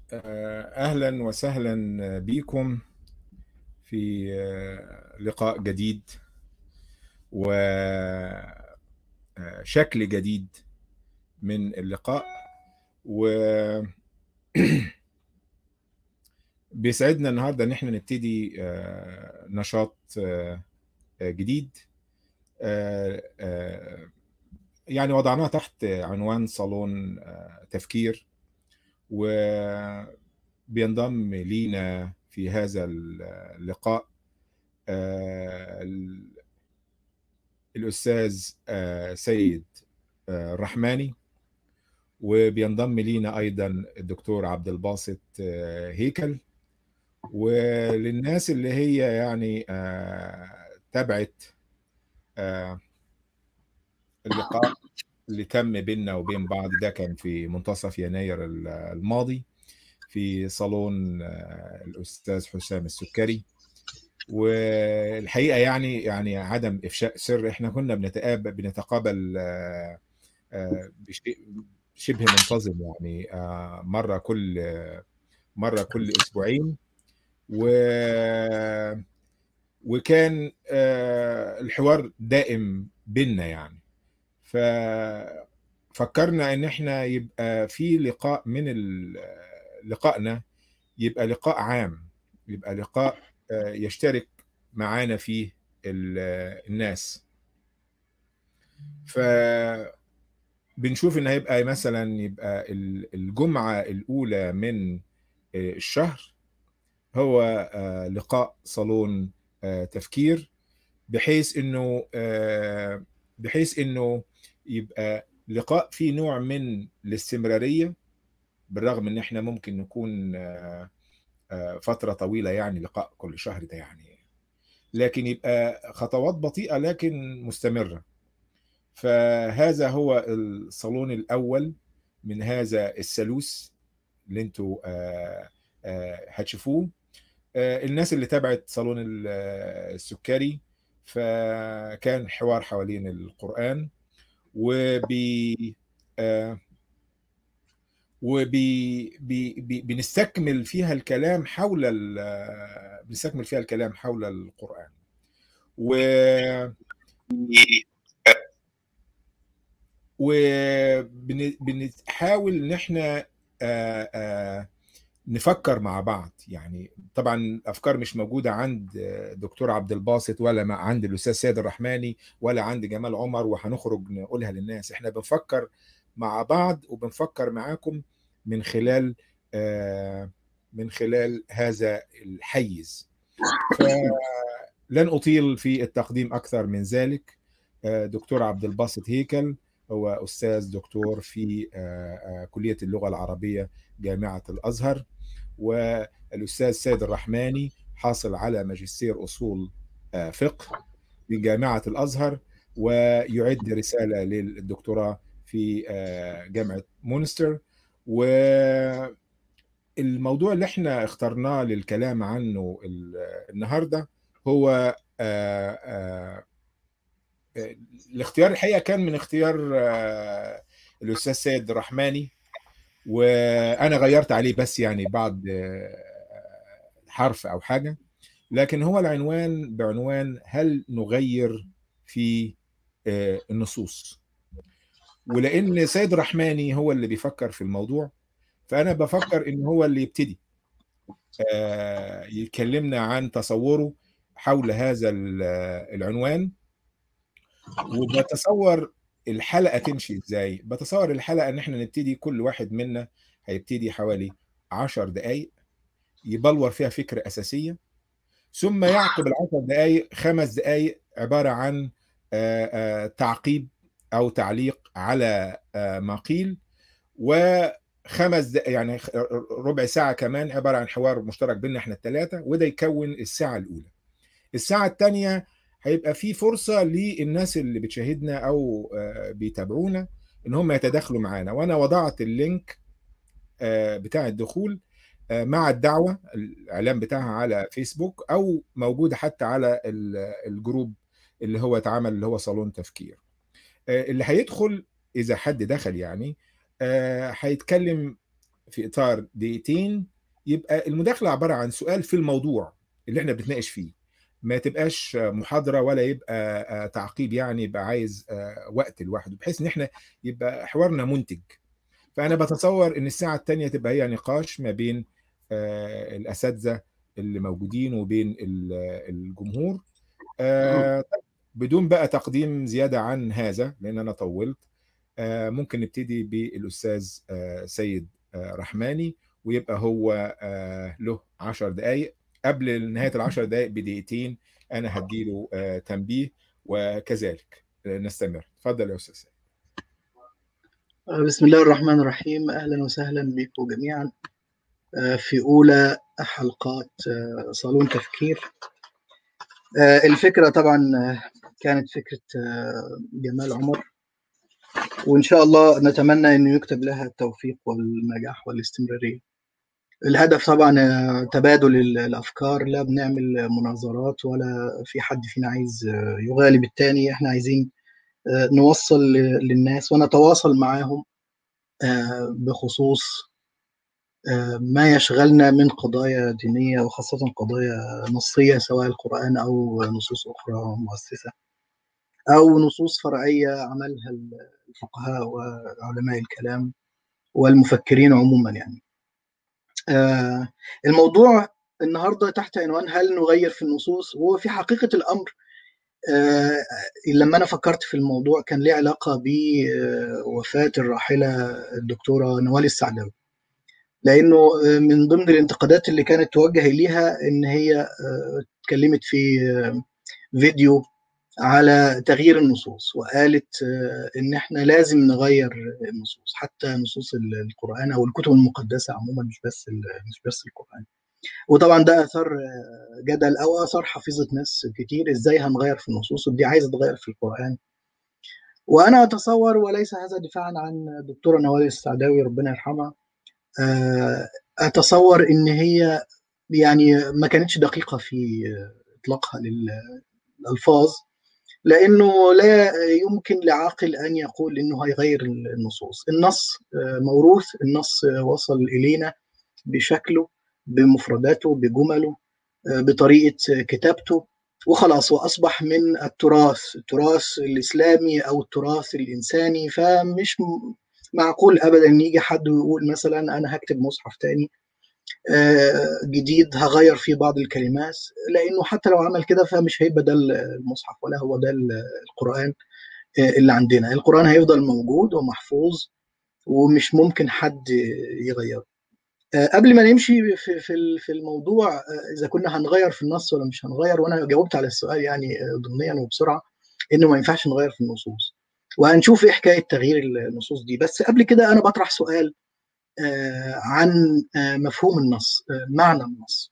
أهلا وسهلا بكم في لقاء جديد وشكل جديد من اللقاء و بيسعدنا النهارده ان احنا نبتدي نشاط جديد يعني وضعناه تحت عنوان صالون تفكير وبينضم لينا في هذا اللقاء الأستاذ سيد الرحماني وبينضم لينا أيضا الدكتور عبد الباسط هيكل وللناس اللي هي يعني تابعت اللقاء اللي تم بيننا وبين بعض ده كان في منتصف يناير الماضي في صالون الاستاذ حسام السكري والحقيقه يعني يعني عدم افشاء سر احنا كنا بنتقابل بنتقابل شبه منتظم يعني مره كل مره كل اسبوعين و وكان الحوار دائم بينا يعني ففكرنا ان احنا يبقى في لقاء من لقائنا يبقى لقاء عام يبقى لقاء يشترك معانا فيه الناس ف بنشوف ان هيبقى مثلا يبقى الجمعه الاولى من الشهر هو لقاء صالون تفكير بحيث انه بحيث انه يبقى لقاء فيه نوع من الاستمراريه بالرغم ان احنا ممكن نكون فتره طويله يعني لقاء كل شهر ده يعني لكن يبقى خطوات بطيئه لكن مستمره فهذا هو الصالون الاول من هذا الثالوث اللي انتوا هتشوفوه الناس اللي تابعت صالون السكري فكان حوار حوالين القرآن وبي آه وبي بي بي بنستكمل فيها الكلام حول بنستكمل فيها الكلام حول القرآن و وبنحاول ان احنا آه آه نفكر مع بعض يعني طبعا الافكار مش موجوده عند دكتور عبد الباسط ولا عند الاستاذ سيد الرحماني ولا عند جمال عمر وهنخرج نقولها للناس احنا بنفكر مع بعض وبنفكر معاكم من خلال من خلال هذا الحيز لن اطيل في التقديم اكثر من ذلك دكتور عبد الباسط هيكل هو استاذ دكتور في كليه اللغه العربيه جامعه الازهر والاستاذ سيد الرحماني حاصل على ماجستير اصول فقه من جامعه الازهر ويعد رساله للدكتوراه في جامعه مونستر والموضوع اللي احنا اخترناه للكلام عنه النهارده هو الاختيار الحقيقه كان من اختيار الاستاذ سيد الرحماني وانا غيرت عليه بس يعني بعض حرف او حاجه لكن هو العنوان بعنوان هل نغير في النصوص ولان سيد رحماني هو اللي بيفكر في الموضوع فانا بفكر ان هو اللي يبتدي يكلمنا عن تصوره حول هذا العنوان وبتصور الحلقه تمشي ازاي بتصور الحلقه ان احنا نبتدي كل واحد منا هيبتدي حوالي عشر دقايق يبلور فيها فكره اساسيه ثم يعقب العشر دقايق خمس دقايق عباره عن تعقيب او تعليق على ما قيل وخمس دقايق يعني ربع ساعه كمان عباره عن حوار مشترك بيننا احنا الثلاثه وده يكون الساعه الاولى الساعه الثانيه هيبقى في فرصه للناس اللي بتشاهدنا او بيتابعونا ان هم يتداخلوا معانا وانا وضعت اللينك بتاع الدخول مع الدعوه الاعلان بتاعها على فيسبوك او موجوده حتى على الجروب اللي هو اتعمل اللي هو صالون تفكير اللي هيدخل اذا حد دخل يعني هيتكلم في اطار دقيقتين يبقى المداخله عباره عن سؤال في الموضوع اللي احنا بنتناقش فيه ما تبقاش محاضره ولا يبقى تعقيب يعني يبقى عايز وقت لوحده بحيث ان احنا يبقى حوارنا منتج فانا بتصور ان الساعه الثانيه تبقى هي نقاش ما بين الاساتذه اللي موجودين وبين الجمهور بدون بقى تقديم زياده عن هذا لان انا طولت ممكن نبتدي بالاستاذ سيد رحماني ويبقى هو له 10 دقائق قبل نهايه العشر دقائق بدقيقتين انا هديله تنبيه وكذلك نستمر اتفضل يا استاذ سيد بسم الله الرحمن الرحيم اهلا وسهلا بكم جميعا في اولى حلقات صالون تفكير الفكره طبعا كانت فكره جمال عمر وان شاء الله نتمنى انه يكتب لها التوفيق والنجاح والاستمراريه الهدف طبعا تبادل الافكار لا بنعمل مناظرات ولا في حد فينا عايز يغالب التاني احنا عايزين نوصل للناس ونتواصل معاهم بخصوص ما يشغلنا من قضايا دينية وخاصة قضايا نصية سواء القرآن أو نصوص أخرى مؤسسة أو نصوص فرعية عملها الفقهاء وعلماء الكلام والمفكرين عموما يعني الموضوع النهارده تحت عنوان هل نغير في النصوص هو في حقيقة الأمر لما أنا فكرت في الموضوع كان ليه علاقة بوفاة الراحلة الدكتورة نوال السعداوي لأنه من ضمن الانتقادات اللي كانت توجه إليها إن هي اتكلمت في فيديو على تغيير النصوص وقالت ان احنا لازم نغير النصوص حتى نصوص القران او الكتب المقدسه عموما مش بس مش بس القران وطبعا ده اثار جدل او اثار حفيظه ناس كتير ازاي هنغير في النصوص ودي عايزه تغير في القران وانا اتصور وليس هذا دفاعا عن الدكتوره نوال السعداوي ربنا يرحمها اتصور ان هي يعني ما كانتش دقيقه في اطلاقها للالفاظ لانه لا يمكن لعاقل ان يقول انه هيغير النصوص النص موروث النص وصل الينا بشكله بمفرداته بجمله بطريقه كتابته وخلاص واصبح من التراث التراث الاسلامي او التراث الانساني فمش معقول ابدا ان يجي حد ويقول مثلا انا هكتب مصحف تاني جديد هغير فيه بعض الكلمات لانه حتى لو عمل كده فمش هيبقى ده المصحف ولا هو ده القران اللي عندنا القران هيفضل موجود ومحفوظ ومش ممكن حد يغيره قبل ما نمشي في في في الموضوع اذا كنا هنغير في النص ولا مش هنغير وانا جاوبت على السؤال يعني ضمنيا وبسرعه انه ما ينفعش نغير في النصوص وهنشوف ايه حكايه تغيير النصوص دي بس قبل كده انا بطرح سؤال عن مفهوم النص معنى النص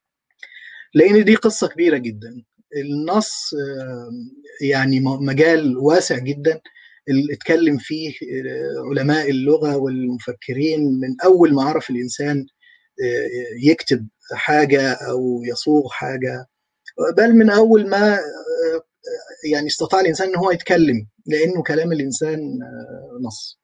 لان دي قصه كبيره جدا النص يعني مجال واسع جدا اللي اتكلم فيه علماء اللغه والمفكرين من اول ما عرف الانسان يكتب حاجه او يصوغ حاجه بل من اول ما يعني استطاع الانسان ان هو يتكلم لانه كلام الانسان نص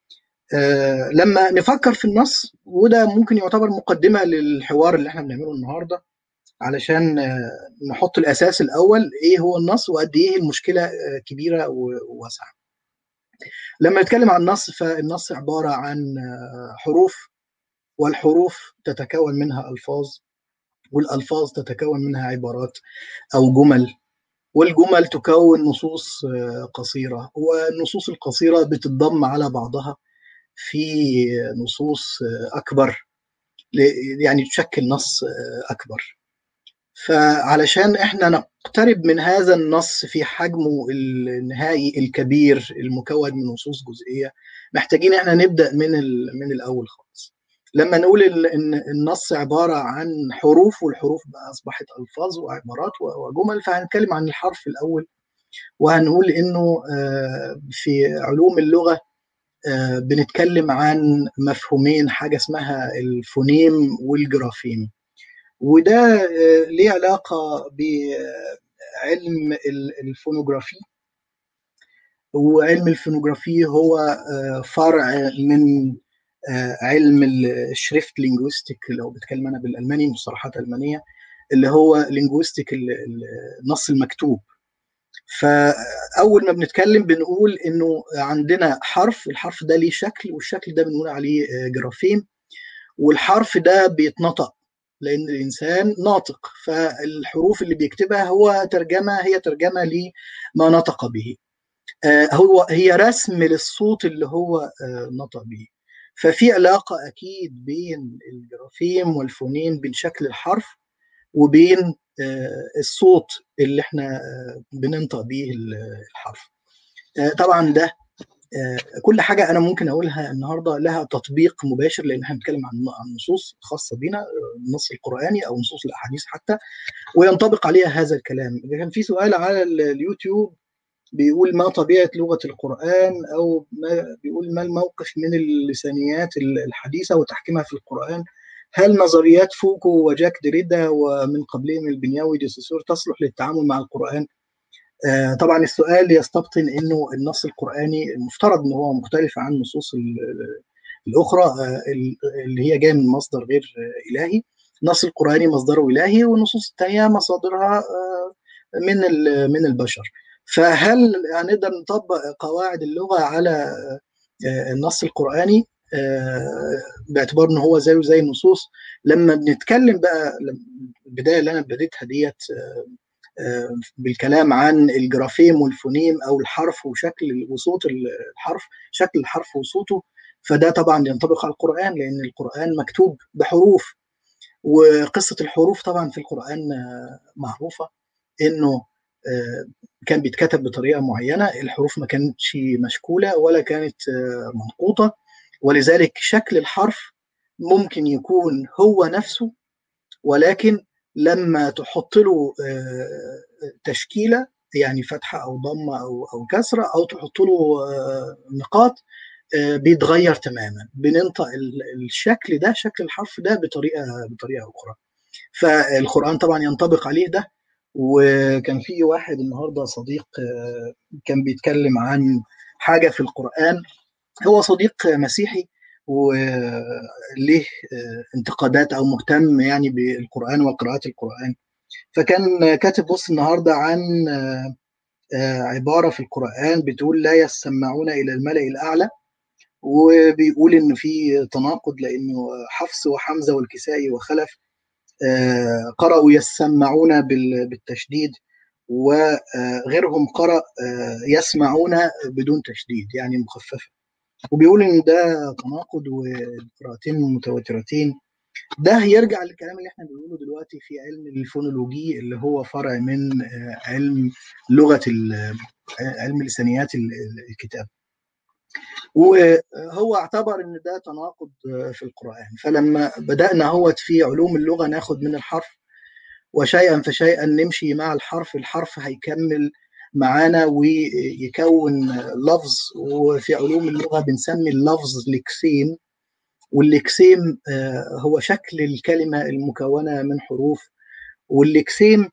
آه لما نفكر في النص وده ممكن يعتبر مقدمه للحوار اللي احنا بنعمله النهارده علشان آه نحط الاساس الاول ايه هو النص وقد ايه المشكله آه كبيره وواسعه. لما نتكلم عن النص فالنص عباره عن حروف والحروف تتكون منها الفاظ والالفاظ تتكون منها عبارات او جمل والجمل تكون نصوص قصيره والنصوص القصيره بتتضم على بعضها في نصوص اكبر يعني تشكل نص اكبر فعلشان احنا نقترب من هذا النص في حجمه النهائي الكبير المكون من نصوص جزئيه محتاجين احنا نبدا من من الاول خالص لما نقول ان النص عباره عن حروف والحروف بقى اصبحت الفاظ وعبارات وجمل فهنتكلم عن الحرف الاول وهنقول انه في علوم اللغه بنتكلم عن مفهومين حاجة اسمها الفونيم والجرافيم وده ليه علاقة بعلم الفونوغرافي وعلم الفونوغرافي هو فرع من علم الشريفت لينجويستيك لو بتكلم انا بالالماني مصطلحات المانيه اللي هو لينجويستيك النص المكتوب فاول ما بنتكلم بنقول انه عندنا حرف الحرف ده ليه شكل والشكل ده بنقول عليه جرافيم والحرف ده بيتنطق لان الانسان ناطق فالحروف اللي بيكتبها هو ترجمه هي ترجمه لما نطق به هو هي رسم للصوت اللي هو نطق به ففي علاقه اكيد بين الجرافيم والفونين بين شكل الحرف وبين الصوت اللي احنا بننطق بيه الحرف طبعا ده كل حاجه انا ممكن اقولها النهارده لها تطبيق مباشر لان احنا بنتكلم عن عن نصوص خاصه بينا النص القراني او نصوص الاحاديث حتى وينطبق عليها هذا الكلام كان في سؤال على اليوتيوب بيقول ما طبيعه لغه القران او ما بيقول ما الموقف من اللسانيات الحديثه وتحكيمها في القران هل نظريات فوكو وجاك دريدا ومن قبلهم البنياوي دي سوسور تصلح للتعامل مع القرآن؟ آه طبعا السؤال يستبطن انه النص القرآني المفترض ان هو مختلف عن النصوص الاخرى آه اللي هي جايه من مصدر غير آه الهي. النص القرآني مصدره الهي والنصوص الثانيه مصادرها من من البشر. فهل هنقدر نطبق قواعد اللغه على النص القرآني؟ باعتبار ان هو زيه زي النصوص لما بنتكلم بقى البدايه اللي انا بديتها ديت بالكلام عن الجرافيم والفونيم او الحرف وشكل وصوت الحرف شكل الحرف وصوته فده طبعا ينطبق على القران لان القران مكتوب بحروف وقصه الحروف طبعا في القران معروفه انه كان بيتكتب بطريقه معينه الحروف ما كانتش مشكوله ولا كانت منقوطه ولذلك شكل الحرف ممكن يكون هو نفسه ولكن لما تحط له تشكيله يعني فتحه او ضمه او او كسره او تحط له نقاط بيتغير تماما بننطق الشكل ده شكل الحرف ده بطريقه بطريقه اخرى فالقران طبعا ينطبق عليه ده وكان في واحد النهارده صديق كان بيتكلم عن حاجه في القران هو صديق مسيحي وليه انتقادات او مهتم يعني بالقران وقراءات القران فكان كاتب بص النهارده عن عباره في القران بتقول لا يسمعون الى الملا الاعلى وبيقول ان في تناقض لانه حفص وحمزه والكسائي وخلف قرأوا يسمعون بالتشديد وغيرهم قرأ يسمعون بدون تشديد يعني مخففه وبيقول ان ده تناقض وقراءتين متواترتين ده يرجع للكلام اللي احنا بنقوله دلوقتي في علم الفونولوجي اللي هو فرع من علم لغه علم لسانيات الكتاب وهو اعتبر ان ده تناقض في القران فلما بدانا هو في علوم اللغه ناخد من الحرف وشيئا فشيئا نمشي مع الحرف الحرف هيكمل معانا ويكون لفظ وفي علوم اللغه بنسمي اللفظ لكسيم واللكسيم هو شكل الكلمه المكونه من حروف واللكسيم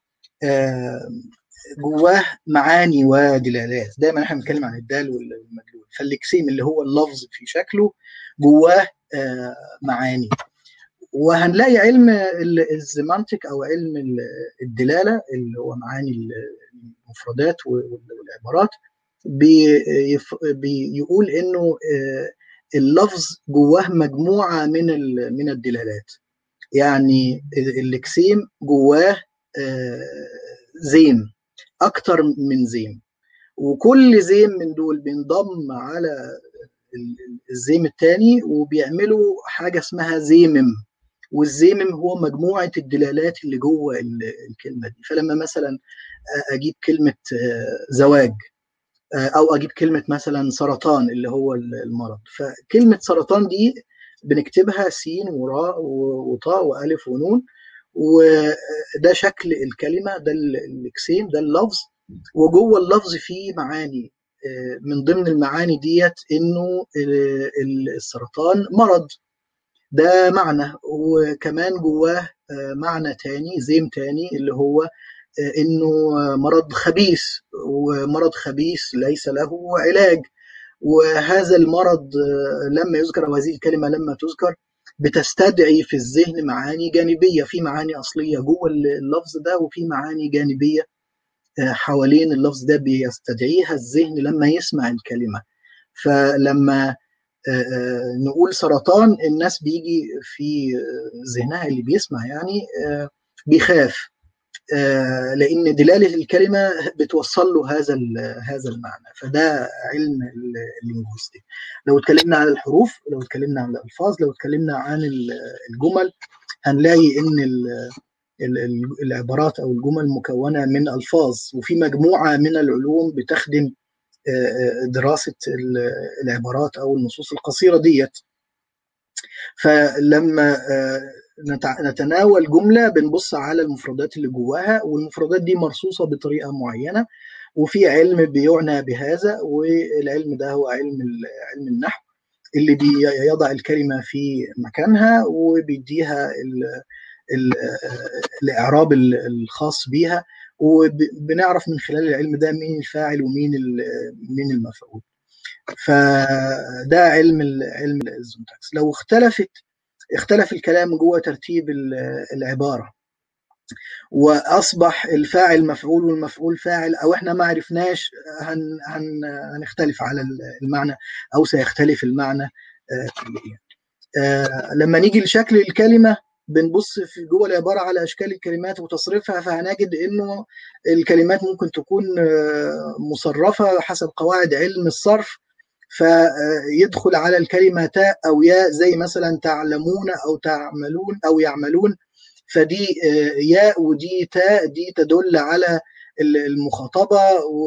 جواه معاني ودلالات دايما احنا بنتكلم عن الدال والمدلول فاللكسيم اللي هو اللفظ في شكله جواه معاني وهنلاقي علم الزمانتك او علم الدلاله اللي هو معاني المفردات والعبارات بيقول انه اللفظ جواه مجموعه من من الدلالات يعني اللكسيم جواه زيم اكتر من زيم وكل زيم من دول بينضم على الزيم الثاني وبيعملوا حاجه اسمها زيمم والزيمم هو مجموعه الدلالات اللي جوه الكلمه دي فلما مثلا اجيب كلمه زواج او اجيب كلمه مثلا سرطان اللي هو المرض فكلمه سرطان دي بنكتبها سين وراء وطاء والف ونون وده شكل الكلمه ده اللكسيم ده اللفظ وجوه اللفظ فيه معاني من ضمن المعاني ديت انه السرطان مرض ده معنى وكمان جواه معنى تاني زيم تاني اللي هو انه مرض خبيث ومرض خبيث ليس له علاج وهذا المرض لما يذكر او هذه الكلمه لما تذكر بتستدعي في الذهن معاني جانبيه في معاني اصليه جوه اللفظ ده وفي معاني جانبيه حوالين اللفظ ده بيستدعيها الذهن لما يسمع الكلمه فلما نقول سرطان الناس بيجي في ذهنها اللي بيسمع يعني بيخاف لان دلاله الكلمه بتوصل له هذا هذا المعنى فده علم اللينجويستيك لو اتكلمنا عن الحروف لو اتكلمنا عن الالفاظ لو اتكلمنا عن الجمل هنلاقي ان العبارات او الجمل مكونه من الفاظ وفي مجموعه من العلوم بتخدم دراسه العبارات او النصوص القصيره ديت فلما نتناول جمله بنبص على المفردات اللي جواها والمفردات دي مرصوصه بطريقه معينه وفي علم بيعنى بهذا والعلم ده هو علم علم النحو اللي بيضع الكلمه في مكانها وبيديها الاعراب الخاص بيها وبنعرف من خلال العلم ده مين الفاعل ومين مين المفعول فده علم علم الزونتاكس لو اختلفت اختلف الكلام جوه ترتيب العباره واصبح الفاعل مفعول والمفعول فاعل او احنا ما عرفناش هن هن هنختلف على المعنى او سيختلف المعنى كليا لما نيجي لشكل الكلمه بنبص في جوه العباره على اشكال الكلمات وتصريفها فهنجد انه الكلمات ممكن تكون مصرفه حسب قواعد علم الصرف فيدخل على الكلمه تاء او ياء زي مثلا تعلمون او تعملون او يعملون فدي ياء ودي تاء دي تدل على المخاطبه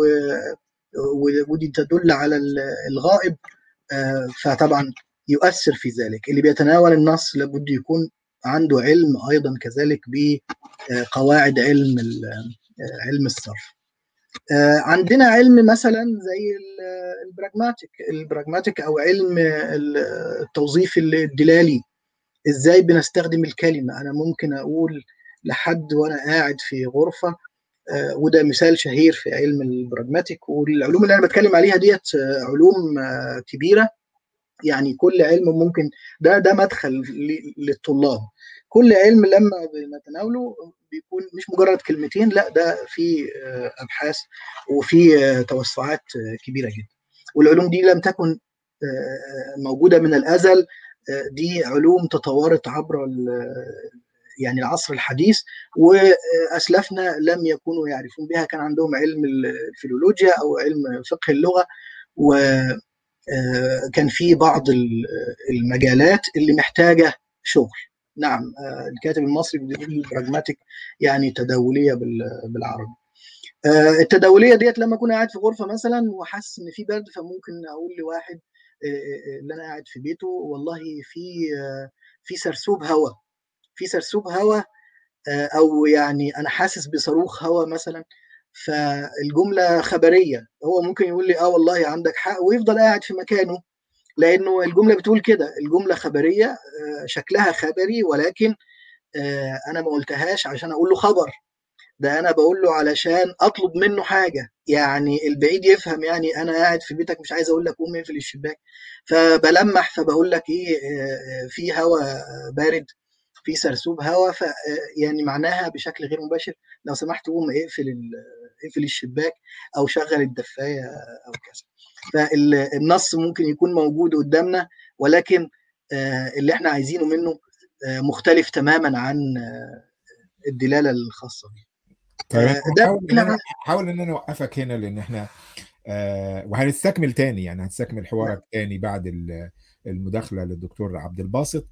ودي تدل على الغائب فطبعا يؤثر في ذلك اللي بيتناول النص لابد يكون عنده علم ايضا كذلك بقواعد علم علم الصرف عندنا علم مثلا زي البراجماتيك البراجماتيك او علم التوظيف الدلالي ازاي بنستخدم الكلمه انا ممكن اقول لحد وانا قاعد في غرفه وده مثال شهير في علم البراجماتيك والعلوم اللي انا بتكلم عليها ديت علوم كبيره يعني كل علم ممكن ده ده مدخل للطلاب كل علم لما بنتناوله بيكون مش مجرد كلمتين لا ده في ابحاث وفي توسعات كبيره جدا والعلوم دي لم تكن موجوده من الازل دي علوم تطورت عبر يعني العصر الحديث واسلافنا لم يكونوا يعرفون بها كان عندهم علم الفيلولوجيا او علم فقه اللغه و كان في بعض المجالات اللي محتاجه شغل نعم الكاتب المصري بيقول البراجماتيك يعني تداوليه بالعربي التداوليه ديت لما اكون قاعد في غرفه مثلا وحاسس ان في برد فممكن اقول لواحد اللي انا قاعد في بيته والله في في سرسوب هواء في سرسوب هواء او يعني انا حاسس بصاروخ هواء مثلا فالجمله خبريه هو ممكن يقول لي اه والله عندك حق ويفضل قاعد في مكانه لانه الجمله بتقول كده الجمله خبريه شكلها خبري ولكن انا ما قلتهاش عشان اقول له خبر ده انا بقول له علشان اطلب منه حاجه يعني البعيد يفهم يعني انا قاعد في بيتك مش عايز اقول لك قوم اقفل الشباك فبلمح فبقول لك ايه في هواء بارد في سرسوب هواء ف يعني معناها بشكل غير مباشر لو سمحت قوم اقفل اقفل الشباك او شغل الدفايه او كذا فالنص ممكن يكون موجود قدامنا ولكن اللي احنا عايزينه منه مختلف تماما عن الدلاله الخاصه بيه طيب ده حاول ان انا اوقفك هنا لان احنا آه وهنستكمل تاني يعني هنستكمل حوارك تاني بعد المداخله للدكتور عبد الباسط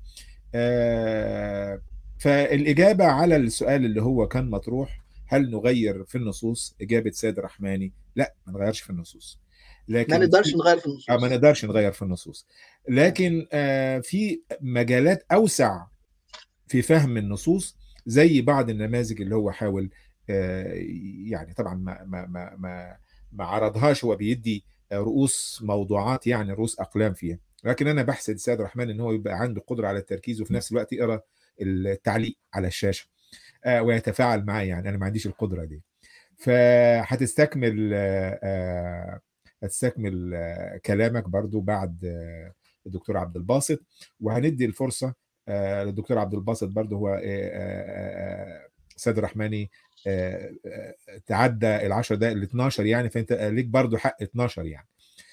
آه فالاجابه على السؤال اللي هو كان مطروح هل نغير في النصوص اجابه سيد الرحماني لا ما نغيرش في النصوص لكن ما نقدرش نغير في النصوص آه ما نقدرش نغير في النصوص لكن آه في مجالات اوسع في فهم النصوص زي بعض النماذج اللي هو حاول يعني طبعا ما ما ما ما, ما عرضهاش هو بيدي رؤوس موضوعات يعني رؤوس اقلام فيها لكن انا بحسد السيد الرحمن ان هو يبقى عنده قدره على التركيز وفي نفس الوقت يقرا التعليق على الشاشه ويتفاعل معي يعني انا ما عنديش القدره دي فهتستكمل هتستكمل كلامك برضو بعد الدكتور عبد الباسط وهندي الفرصه للدكتور عبد الباسط برضو هو سيد الرحماني تعدى ال 10 دقائق ل 12 يعني فانت ليك برضو حق 12 يعني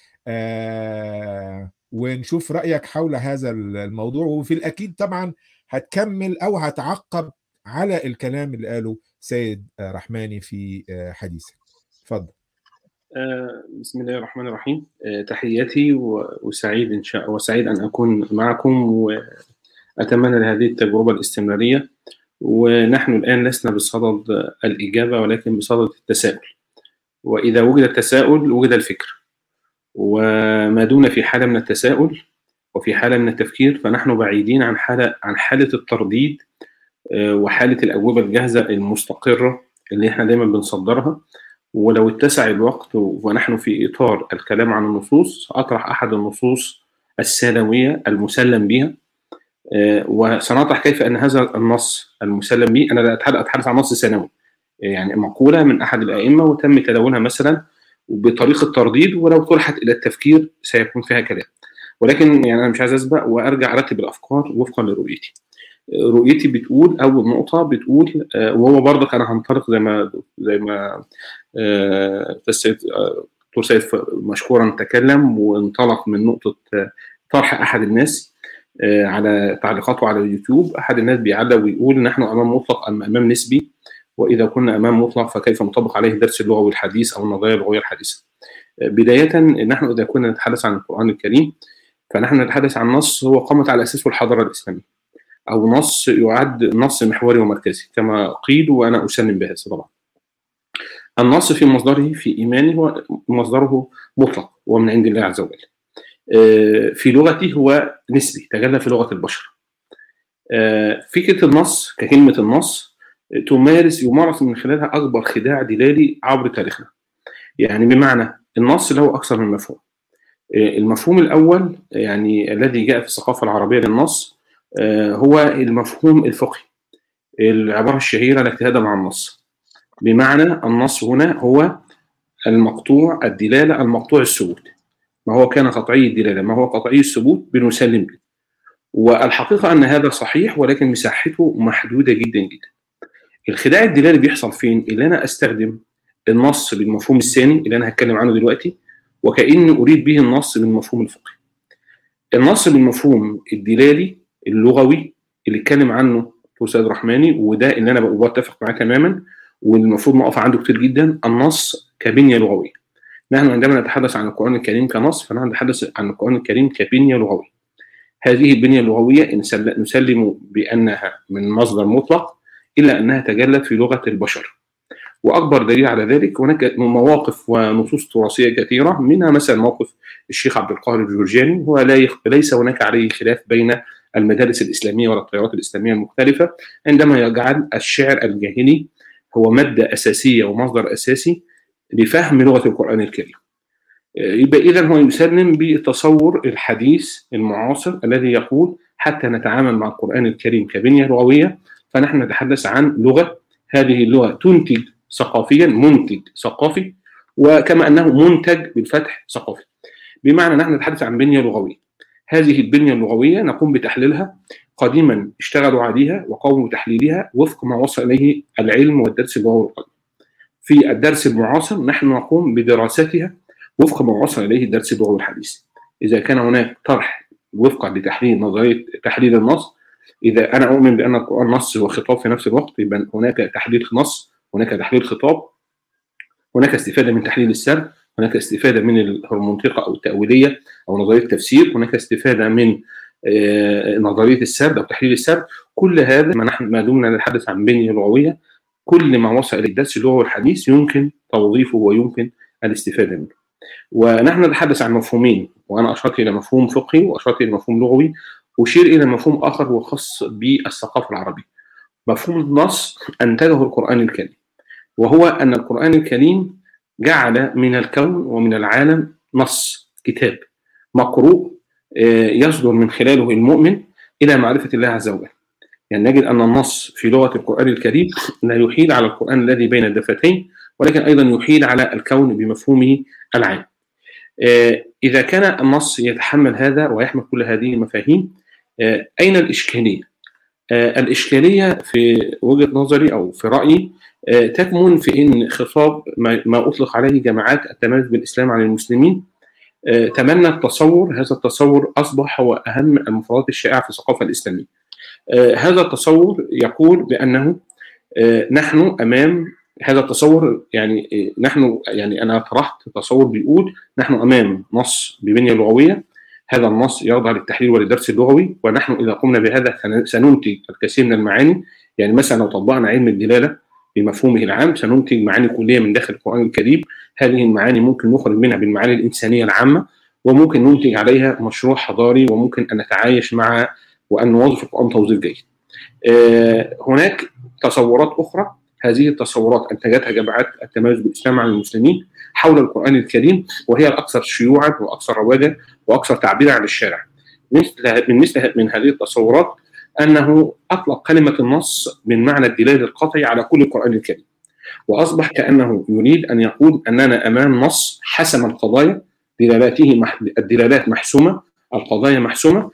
ونشوف رايك حول هذا الموضوع وفي الاكيد طبعا هتكمل او هتعقب على الكلام اللي قاله سيد رحماني في حديثه اتفضل بسم الله الرحمن الرحيم تحياتي وسعيد ان شاء وسعيد ان اكون معكم واتمنى لهذه التجربه الاستمراريه ونحن الان لسنا بصدد الاجابه ولكن بصدد التساؤل واذا وجد التساؤل وجد الفكر وما دون في حاله من التساؤل وفي حاله من التفكير فنحن بعيدين عن حاله عن حاله الترديد وحاله الاجوبه الجاهزه المستقره اللي احنا دايما بنصدرها ولو اتسع الوقت ونحن في اطار الكلام عن النصوص اطرح احد النصوص السنويه المسلم بها وسنطرح كيف ان هذا النص المسلم به انا لا اتحدث عن نص سنوي يعني مقوله من احد الائمه وتم تداولها مثلا بطريقه ترديد ولو طرحت الى التفكير سيكون فيها كلام ولكن يعني انا مش عايز اسبق وارجع ارتب الافكار وفقا لرؤيتي رؤيتي بتقول اول نقطه بتقول وهو برضك انا هنطلق زي ما زي ما السيد دكتور سيد مشكورا تكلم وانطلق من نقطه طرح احد الناس على تعليقاته على اليوتيوب احد الناس بيعلق ويقول نحن امام مطلق ام امام نسبي واذا كنا امام مطلق فكيف نطبق عليه الدرس اللغوي الحديث او النظريه اللغويه الحديثه بدايه نحن اذا كنا نتحدث عن القران الكريم فنحن نتحدث عن نص هو قامت على اساسه الحضاره الاسلاميه او نص يعد نص محوري ومركزي كما قيل وانا اسلم بهذا طبعا النص في مصدره في ايمانه هو مصدره مطلق ومن عند الله عز وجل في لغته هو نسبي تجلى في لغه البشر فكره النص ككلمه النص تمارس يمارس من خلالها اكبر خداع دلالي عبر تاريخنا يعني بمعنى النص له اكثر من مفهوم المفهوم الاول يعني الذي جاء في الثقافه العربيه للنص هو المفهوم الفقهي العباره الشهيره الاجتهاد مع النص بمعنى النص هنا هو المقطوع الدلاله المقطوع الثبوت ما هو كان قطعي الدلاله ما هو قطعي الثبوت بنسلم به والحقيقه ان هذا صحيح ولكن مساحته محدوده جدا جدا الخداع الدلالي بيحصل فين اللي انا استخدم النص بالمفهوم الثاني اللي انا هتكلم عنه دلوقتي وكاني اريد به النص بالمفهوم الفقهي النص بالمفهوم الدلالي اللغوي اللي اتكلم عنه دكتور سيد رحماني وده اللي انا بتفق معاه تماما والمفروض نقف عنده كتير جدا النص كبنيه لغويه نحن عندما نتحدث عن القران الكريم كنص فنحن نتحدث عن القران الكريم كبنيه لغويه هذه البنيه اللغويه نسلم بانها من مصدر مطلق الا انها تجلت في لغه البشر واكبر دليل على ذلك هناك مواقف ونصوص تراثيه كثيره منها مثلا موقف الشيخ عبد القاهر الجرجاني هو لا يخ... ليس هناك عليه خلاف بين المدارس الاسلاميه والتيارات الاسلاميه المختلفه عندما يجعل الشعر الجاهلي هو ماده اساسيه ومصدر اساسي لفهم لغه القران الكريم. يبقى اذا هو يسلم بالتصور الحديث المعاصر الذي يقول حتى نتعامل مع القران الكريم كبنيه لغويه فنحن نتحدث عن لغه هذه اللغه تنتج ثقافيا منتج ثقافي وكما انه منتج بالفتح ثقافي. بمعنى نحن نتحدث عن بنيه لغويه. هذه البنيه اللغويه نقوم بتحليلها قديما اشتغلوا عليها وقاموا بتحليلها وفق ما وصل اليه العلم والدرس اللغوي القديم. في الدرس المعاصر نحن نقوم بدراستها وفق ما وصل اليه الدرس اللغوي الحديث. اذا كان هناك طرح وفقا لتحليل نظريه تحليل النص اذا انا اؤمن بان القران نص وخطاب في نفس الوقت يبقى هناك تحليل نص هناك تحليل خطاب هناك استفاده من تحليل السرد هناك استفاده من الهرمونطيقه او التاويليه او نظريه التفسير هناك استفاده من نظريه السرد او تحليل السرد كل هذا ما نحن ما دمنا نتحدث عن بنيه لغويه كل ما وصل الى الدرس اللغوي الحديث يمكن توظيفه ويمكن الاستفاده منه ونحن نتحدث عن مفهومين وانا اشرت الى مفهوم فقهي واشرت الى مفهوم لغوي اشير الى مفهوم اخر هو خاص بالثقافه العربيه مفهوم النص انتجه القران الكريم وهو ان القران الكريم جعل من الكون ومن العالم نص كتاب مقروء يصدر من خلاله المؤمن الى معرفه الله عز وجل. يعني نجد ان النص في لغه القران الكريم لا يحيل على القران الذي بين الدفتين ولكن ايضا يحيل على الكون بمفهومه العام. اذا كان النص يتحمل هذا ويحمل كل هذه المفاهيم اين الاشكاليه؟ الاشكاليه في وجهه نظري او في رايي تكمن في ان خطاب ما اطلق عليه جماعات التميز بالاسلام عن المسلمين تمنى التصور هذا التصور اصبح هو اهم المفردات الشائعه في الثقافه الاسلاميه. هذا التصور يقول بانه نحن امام هذا التصور يعني نحن يعني انا طرحت تصور بيقول نحن امام نص ببنيه لغويه هذا النص يخضع للتحليل وللدرس اللغوي ونحن اذا قمنا بهذا سننتج الكثير من المعاني يعني مثلا لو طبقنا علم الدلاله بمفهومه العام سننتج معاني كليه من داخل القران الكريم هذه المعاني ممكن نخرج منها بالمعاني الانسانيه العامه وممكن ننتج عليها مشروع حضاري وممكن ان نتعايش مع وان نوظف القران توظيف جيد. هناك تصورات اخرى هذه التصورات انتجتها جماعات التميز بالاسلام عن المسلمين حول القران الكريم وهي الاكثر شيوعا واكثر رواجا واكثر تعبيرا عن الشارع. مثل من مثل من هذه التصورات انه اطلق كلمه النص من معنى الدلاله القطعي على كل القران الكريم. واصبح كانه يريد ان يقول اننا امام نص حسم القضايا دلالاته الدلالات محسومه القضايا محسومه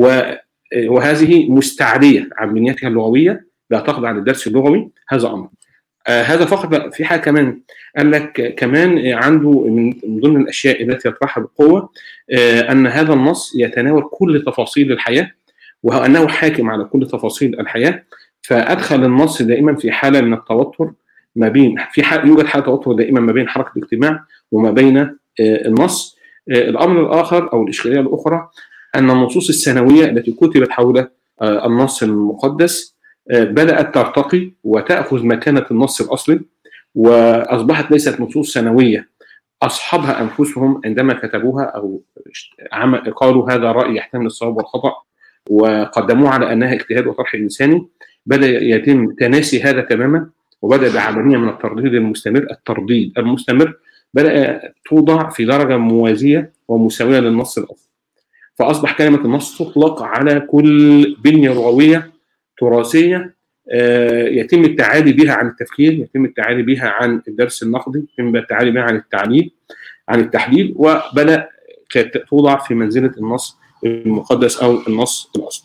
وهذه مستعريه عن بنيتها اللغويه لا تخضع للدرس اللغوي هذا امر. آه هذا فقط في حاجه كمان قال لك كمان عنده من ضمن الاشياء التي يطرحها بقوه آه ان هذا النص يتناول كل تفاصيل الحياه وانه حاكم على كل تفاصيل الحياه فادخل النص دائما في حاله من التوتر ما بين في حال يوجد حاله توتر دائما ما بين حركه الاجتماع وما بين آه النص الامر الاخر او الاشكاليه الاخرى ان النصوص السنويه التي كتبت حول النص المقدس بدات ترتقي وتاخذ مكانه النص الاصلي واصبحت ليست نصوص سنويه اصحابها انفسهم عندما كتبوها او قالوا هذا راي يحتمل الصواب والخطا وقدموه على انها اجتهاد وطرح انساني بدا يتم تناسي هذا تماما وبدا بعمليه من الترديد المستمر الترديد المستمر بدا توضع في درجه موازيه ومساويه للنص الاصلي فاصبح كلمه النص تطلق على كل بنيه لغويه تراثيه يتم التعالي بها عن التفكير يتم التعالي بها عن الدرس النقدي يتم التعالي بها عن التعليل عن التحليل وبدا توضع في منزله النص المقدس او النص الاصلي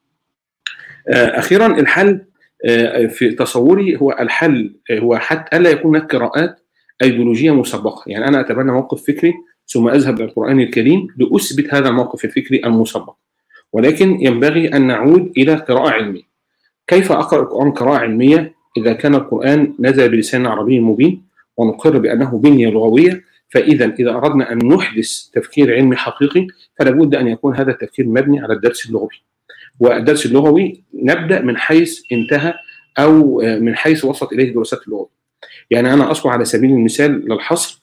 اخيرا الحل في تصوري هو الحل هو حتى الا يكون هناك قراءات ايديولوجيه مسبقه يعني انا اتبنى موقف فكري ثم اذهب الى القران الكريم لاثبت هذا الموقف الفكري المسبق ولكن ينبغي ان نعود الى قراءه علميه كيف اقرا القران قراءه علميه اذا كان القران نزل بلسان عربي مبين ونقر بانه بنيه لغويه فاذا اذا اردنا ان نحدث تفكير علمي حقيقي فلا بد ان يكون هذا التفكير مبني على الدرس اللغوي والدرس اللغوي نبدا من حيث انتهى او من حيث وصلت اليه دراسات اللغه يعني انا اذكر على سبيل المثال للحصر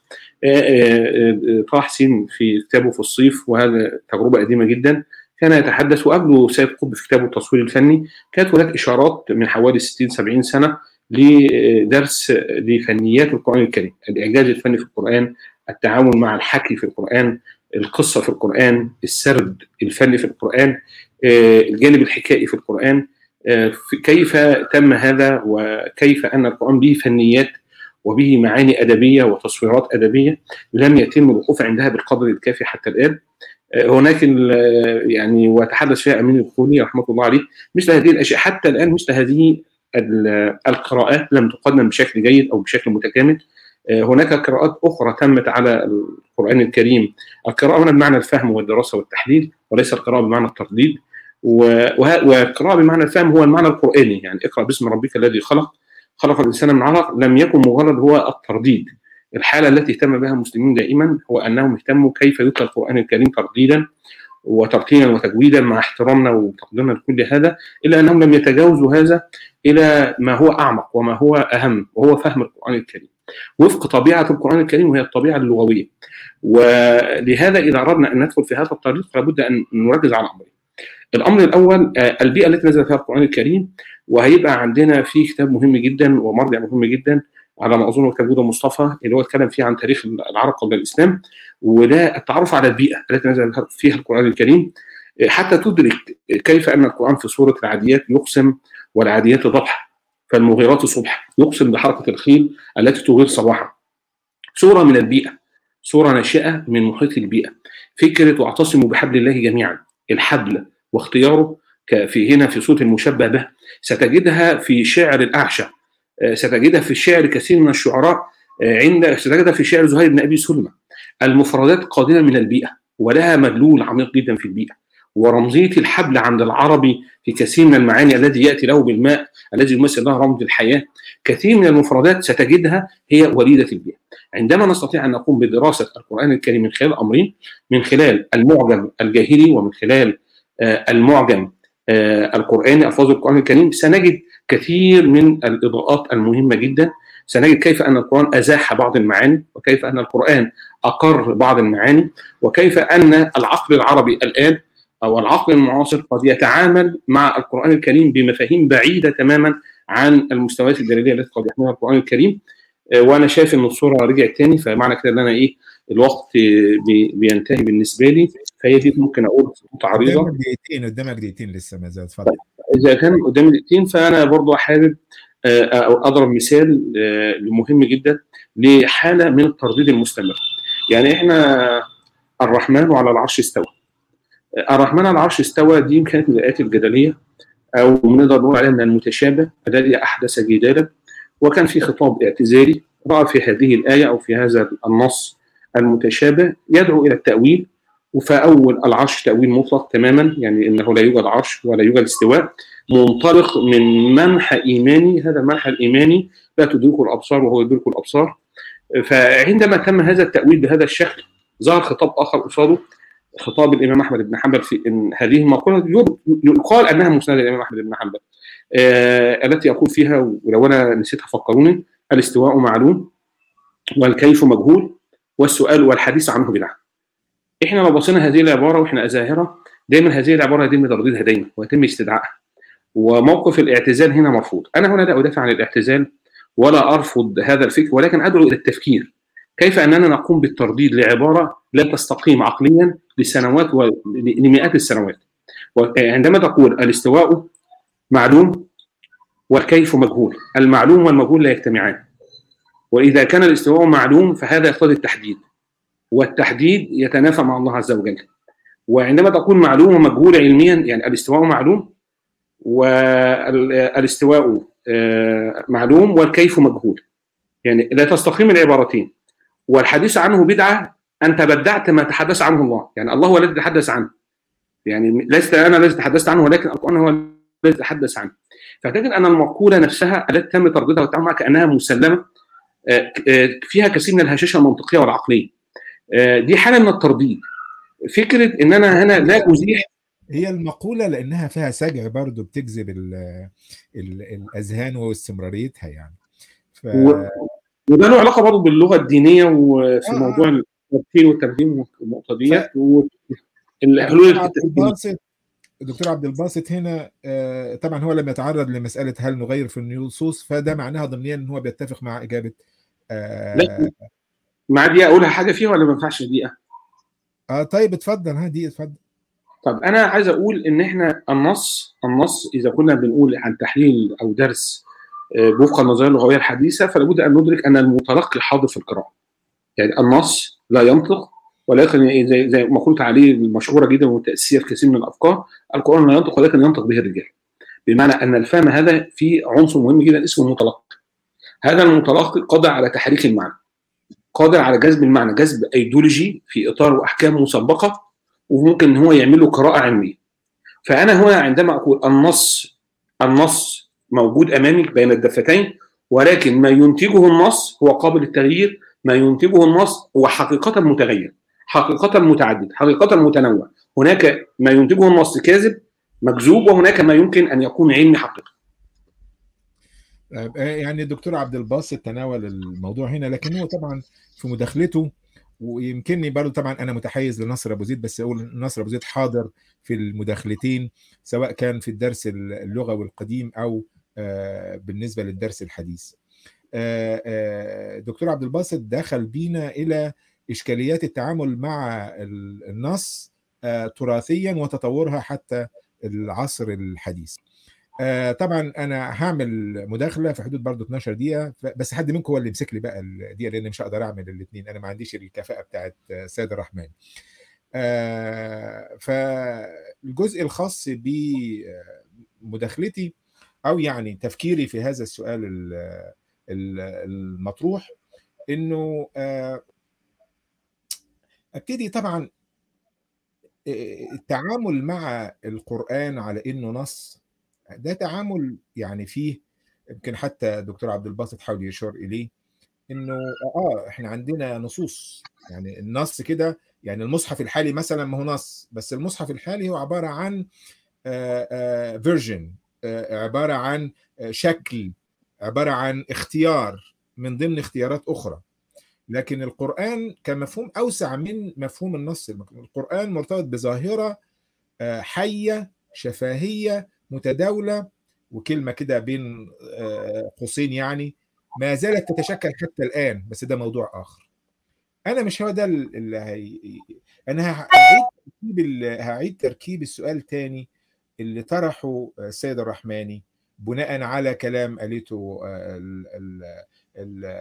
طه حسين في كتابه في الصيف وهذا تجربه قديمه جدا كان يتحدث وقبله سيد قطب في كتابه التصوير الفني كانت هناك اشارات من حوالي 60 70 سنه لدرس لفنيات القران الكريم الاعجاز الفني في القران التعامل مع الحكي في القران القصه في القران السرد الفني في القران الجانب الحكائي في القران كيف تم هذا وكيف ان القران به فنيات وبه معاني ادبيه وتصويرات ادبيه لم يتم الوقوف عندها بالقدر الكافي حتى الان هناك يعني وتحدث فيها امين الخولي رحمه الله عليه مثل هذه الاشياء حتى الان مثل هذه القراءات لم تقدم بشكل جيد او بشكل متكامل هناك قراءات اخرى تمت على القران الكريم القراءه هنا بمعنى الفهم والدراسه والتحليل وليس القراءه بمعنى الترديد والقراءه بمعنى الفهم هو المعنى القراني يعني اقرا باسم ربك الذي خلق خلق الانسان من علق لم يكن مجرد هو الترديد الحاله التي اهتم بها المسلمين دائما هو انهم اهتموا كيف يتلى القران الكريم ترديدا وترتيلا وتجويدا مع احترامنا وتقديرنا لكل هذا الا انهم لم يتجاوزوا هذا الى ما هو اعمق وما هو اهم وهو فهم القران الكريم وفق طبيعه القران الكريم وهي الطبيعه اللغويه ولهذا اذا اردنا ان ندخل في هذا الطريق لابد ان نركز على امرين الامر الاول البيئه التي نزل فيها القران الكريم وهيبقى عندنا في كتاب مهم جدا ومرجع مهم جدا على ما اظن كان جوده مصطفى اللي هو اتكلم فيه عن تاريخ العرب قبل الاسلام وده التعرف على البيئه التي نزل فيها القران الكريم حتى تدرك كيف ان القران في سوره العاديات يقسم والعاديات ضبحا فالمغيرات صبحا يقسم بحركه الخيل التي تغير صباحا صوره من البيئه صوره ناشئه من محيط البيئه فكره واعتصموا بحبل الله جميعا الحبل واختياره في هنا في صوت المشبه به ستجدها في شعر الاعشى ستجدها في شعر كثير من الشعراء عند ستجدها في شعر زهير بن ابي سلمى المفردات قادمه من البيئه ولها مدلول عميق جدا في البيئه ورمزيه الحبل عند العربي في كثير من المعاني الذي ياتي له بالماء الذي يمثل له رمز الحياه كثير من المفردات ستجدها هي وليده البيئه عندما نستطيع ان نقوم بدراسه القران الكريم من خلال امرين من خلال المعجم الجاهلي ومن خلال المعجم القراني الفاظ القران الكريم سنجد كثير من الاضاءات المهمه جدا سنجد كيف ان القران ازاح بعض المعاني وكيف ان القران اقر بعض المعاني وكيف ان العقل العربي الان او العقل المعاصر قد يتعامل مع القران الكريم بمفاهيم بعيده تماما عن المستويات الدليليه التي قد يحملها القران الكريم وانا شايف ان الصوره رجعت تاني فمعنى كده ان انا ايه الوقت بينتهي بالنسبه لي فهي دي ممكن اقول خطوط عريضه قدامك دقيقتين قدامك دقيقتين لسه ما زال اتفضل اذا كان قدامي دقيقتين فانا برضو حابب اضرب مثال مهم جدا لحاله من الترديد المستمر يعني احنا الرحمن على العرش استوى الرحمن على العرش استوى دي كانت من الايات الجدليه او نقدر نقول عليها من المتشابه الذي احدث جدالا وكان في خطاب اعتزالي راى في هذه الايه او في هذا النص المتشابه يدعو الى التاويل فاول العرش تاويل مطلق تماما يعني انه لا يوجد عرش ولا يوجد استواء منطلق من منحى ايماني هذا المنحى الايماني لا تدركه الابصار وهو يدرك الابصار فعندما تم هذا التاويل بهذا الشكل ظهر خطاب اخر قصاده خطاب الامام احمد بن حنبل في ان هذه المقوله يقال انها مسنده للامام احمد بن حنبل آه التي يقول فيها ولو انا نسيتها فكروني الاستواء معلوم والكيف مجهول والسؤال والحديث عنه بدعه. احنا لو بصينا هذه العباره واحنا ازاهره دايما هذه العباره يتم ترديدها دايما ويتم استدعائها. وموقف الاعتزال هنا مرفوض. انا هنا لا ادافع عن الاعتزال ولا ارفض هذا الفكر ولكن ادعو الى التفكير. كيف اننا نقوم بالترديد لعباره لا تستقيم عقليا لسنوات ولمئات السنوات. عندما تقول الاستواء معلوم والكيف مجهول، المعلوم والمجهول لا يجتمعان. واذا كان الاستواء معلوم فهذا يقتضي التحديد. والتحديد يتنافى مع الله عز وجل. وعندما تقول معلوم ومجهول علميا يعني الاستواء معلوم والاستواء معلوم والكيف مجهول. يعني لا تستقيم العبارتين. والحديث عنه بدعه انت بدعت ما تحدث عنه الله، يعني الله هو الذي تحدث عنه. يعني لست انا الذي تحدثت عنه ولكن القران هو الذي تحدث عنه. فتجد ان المقوله نفسها التي تم ترديدها والتعامل معها كانها مسلمه فيها كثير من الهشاشه المنطقيه والعقليه. دي حاله من الترديد. فكره ان انا هنا لا ازيح هي المقوله لانها فيها سجع برضه بتجذب ال ال الاذهان واستمراريتها يعني. ف... وده له علاقه برضه باللغه الدينيه وفي آه. موضوع الترتيل والترتيب والمقتضيات ف... والحلول الباسط الدكتور عبد الباسط هنا آه طبعا هو لم يتعرض لمساله هل نغير في النصوص فده معناها ضمنيا ان هو بيتفق مع اجابه آه لا مع دي اقولها حاجه فيها ولا ما ينفعش دقيقه؟ اه طيب اتفضل ها دي اتفضل طب انا عايز اقول ان احنا النص النص اذا كنا بنقول عن تحليل او درس وفق النظريه اللغويه الحديثه فلا بد ان ندرك ان المتلقي حاضر في القراءه. يعني النص لا ينطق ولكن زي زي ما قلت عليه المشهوره جدا وتاثير كثير من الافكار القران لا ينطق ولكن ينطق به الرجال. بمعنى ان الفهم هذا فيه عنصر مهم جدا اسمه المتلقي. هذا المتلقي قادر على تحريك المعنى. قادر على جذب المعنى، جذب ايديولوجي في اطار واحكام مسبقه وممكن ان هو يعمل له قراءه علميه. فانا هنا عندما اقول النص النص موجود امامي بين الدفتين ولكن ما ينتجه النص هو قابل للتغيير ما ينتجه النص هو حقيقة متغير حقيقة متعدد حقيقة متنوع هناك ما ينتجه النص كاذب مكذوب وهناك ما يمكن أن يكون علمي حقيقي يعني الدكتور عبد الباسط تناول الموضوع هنا لكن هو طبعا في مداخلته ويمكنني برضه طبعا انا متحيز لنصر ابو زيد بس اقول نصر ابو زيد حاضر في المداخلتين سواء كان في الدرس اللغوي القديم او بالنسبه للدرس الحديث. دكتور عبد الباسط دخل بينا الى اشكاليات التعامل مع النص تراثيا وتطورها حتى العصر الحديث. آه طبعا انا هعمل مداخله في حدود برضه 12 دقيقه بس حد منكم هو اللي يمسك لي بقى الدقيقه لان مش هقدر اعمل الاثنين انا ما عنديش الكفاءه بتاعت سيد الرحمن آه فالجزء الخاص بمداخلتي او يعني تفكيري في هذا السؤال المطروح انه آه ابتدي طبعا التعامل مع القرآن على انه نص ده تعامل يعني فيه يمكن حتى الدكتور عبد الباسط حاول يشير اليه انه اه احنا عندنا نصوص يعني النص كده يعني المصحف الحالي مثلا ما هو نص بس المصحف الحالي هو عباره عن فيرجن عباره عن شكل عباره عن اختيار من ضمن اختيارات اخرى لكن القرآن كمفهوم أوسع من مفهوم النص القرآن مرتبط بظاهرة حية شفاهية متداولة وكلمة كده بين قوسين يعني ما زالت تتشكل حتى الآن بس ده موضوع آخر أنا مش هو ده اللي هي أنا هعيد تركيب هعيد تركيب السؤال تاني اللي طرحه السيد الرحماني بناء على كلام قالته ال ال ال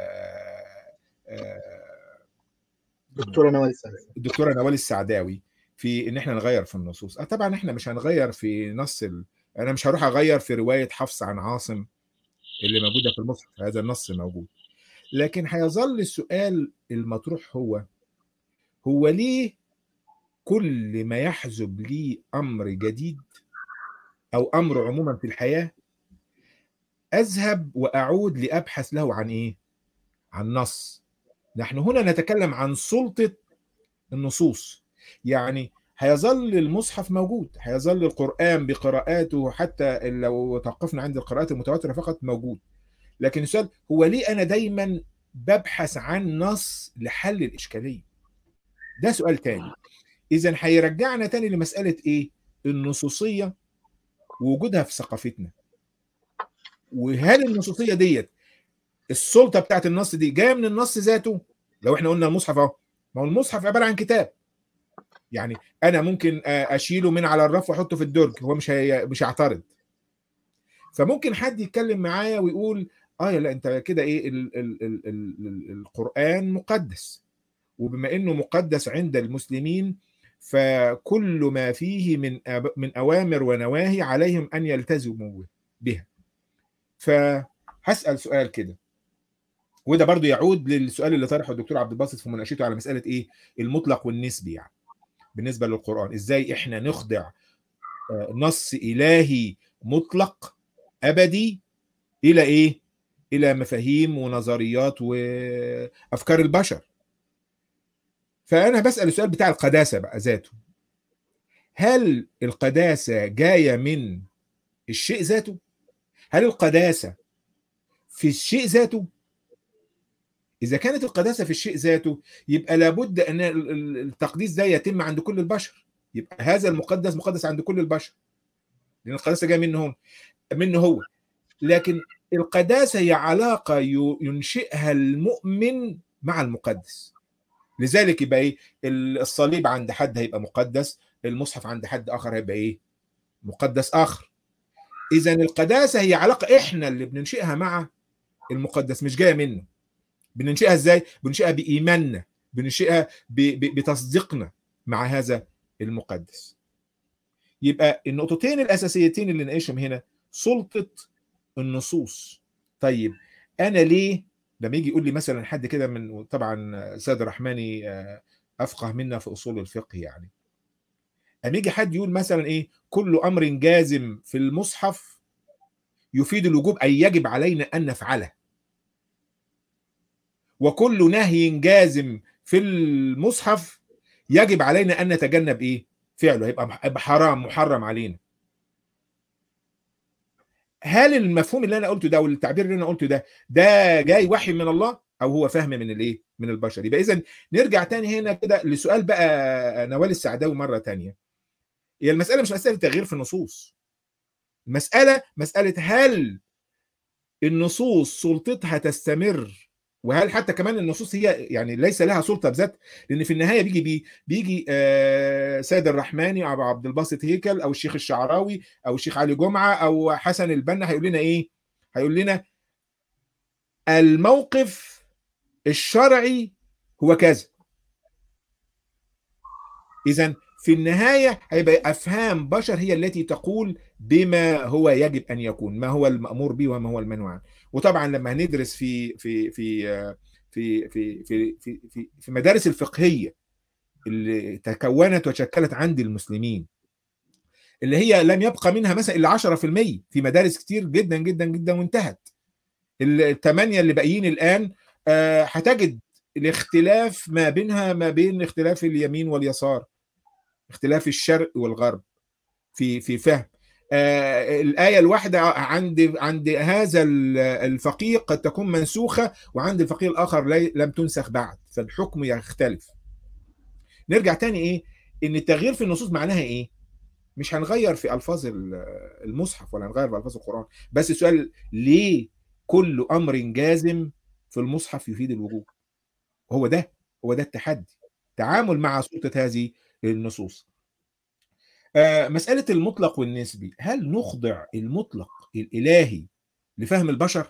دكتوره نوال السعداوي الدكتوره نوال السعداوي في ان احنا نغير في النصوص طبعا احنا مش هنغير في نص ال... انا مش هروح اغير في روايه حفص عن عاصم اللي موجوده في المصحف هذا النص موجود لكن هيظل السؤال المطروح هو هو ليه كل ما يحزب لي امر جديد او امر عموما في الحياه اذهب واعود لابحث له عن ايه عن نص نحن هنا نتكلم عن سلطه النصوص يعني هيظل المصحف موجود هيظل القرآن بقراءاته حتى لو توقفنا عند القراءات المتواترة فقط موجود لكن السؤال هو ليه أنا دايما ببحث عن نص لحل الإشكالية ده سؤال تاني إذا هيرجعنا تاني لمسألة إيه النصوصية ووجودها في ثقافتنا وهل النصوصية ديت السلطة بتاعت النص دي جاية من النص ذاته لو احنا قلنا المصحف اهو ما هو المصحف عبارة عن كتاب يعني انا ممكن اشيله من على الرف واحطه في الدرج هو مش هي... مش هيعترض فممكن حد يتكلم معايا ويقول اه لا انت كده ايه ال... ال... ال... ال... القران مقدس وبما انه مقدس عند المسلمين فكل ما فيه من أب... من اوامر ونواهي عليهم ان يلتزموا بها فهسال سؤال كده وده برضو يعود للسؤال اللي طرحه الدكتور عبد الباسط في مناقشته على مساله ايه المطلق والنسبي يعني بالنسبه للقران ازاي احنا نخضع نص الهي مطلق ابدي الى ايه الى مفاهيم ونظريات وافكار البشر فانا بسال السؤال بتاع القداسه بقى ذاته هل القداسه جايه من الشيء ذاته هل القداسه في الشيء ذاته إذا كانت القداسة في الشيء ذاته يبقى لابد أن التقديس ده يتم عند كل البشر يبقى هذا المقدس مقدس عند كل البشر لأن القداسة جاية منه هم منه هو لكن القداسة هي علاقة ينشئها المؤمن مع المقدس لذلك يبقى ايه الصليب عند حد هيبقى مقدس المصحف عند حد اخر هيبقى ايه مقدس اخر اذا القداسه هي علاقه احنا اللي بننشئها مع المقدس مش جايه منه بننشئها ازاي بننشئها بايماننا بننشئها بتصديقنا مع هذا المقدس يبقى النقطتين الاساسيتين اللي نناقشهم هنا سلطه النصوص طيب انا ليه لما يجي يقول لي مثلا حد كده من طبعا سيد الرحماني افقه منا في اصول الفقه يعني اما يجي حد يقول مثلا ايه كل امر جازم في المصحف يفيد الوجوب اي يجب علينا ان نفعله وكل نهي جازم في المصحف يجب علينا ان نتجنب ايه فعله هيبقى حرام محرم علينا هل المفهوم اللي انا قلته ده والتعبير اللي انا قلته ده ده جاي وحي من الله او هو فهم من الايه من البشر يبقى اذا نرجع تاني هنا كده لسؤال بقى نوال السعداوي مره تانية هي المساله مش مساله تغيير في النصوص المساله مساله هل النصوص سلطتها تستمر وهل حتى كمان النصوص هي يعني ليس لها سلطه بذات لان في النهايه بيجي بي بيجي آه سيد الرحماني او عبد الباسط هيكل او الشيخ الشعراوي او الشيخ علي جمعه او حسن البنا هيقول لنا ايه؟ هيقول لنا الموقف الشرعي هو كذا اذا في النهايه هيبقى افهام بشر هي التي تقول بما هو يجب ان يكون ما هو المامور به وما هو المنوع عنه وطبعا لما هندرس في في في في في في في في, في مدارس الفقهيه اللي تكونت وتشكلت عند المسلمين اللي هي لم يبقى منها مثلا الا 10% في مدارس كتير جدا جدا جدا وانتهت الثمانيه اللي باقيين الان هتجد الاختلاف ما بينها ما بين اختلاف اليمين واليسار اختلاف الشرق والغرب في في فهم آه الآية الواحدة عند عند هذا الفقيه قد تكون منسوخة وعند الفقيه الآخر لم تنسخ بعد فالحكم يختلف نرجع تاني إيه إن التغيير في النصوص معناها إيه مش هنغير في ألفاظ المصحف ولا هنغير في ألفاظ القرآن بس السؤال ليه كل أمر جازم في المصحف يفيد الوجوب هو ده هو ده التحدي تعامل مع سلطة هذه النصوص مسألة المطلق والنسبي هل نخضع المطلق الإلهي لفهم البشر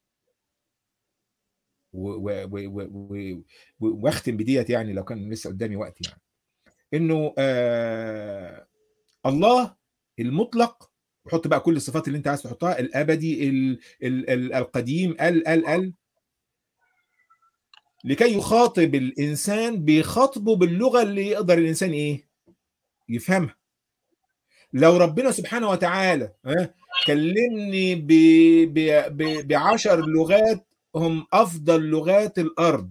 واختم بديت يعني لو كان لسه قدامي وقت يعني انه آه الله المطلق وحط بقى كل الصفات اللي انت عايز تحطها الابدي ال ال ال القديم ال ال ال لكي يخاطب الانسان بيخاطبه باللغه اللي يقدر الانسان ايه يفهمها لو ربنا سبحانه وتعالى كلمني ب... ب... ب... بعشر لغات هم افضل لغات الارض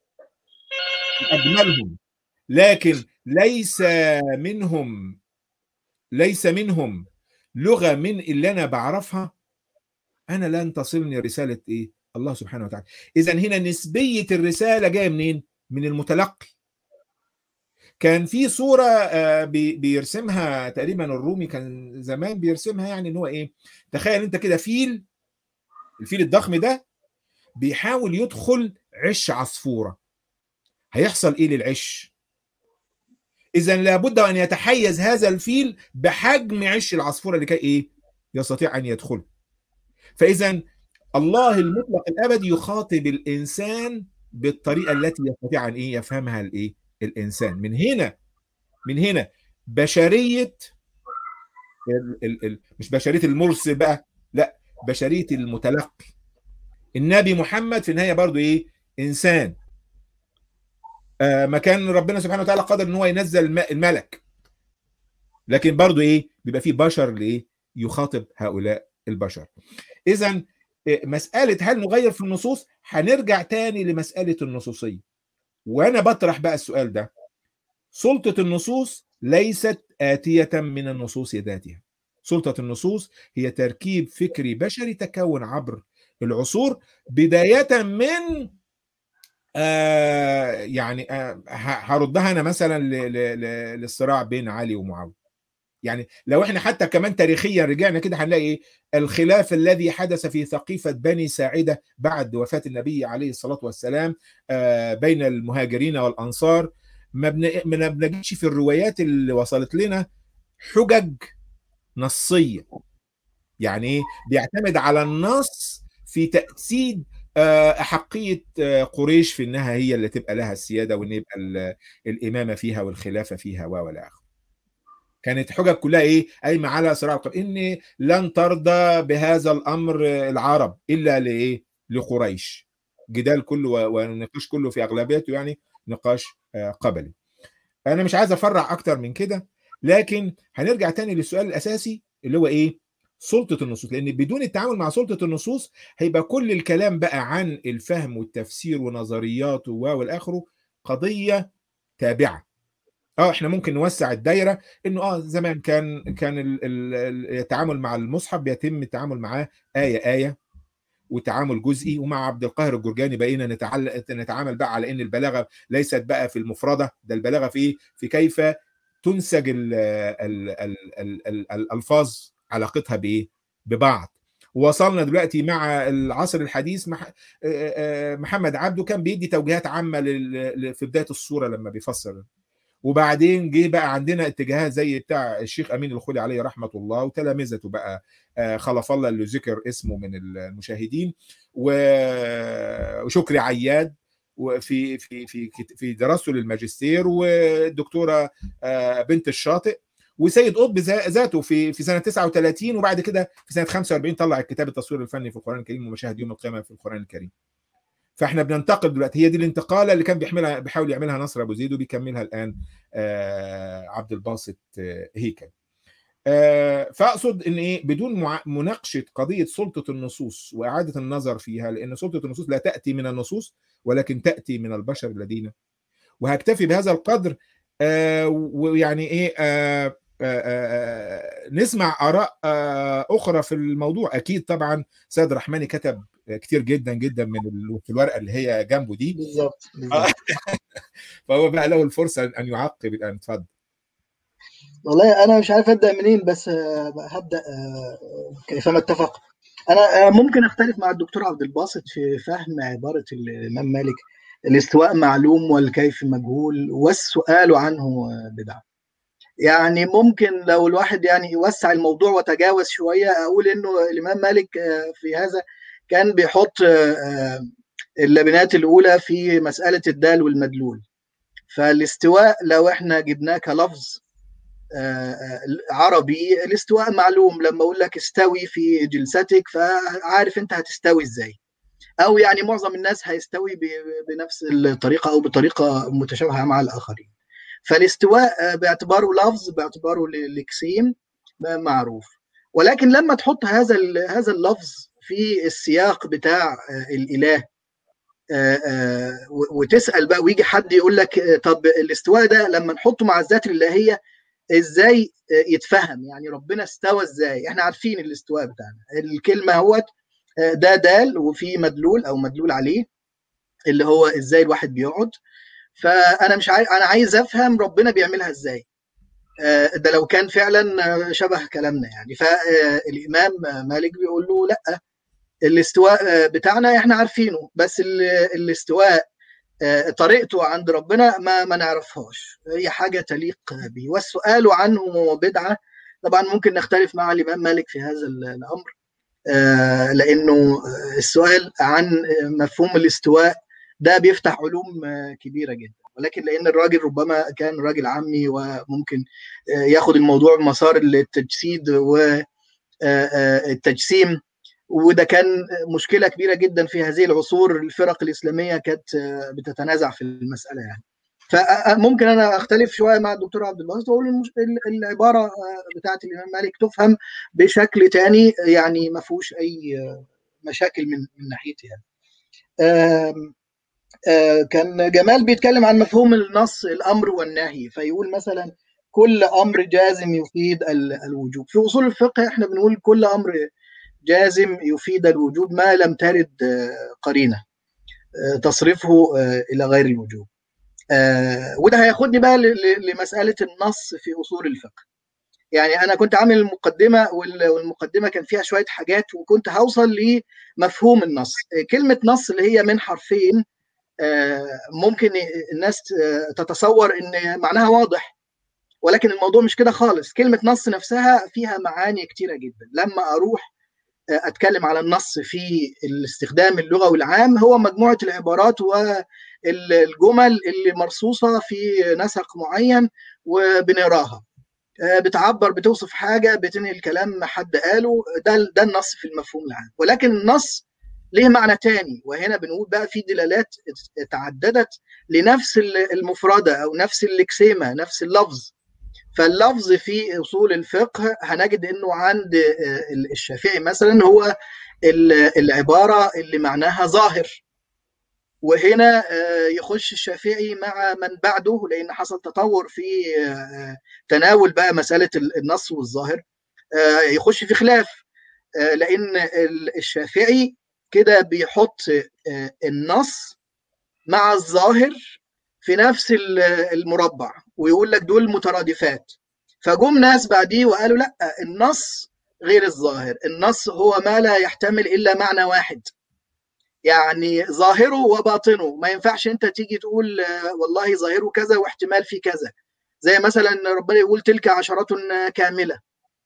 اجملهم لكن ليس منهم ليس منهم لغه من اللي انا بعرفها انا لن تصلني رساله ايه الله سبحانه وتعالى اذا هنا نسبيه الرساله جايه منين من المتلقي كان في صوره بيرسمها تقريبا الرومي كان زمان بيرسمها يعني ان هو ايه تخيل انت كده فيل الفيل الضخم ده بيحاول يدخل عش عصفوره هيحصل ايه للعش اذا لابد ان يتحيز هذا الفيل بحجم عش العصفوره لكي ايه يستطيع ان يدخل فاذا الله المطلق الابدي يخاطب الانسان بالطريقه التي يستطيع ان ايه يفهمها الايه الانسان من هنا من هنا بشريه ال ال ال مش بشريه المرسل بقى لا بشريه المتلقي النبي محمد في النهايه برضو ايه انسان آه ما كان ربنا سبحانه وتعالى قادر ان هو ينزل الملك لكن برضو ايه بيبقى فيه بشر لايه يخاطب هؤلاء البشر اذا مساله هل نغير في النصوص هنرجع تاني لمساله النصوصيه وانا بطرح بقى السؤال ده سلطه النصوص ليست اتيه من النصوص ذاتها سلطه النصوص هي تركيب فكري بشري تكون عبر العصور بدايه من آه يعني آه هردها انا مثلا للصراع بين علي ومعاويه يعني لو احنا حتى كمان تاريخيا رجعنا كده هنلاقي ايه الخلاف الذي حدث في ثقيفه بني ساعده بعد وفاه النبي عليه الصلاه والسلام آه بين المهاجرين والانصار ما بنجدش في الروايات اللي وصلت لنا حجج نصيه يعني ايه بيعتمد على النص في تاكيد احقيه قريش في انها هي اللي تبقى لها السياده وان يبقى الامامه فيها والخلافه فيها والى اخره كانت حجج كلها ايه قايمه على صراع القبائل ان لن ترضى بهذا الامر العرب الا لايه لقريش جدال كله والنقاش كله في اغلبيته يعني نقاش قبلي انا مش عايز افرع اكتر من كده لكن هنرجع تاني للسؤال الاساسي اللي هو ايه سلطه النصوص لان بدون التعامل مع سلطه النصوص هيبقى كل الكلام بقى عن الفهم والتفسير ونظرياته والاخره قضيه تابعه اه احنا ممكن نوسع الدايره انه اه زمان كان كان ال ال التعامل مع المصحف بيتم التعامل معاه ايه ايه وتعامل جزئي ومع عبد القاهر الجرجاني بقينا نتعلق نتعامل بقى على ان البلاغه ليست بقى في المفرده ده البلاغه في ايه؟ في كيف تنسج ال ال ال ال ال الالفاظ علاقتها بايه؟ ببعض وصلنا دلوقتي مع العصر الحديث محمد عبده كان بيدي توجيهات عامه في بدايه الصوره لما بيفسر وبعدين جه بقى عندنا اتجاهات زي بتاع الشيخ امين الخولي عليه رحمه الله وتلامذته بقى خلف الله اللي ذكر اسمه من المشاهدين وشكري عياد وفي في في في دراسته للماجستير والدكتوره بنت الشاطئ وسيد قطب ذاته في في سنه 39 وبعد كده في سنه 45 طلع الكتاب التصوير الفني في القران الكريم ومشاهد يوم القيامه في القران الكريم. فاحنا بننتقل دلوقتي هي دي الانتقاله اللي كان بيحملها بيحاول يعملها نصر ابو زيد وبيكملها الان عبد الباسط هيكل. فاقصد ان ايه بدون مناقشه قضيه سلطه النصوص واعاده النظر فيها لان سلطه النصوص لا تاتي من النصوص ولكن تاتي من البشر الذين وهكتفي بهذا القدر آه ويعني ايه آه آه نسمع اراء اخرى في الموضوع اكيد طبعا سيد رحماني كتب كتير جدا جدا من في الورقه اللي هي جنبه دي بالظبط فهو بقى له الفرصه ان يعقب الان اتفضل والله انا مش عارف ابدا منين بس هبدا كيفما اتفق انا ممكن اختلف مع الدكتور عبد الباسط في فهم عباره الامام مالك الاستواء معلوم والكيف مجهول والسؤال عنه بدعه يعني ممكن لو الواحد يعني يوسع الموضوع وتجاوز شويه اقول انه الامام مالك في هذا كان بيحط اللبنات الاولى في مساله الدال والمدلول فالاستواء لو احنا جبناه كلفظ عربي الاستواء معلوم لما اقول لك استوي في جلستك فعارف انت هتستوي ازاي او يعني معظم الناس هيستوي بنفس الطريقه او بطريقه متشابهه مع الاخرين فالاستواء باعتباره لفظ باعتباره لكسيم معروف ولكن لما تحط هذا هذا اللفظ في السياق بتاع الاله وتسال بقى ويجي حد يقول لك طب الاستواء ده لما نحطه مع الذات الالهيه ازاي يتفهم يعني ربنا استوى ازاي احنا عارفين الاستواء بتاعنا الكلمه هوت ده دال وفي مدلول او مدلول عليه اللي هو ازاي الواحد بيقعد فانا مش عايز انا عايز افهم ربنا بيعملها ازاي ده لو كان فعلا شبه كلامنا يعني فالامام مالك بيقول له لا الاستواء بتاعنا احنا عارفينه بس الاستواء طريقته عند ربنا ما ما نعرفهاش هي حاجه تليق به والسؤال عنه بدعه طبعا ممكن نختلف مع الامام مالك في هذا الامر لانه السؤال عن مفهوم الاستواء ده بيفتح علوم كبيره جدا ولكن لان الراجل ربما كان راجل عامي وممكن ياخد الموضوع مسار التجسيد والتجسيم وده كان مشكله كبيره جدا في هذه العصور الفرق الاسلاميه كانت بتتنازع في المساله يعني فممكن انا اختلف شويه مع الدكتور عبد الباسط واقول العباره بتاعت الامام مالك تفهم بشكل تاني يعني ما فيهوش اي مشاكل من من ناحيتي يعني. آم آم كان جمال بيتكلم عن مفهوم النص الامر والنهي فيقول مثلا كل امر جازم يفيد الوجوب في اصول الفقه احنا بنقول كل امر جازم يفيد الوجوب ما لم ترد قرينه تصرفه الى غير الوجوب وده هياخدني بقى لمساله النص في اصول الفقه يعني انا كنت عامل المقدمه والمقدمه كان فيها شويه حاجات وكنت هوصل لمفهوم النص كلمه نص اللي هي من حرفين ممكن الناس تتصور ان معناها واضح ولكن الموضوع مش كده خالص كلمه نص نفسها فيها معاني كتيره جدا لما اروح اتكلم على النص في الاستخدام اللغوي العام هو مجموعه العبارات والجمل اللي مرصوصه في نسق معين وبنقراها بتعبر بتوصف حاجه بتنهي الكلام حد قاله ده ده النص في المفهوم العام ولكن النص ليه معنى تاني وهنا بنقول بقى في دلالات تعددت لنفس المفردة أو نفس اللكسيمة نفس اللفظ فاللفظ في أصول الفقه هنجد أنه عند الشافعي مثلا هو العبارة اللي معناها ظاهر وهنا يخش الشافعي مع من بعده لأن حصل تطور في تناول بقى مسألة النص والظاهر يخش في خلاف لأن الشافعي كده بيحط النص مع الظاهر في نفس المربع ويقول لك دول مترادفات فجم ناس بعديه وقالوا لا النص غير الظاهر النص هو ما لا يحتمل الا معنى واحد يعني ظاهره وباطنه ما ينفعش انت تيجي تقول والله ظاهره كذا واحتمال في كذا زي مثلا ربنا يقول تلك عشرة كاملة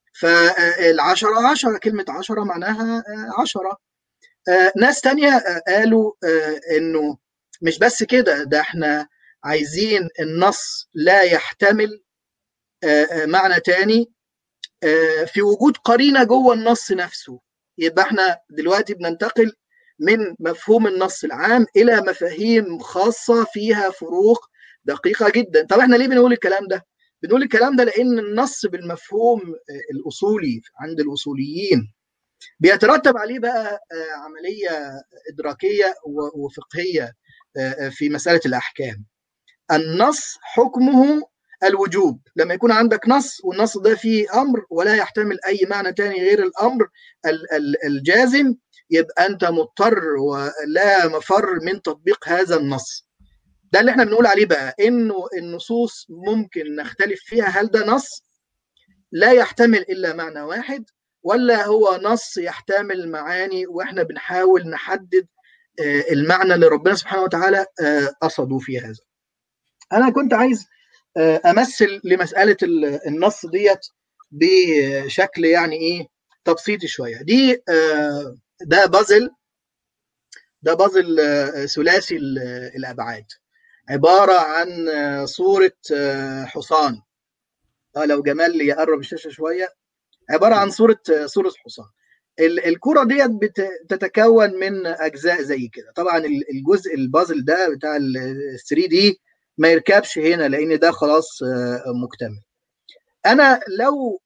فالعشرة عشرة كلمة عشرة معناها عشرة ناس تانية قالوا انه مش بس كده ده احنا عايزين النص لا يحتمل معنى تاني في وجود قرينة جوه النص نفسه يبقى احنا دلوقتي بننتقل من مفهوم النص العام الى مفاهيم خاصه فيها فروق دقيقه جدا طب احنا ليه بنقول الكلام ده بنقول الكلام ده لان النص بالمفهوم الاصولي عند الاصوليين بيترتب عليه بقى عمليه ادراكيه وفقهيه في مساله الاحكام النص حكمه الوجوب لما يكون عندك نص والنص ده فيه امر ولا يحتمل اي معنى تاني غير الامر الجازم يبقى انت مضطر ولا مفر من تطبيق هذا النص ده اللي احنا بنقول عليه بقى انه النصوص ممكن نختلف فيها هل ده نص لا يحتمل الا معنى واحد ولا هو نص يحتمل معاني واحنا بنحاول نحدد المعنى اللي ربنا سبحانه وتعالى قصده في هذا انا كنت عايز امثل لمساله النص ديت بشكل يعني ايه تبسيطي شويه دي ده بازل ده بازل ثلاثي الابعاد عباره عن صوره حصان لو جمال يقرب الشاشه شويه عباره عن صوره صوره حصان الكره ديت بتتكون من اجزاء زي كده طبعا الجزء البازل ده بتاع ال 3 دي ما يركبش هنا لان ده خلاص مكتمل انا لو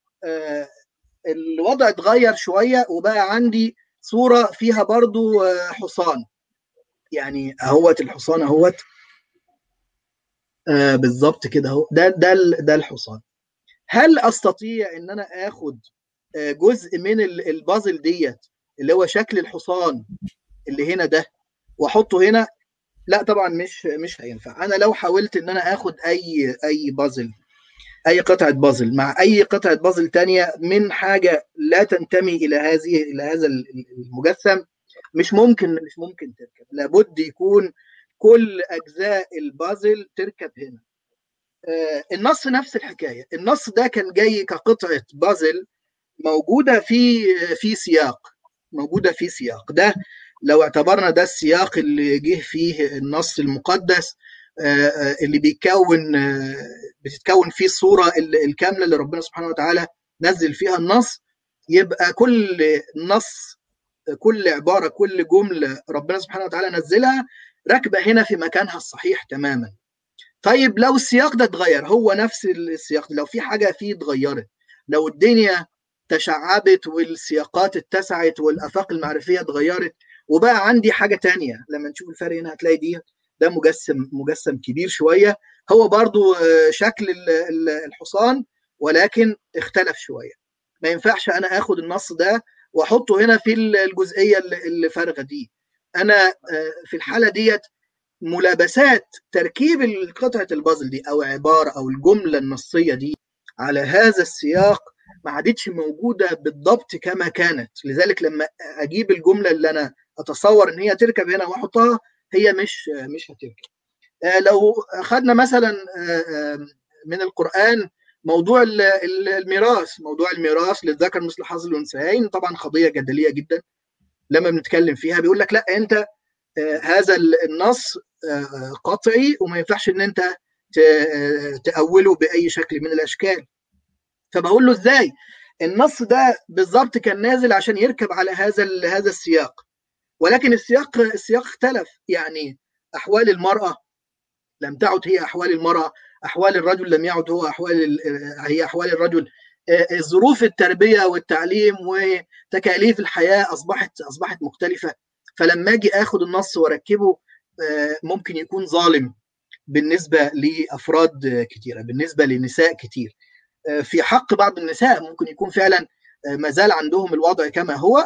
الوضع اتغير شويه وبقى عندي صوره فيها برضو حصان يعني اهوت الحصان اهوت آه بالظبط كده اهو ده ده ده الحصان هل استطيع ان انا اخد جزء من البازل ديت اللي هو شكل الحصان اللي هنا ده واحطه هنا لا طبعا مش مش هينفع انا لو حاولت ان انا اخد اي اي بازل اي قطعه بازل مع اي قطعه بازل تانية من حاجه لا تنتمي الى هذه الى هذا المجسم مش ممكن مش ممكن تركب لابد يكون كل اجزاء البازل تركب هنا آه النص نفس الحكايه النص ده كان جاي كقطعه بازل موجوده في في سياق موجوده في سياق ده لو اعتبرنا ده السياق اللي جه فيه النص المقدس اللي بيكون بتتكون فيه الصوره الكامله اللي ربنا سبحانه وتعالى نزل فيها النص يبقى كل نص كل عباره كل جمله ربنا سبحانه وتعالى نزلها راكبه هنا في مكانها الصحيح تماما طيب لو السياق ده اتغير هو نفس السياق لو في حاجه فيه اتغيرت لو الدنيا تشعبت والسياقات اتسعت والافاق المعرفيه اتغيرت وبقى عندي حاجه تانية لما نشوف الفرق هنا هتلاقي دي ده مجسم مجسم كبير شويه هو برضو شكل الحصان ولكن اختلف شويه ما ينفعش انا اخد النص ده واحطه هنا في الجزئيه اللي فارغه دي انا في الحاله ديت ملابسات تركيب قطعه البازل دي او عباره او الجمله النصيه دي على هذا السياق ما عادتش موجوده بالضبط كما كانت لذلك لما اجيب الجمله اللي انا اتصور ان هي تركب هنا واحطها هي مش مش هتركب لو اخذنا مثلا من القران موضوع الميراث موضوع الميراث للذكر مثل حظ الانثيين طبعا قضيه جدليه جدا لما بنتكلم فيها بيقول لك لا انت هذا النص قطعي وما ينفعش ان انت تأوله باي شكل من الاشكال فبقول له ازاي النص ده بالظبط كان نازل عشان يركب على هذا هذا السياق ولكن السياق السياق اختلف يعني احوال المراه لم تعد هي احوال المراه احوال الرجل لم يعد هو احوال هي احوال الرجل ظروف التربيه والتعليم وتكاليف الحياه اصبحت اصبحت مختلفه فلما اجي اخد النص واركبه ممكن يكون ظالم بالنسبه لافراد كثيره بالنسبه لنساء كثير في حق بعض النساء ممكن يكون فعلا ما زال عندهم الوضع كما هو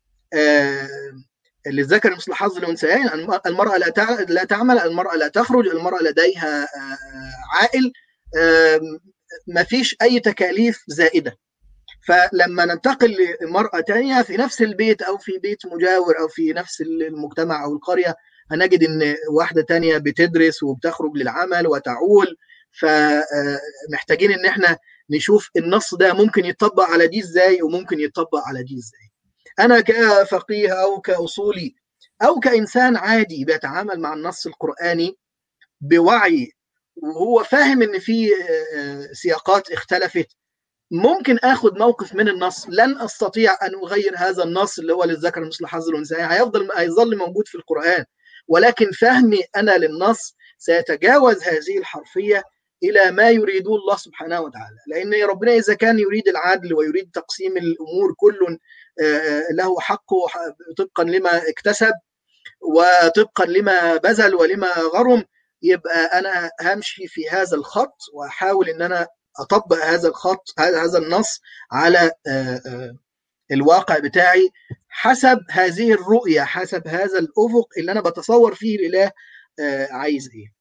للذكر مثل حظ الانثيين المراه لا لا تعمل المراه لا تخرج المراه لديها عائل ما فيش اي تكاليف زائده فلما ننتقل لمرأة تانية في نفس البيت أو في بيت مجاور أو في نفس المجتمع أو القرية هنجد إن واحدة تانية بتدرس وبتخرج للعمل وتعول فمحتاجين إن إحنا نشوف النص ده ممكن يتطبق على دي إزاي وممكن يتطبق على دي إزاي أنا كفقيه أو كأصولي أو كإنسان عادي بيتعامل مع النص القرآني بوعي وهو فاهم إن في سياقات اختلفت ممكن اخد موقف من النص لن استطيع ان اغير هذا النص اللي هو للذكر مثل حظ الانثيين هيفضل هيظل موجود في القران ولكن فهمي انا للنص سيتجاوز هذه الحرفيه الى ما يريده الله سبحانه وتعالى لان ربنا اذا كان يريد العدل ويريد تقسيم الامور كل له حقه طبقا لما اكتسب وطبقا لما بذل ولما غرم يبقى انا همشي في هذا الخط واحاول ان انا اطبق هذا الخط هذا النص على الواقع بتاعي حسب هذه الرؤيه حسب هذا الافق اللي انا بتصور فيه الاله عايز ايه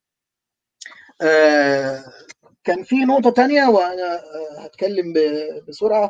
كان في نقطه تانية وانا هتكلم بسرعه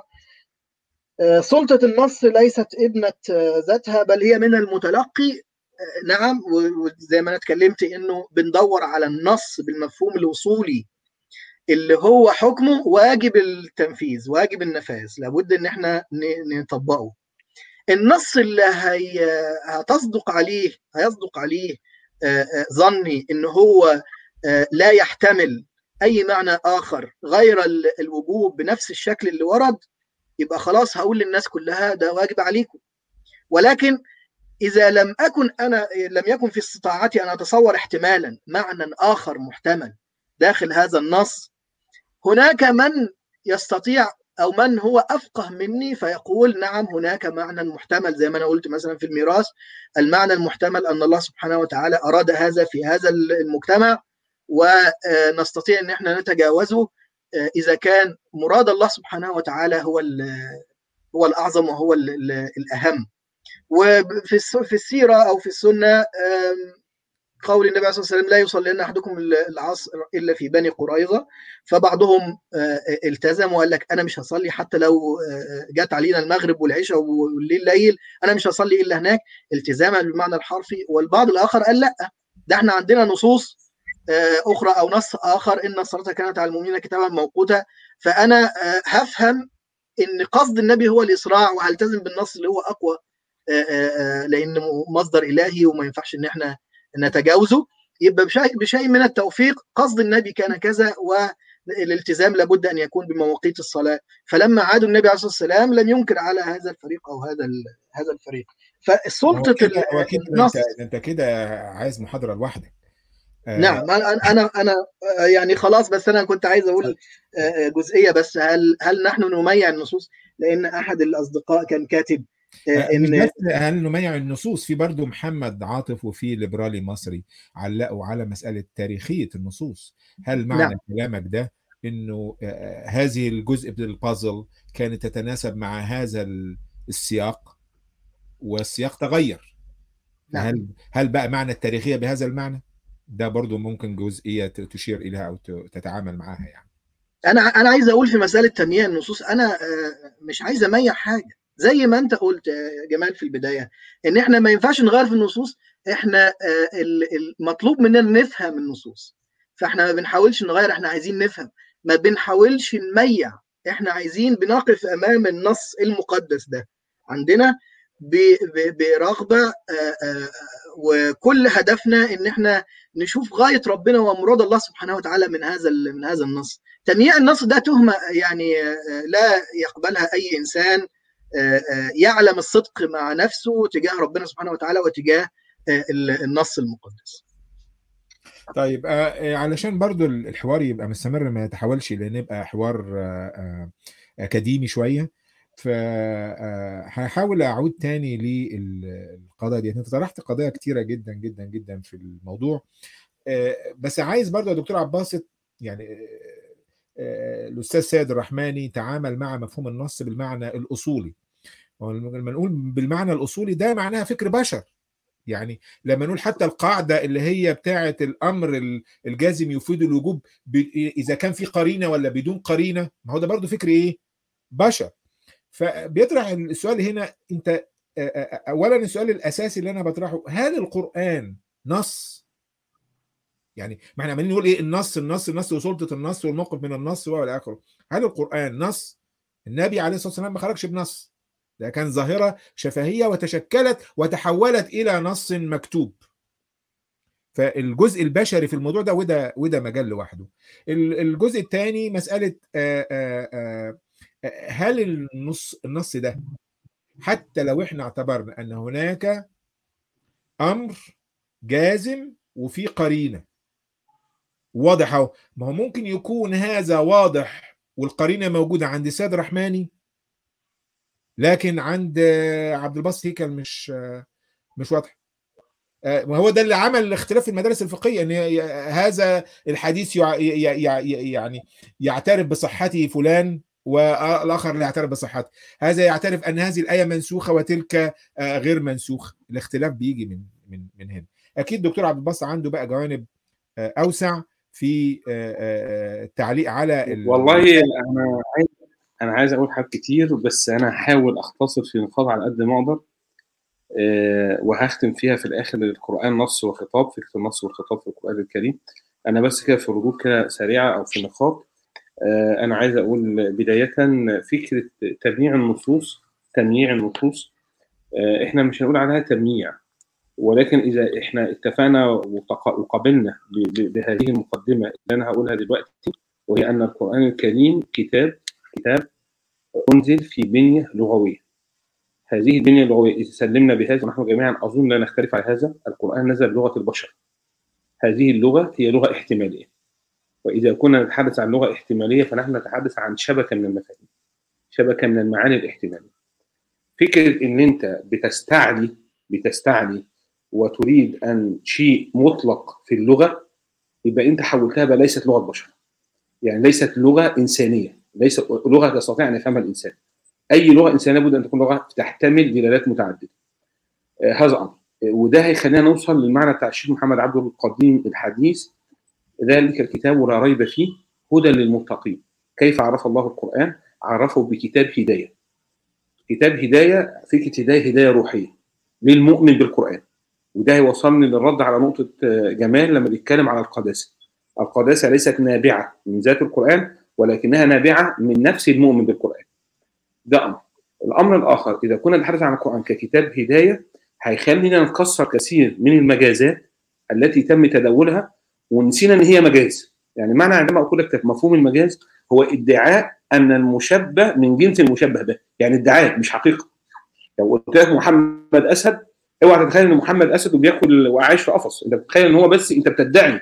سلطه النص ليست ابنه ذاتها بل هي من المتلقي نعم وزي ما انا اتكلمت انه بندور على النص بالمفهوم الاصولي اللي هو حكمه واجب التنفيذ واجب النفاذ لابد ان احنا نطبقه النص اللي هي هتصدق عليه هيصدق عليه ظني ان هو لا يحتمل اي معنى اخر غير الوجوب بنفس الشكل اللي ورد يبقى خلاص هقول للناس كلها ده واجب عليكم ولكن اذا لم اكن انا لم يكن في استطاعتي ان اتصور احتمالا معنى اخر محتمل داخل هذا النص هناك من يستطيع او من هو افقه مني فيقول نعم هناك معنى محتمل زي ما انا قلت مثلا في الميراث المعنى المحتمل ان الله سبحانه وتعالى اراد هذا في هذا المجتمع ونستطيع ان احنا نتجاوزه اذا كان مراد الله سبحانه وتعالى هو هو الاعظم وهو الاهم وفي في السيره او في السنه قول النبي صلى الله عليه وسلم لا يصلين احدكم العصر الا في بني قريظه فبعضهم التزم وقال لك انا مش هصلي حتى لو جت علينا المغرب والعشاء والليل ليل انا مش هصلي الا هناك التزاما بالمعنى الحرفي والبعض الاخر قال لا ده احنا عندنا نصوص اخرى او نص اخر ان الصلاه كانت على المؤمنين كتابا موقوتا فانا هفهم ان قصد النبي هو الاسراع وهلتزم بالنص اللي هو اقوى لانه مصدر الهي وما ينفعش ان احنا نتجاوزه يبقى بشيء, بشيء من التوفيق قصد النبي كان كذا والالتزام لابد ان يكون بمواقيت الصلاه فلما عادوا النبي عليه الصلاه والسلام لم ينكر على هذا الفريق او هذا هذا الفريق فسلطه النص انت, انت كده عايز محاضره لوحدك نعم انا انا انا يعني خلاص بس انا كنت عايز اقول جزئيه بس هل هل نحن نميع النصوص لان احد الاصدقاء كان كاتب ان هل نميع النصوص في برضه محمد عاطف وفي ليبرالي مصري علقوا على مساله تاريخيه النصوص هل معنى نعم. كلامك ده انه هذه الجزء من البازل كانت تتناسب مع هذا السياق والسياق تغير نعم. هل هل بقى معنى التاريخيه بهذا المعنى ده برضه ممكن جزئيه تشير اليها او تتعامل معاها يعني انا انا عايز اقول في مساله تمييع النصوص انا مش عايز اميع حاجه زي ما انت قلت جمال في البدايه ان احنا ما ينفعش نغير في النصوص احنا المطلوب مننا نفهم النصوص فاحنا ما بنحاولش نغير احنا عايزين نفهم ما بنحاولش نميع احنا عايزين بنقف امام النص المقدس ده عندنا برغبه وكل هدفنا ان احنا نشوف غايه ربنا ومراد الله سبحانه وتعالى من هذا من هذا النص تمييع النص ده تهمه يعني لا يقبلها اي انسان يعلم الصدق مع نفسه تجاه ربنا سبحانه وتعالى وتجاه النص المقدس طيب علشان برضو الحوار يبقى مستمر ما يتحولش لنبقى حوار اكاديمي شويه فهحاول اعود تاني للقضايا دي انت طرحت قضايا كتيره جدا جدا جدا في الموضوع بس عايز برضو يا دكتور عباس يعني الاستاذ سيد الرحماني تعامل مع مفهوم النص بالمعنى الاصولي لما نقول بالمعنى الاصولي ده معناها فكر بشر يعني لما نقول حتى القاعده اللي هي بتاعه الامر الجازم يفيد الوجوب اذا كان في قرينه ولا بدون قرينه ما هو ده برضو فكر ايه بشر فبيطرح السؤال هنا انت اولا السؤال الاساسي اللي انا بطرحه هل القران نص يعني ما احنا عمالين نقول ايه النص النص النص وسلطه النص والموقف من النص والى اخره هل القران نص النبي عليه الصلاه والسلام ما خرجش بنص ده كان ظاهره شفهيه وتشكلت وتحولت الى نص مكتوب فالجزء البشري في الموضوع ده وده وده مجال لوحده الجزء الثاني مساله آآ آآ هل النص النص ده حتى لو احنا اعتبرنا ان هناك امر جازم وفي قرينه واضح اهو ما هو ممكن يكون هذا واضح والقرينه موجوده عند سيد رحماني لكن عند عبد الباسط هيكل مش مش واضح وهو ده اللي عمل الاختلاف في المدارس الفقهيه ان هذا الحديث يعني يعترف بصحته فلان والاخر لا يعترف بصحته هذا يعترف ان هذه الايه منسوخه وتلك غير منسوخ الاختلاف بيجي من من من هنا اكيد دكتور عبد الباسط عنده بقى جوانب اوسع في التعليق على والله انا عايز انا عايز اقول حاجات كتير بس انا هحاول اختصر في نقاط على قد ما اقدر أه وهختم فيها في الاخر القران نص وخطاب فكره النص والخطاب في القران الكريم انا بس كده في ردود كده سريعه او في نقاط أه انا عايز اقول بدايه فكره تمييع النصوص تمييع النصوص أه احنا مش هنقول عليها تمييع ولكن اذا احنا اتفقنا وقبلنا بهذه المقدمه اللي انا هقولها دلوقتي وهي ان القران الكريم كتاب كتاب انزل في بنيه لغويه هذه البنيه اللغويه اذا سلمنا بهذا ونحن جميعا اظن لا نختلف على هذا القران نزل بلغه البشر هذه اللغه هي لغه احتماليه واذا كنا نتحدث عن لغه احتماليه فنحن نتحدث عن شبكه من المفاهيم شبكه من المعاني الاحتماليه فكره ان انت بتستعلي بتستعلي وتريد ان شيء مطلق في اللغه يبقى انت حولتها بقى ليست لغه بشر يعني ليست لغه انسانيه ليست لغه يستطيع ان يفهمها الانسان اي لغه انسانيه لابد ان تكون لغه تحتمل دلالات متعدده آه هذا امر آه وده هيخلينا نوصل للمعنى بتاع الشيخ محمد عبده القديم الحديث ذلك الكتاب لا ريب فيه هدى للمتقين كيف عرف الله القران عرفه بكتاب هدايه كتاب هدايه فكره هدايه هدايه روحيه للمؤمن بالقران وده هيوصلني للرد على نقطه جمال لما بيتكلم على القداسه القداسه ليست نابعه من ذات القران ولكنها نابعه من نفس المؤمن بالقران ده امر الامر الاخر اذا كنا نتحدث عن القران ككتاب هدايه هيخلينا نكسر كثير من المجازات التي تم تداولها ونسينا ان هي مجاز يعني معنى عندما اقول لك مفهوم المجاز هو ادعاء ان المشبه من جنس المشبه به يعني ادعاء مش حقيقه لو قلت لك محمد اسد اوعى تتخيل ان محمد اسد وبياكل وعايش في قفص انت بتتخيل ان هو بس انت بتدعي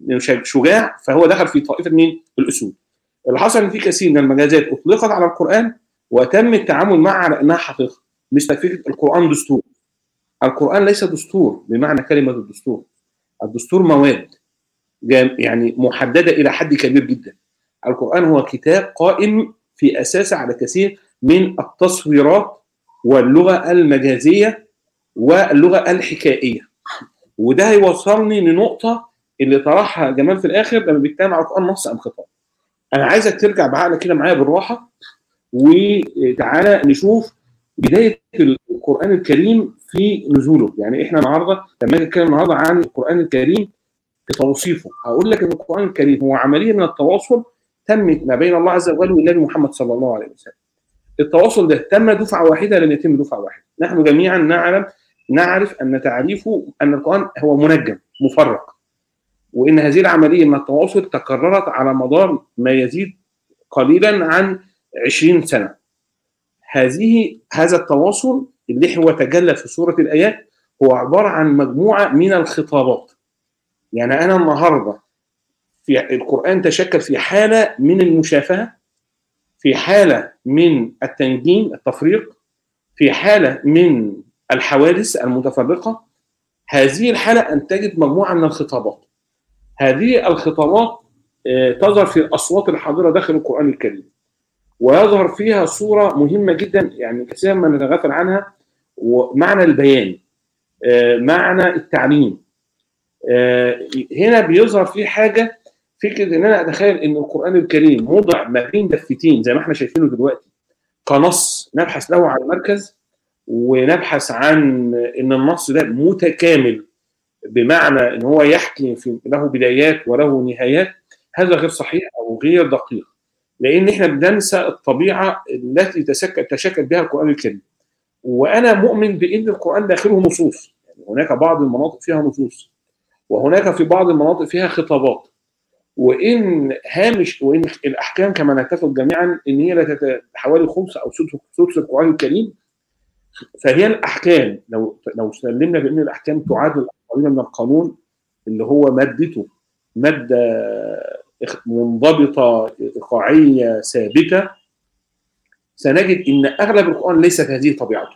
شجاع فهو دخل في طائفه مين؟ الاسود اللي حصل ان في كثير من المجازات اطلقت على القران وتم التعامل معها على انها حقيقه مثل فكره القران دستور القران ليس دستور بمعنى كلمه الدستور الدستور مواد يعني محدده الى حد كبير جدا القران هو كتاب قائم في اساسه على كثير من التصويرات واللغه المجازيه واللغه الحكائيه وده هيوصلني لنقطه اللي طرحها جمال في الاخر لما بيتكلم على القران نص ام خطاب انا عايزك ترجع بعقلك كده معايا بالراحه وتعالى نشوف بدايه القران الكريم في نزوله يعني احنا النهارده لما اجي اتكلم النهارده عن القران الكريم في توصيفه هقول لك ان القران الكريم هو عمليه من التواصل تمت ما بين الله عز وجل والنبي محمد صلى الله عليه وسلم التواصل ده تم دفعه واحده لم يتم دفعه واحده نحن جميعا نعلم نعرف ان تعريفه ان القران هو منجم مفرق وان هذه العمليه من التواصل تكررت على مدار ما يزيد قليلا عن 20 سنه هذه هذا التواصل اللي هو تجلى في سوره الايات هو عباره عن مجموعه من الخطابات يعني انا النهارده في القران تشكل في حاله من المشافهه في حاله من التنجيم التفريق في حاله من الحوادث المتفرقه هذه الحاله انتجت مجموعه من الخطابات هذه الخطابات تظهر في الاصوات الحاضره داخل القران الكريم ويظهر فيها صوره مهمه جدا يعني كثيرا ما نتغافل عنها ومعنى البيان معنى التعليم هنا بيظهر فيه حاجه فكره ان انا اتخيل ان القران الكريم موضع ما بين دفتين زي ما احنا شايفينه دلوقتي كنص نبحث له عن مركز ونبحث عن ان النص ده متكامل بمعنى ان هو يحكي في له بدايات وله نهايات هذا غير صحيح او غير دقيق لان احنا بننسى الطبيعه التي تشكل تشكل بها القران الكريم وانا مؤمن بان القران داخله نصوص يعني هناك بعض المناطق فيها نصوص وهناك في بعض المناطق فيها خطابات وان هامش وان الاحكام كما نتفق جميعا ان هي لا حوالي خمس او سدس القران الكريم فهي الاحكام لو لو سلمنا بان الاحكام تعادل قريبا من القانون اللي هو مادته ماده منضبطه ايقاعيه ثابته سنجد ان اغلب القران ليست هذه طبيعته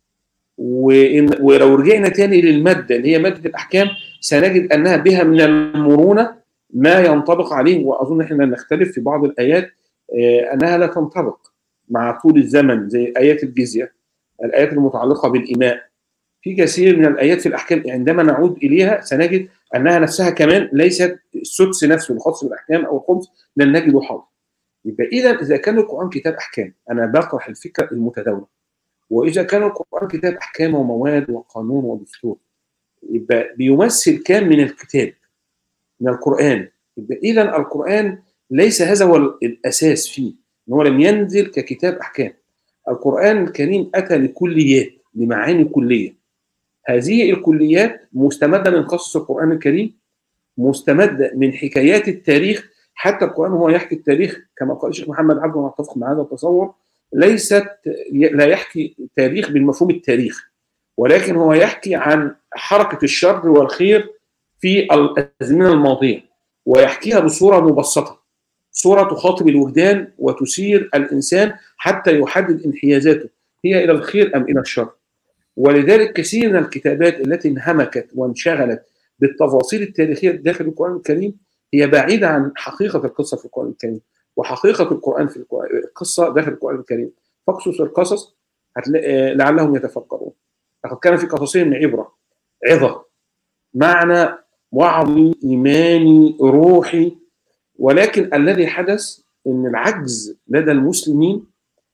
وإن ولو رجعنا تاني للماده اللي هي ماده الاحكام سنجد انها بها من المرونه ما ينطبق عليه واظن احنا نختلف في بعض الايات انها لا تنطبق مع طول الزمن زي ايات الجزيه الايات المتعلقه بالايماء في كثير من الايات في الاحكام عندما نعود اليها سنجد انها نفسها كمان ليست السدس نفسه الخاص بالاحكام او الخمس لن نجده حاضر يبقى اذا اذا كان القران كتاب احكام انا بطرح الفكره المتداوله واذا كان القران كتاب احكام ومواد وقانون ودستور يبقى بيمثل كام من الكتاب من القران يبقى اذا القران ليس هذا هو الاساس فيه ان هو لم ينزل ككتاب احكام القران الكريم اتى لكليات لمعاني كليه هذه الكليات مستمده من قصص القران الكريم مستمده من حكايات التاريخ حتى القران هو يحكي التاريخ كما قال الشيخ محمد عبده وانا اتفق مع هذا التصور ليست لا يحكي تاريخ بالمفهوم التاريخ ولكن هو يحكي عن حركه الشر والخير في الازمنه الماضيه ويحكيها بصوره مبسطه صوره تخاطب الوجدان وتثير الانسان حتى يحدد انحيازاته هي الى الخير ام الى الشر ولذلك كثير من الكتابات التي انهمكت وانشغلت بالتفاصيل التاريخيه داخل القران الكريم هي بعيده عن حقيقه القصه في القران الكريم وحقيقه القران في القصه داخل القران الكريم فاقصص القصص لعلهم يتفكرون لقد كان في قصصهم عبره عظه معنى وعظي ايماني روحي ولكن الذي حدث ان العجز لدى المسلمين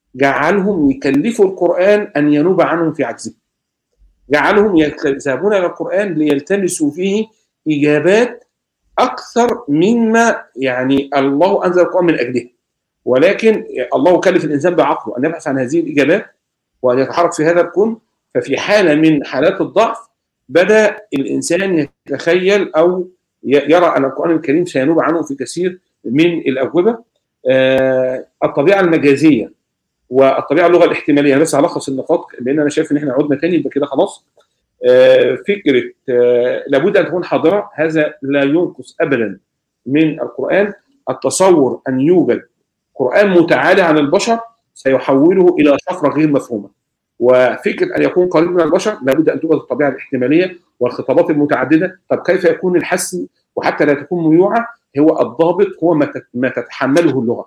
جعلهم يكلفوا القران ان ينوب عنهم في عجزه جعلهم يذهبون الى القران ليلتمسوا فيه اجابات اكثر مما يعني الله انزل القران من اجله ولكن الله كلف الانسان بعقله ان يبحث عن هذه الاجابات وان يتحرك في هذا الكون ففي حاله من حالات الضعف بدا الانسان يتخيل او يرى ان القران الكريم سينوب عنه في كثير من الاجوبه آه الطبيعه المجازيه والطبيعه اللغه الاحتماليه انا بس هلخص النقاط لان انا شايف ان احنا عدنا تاني يبقى كده خلاص آه فكره آه لابد ان تكون حاضره هذا لا ينقص ابدا من القران التصور ان يوجد قران متعالي عن البشر سيحوله الى شفره غير مفهومه وفكره ان يكون قريب من البشر لابد ان توجد الطبيعه الاحتماليه والخطابات المتعدده طب كيف يكون الحسم وحتى لا تكون ميوعه هو الضابط هو ما تتحمله اللغه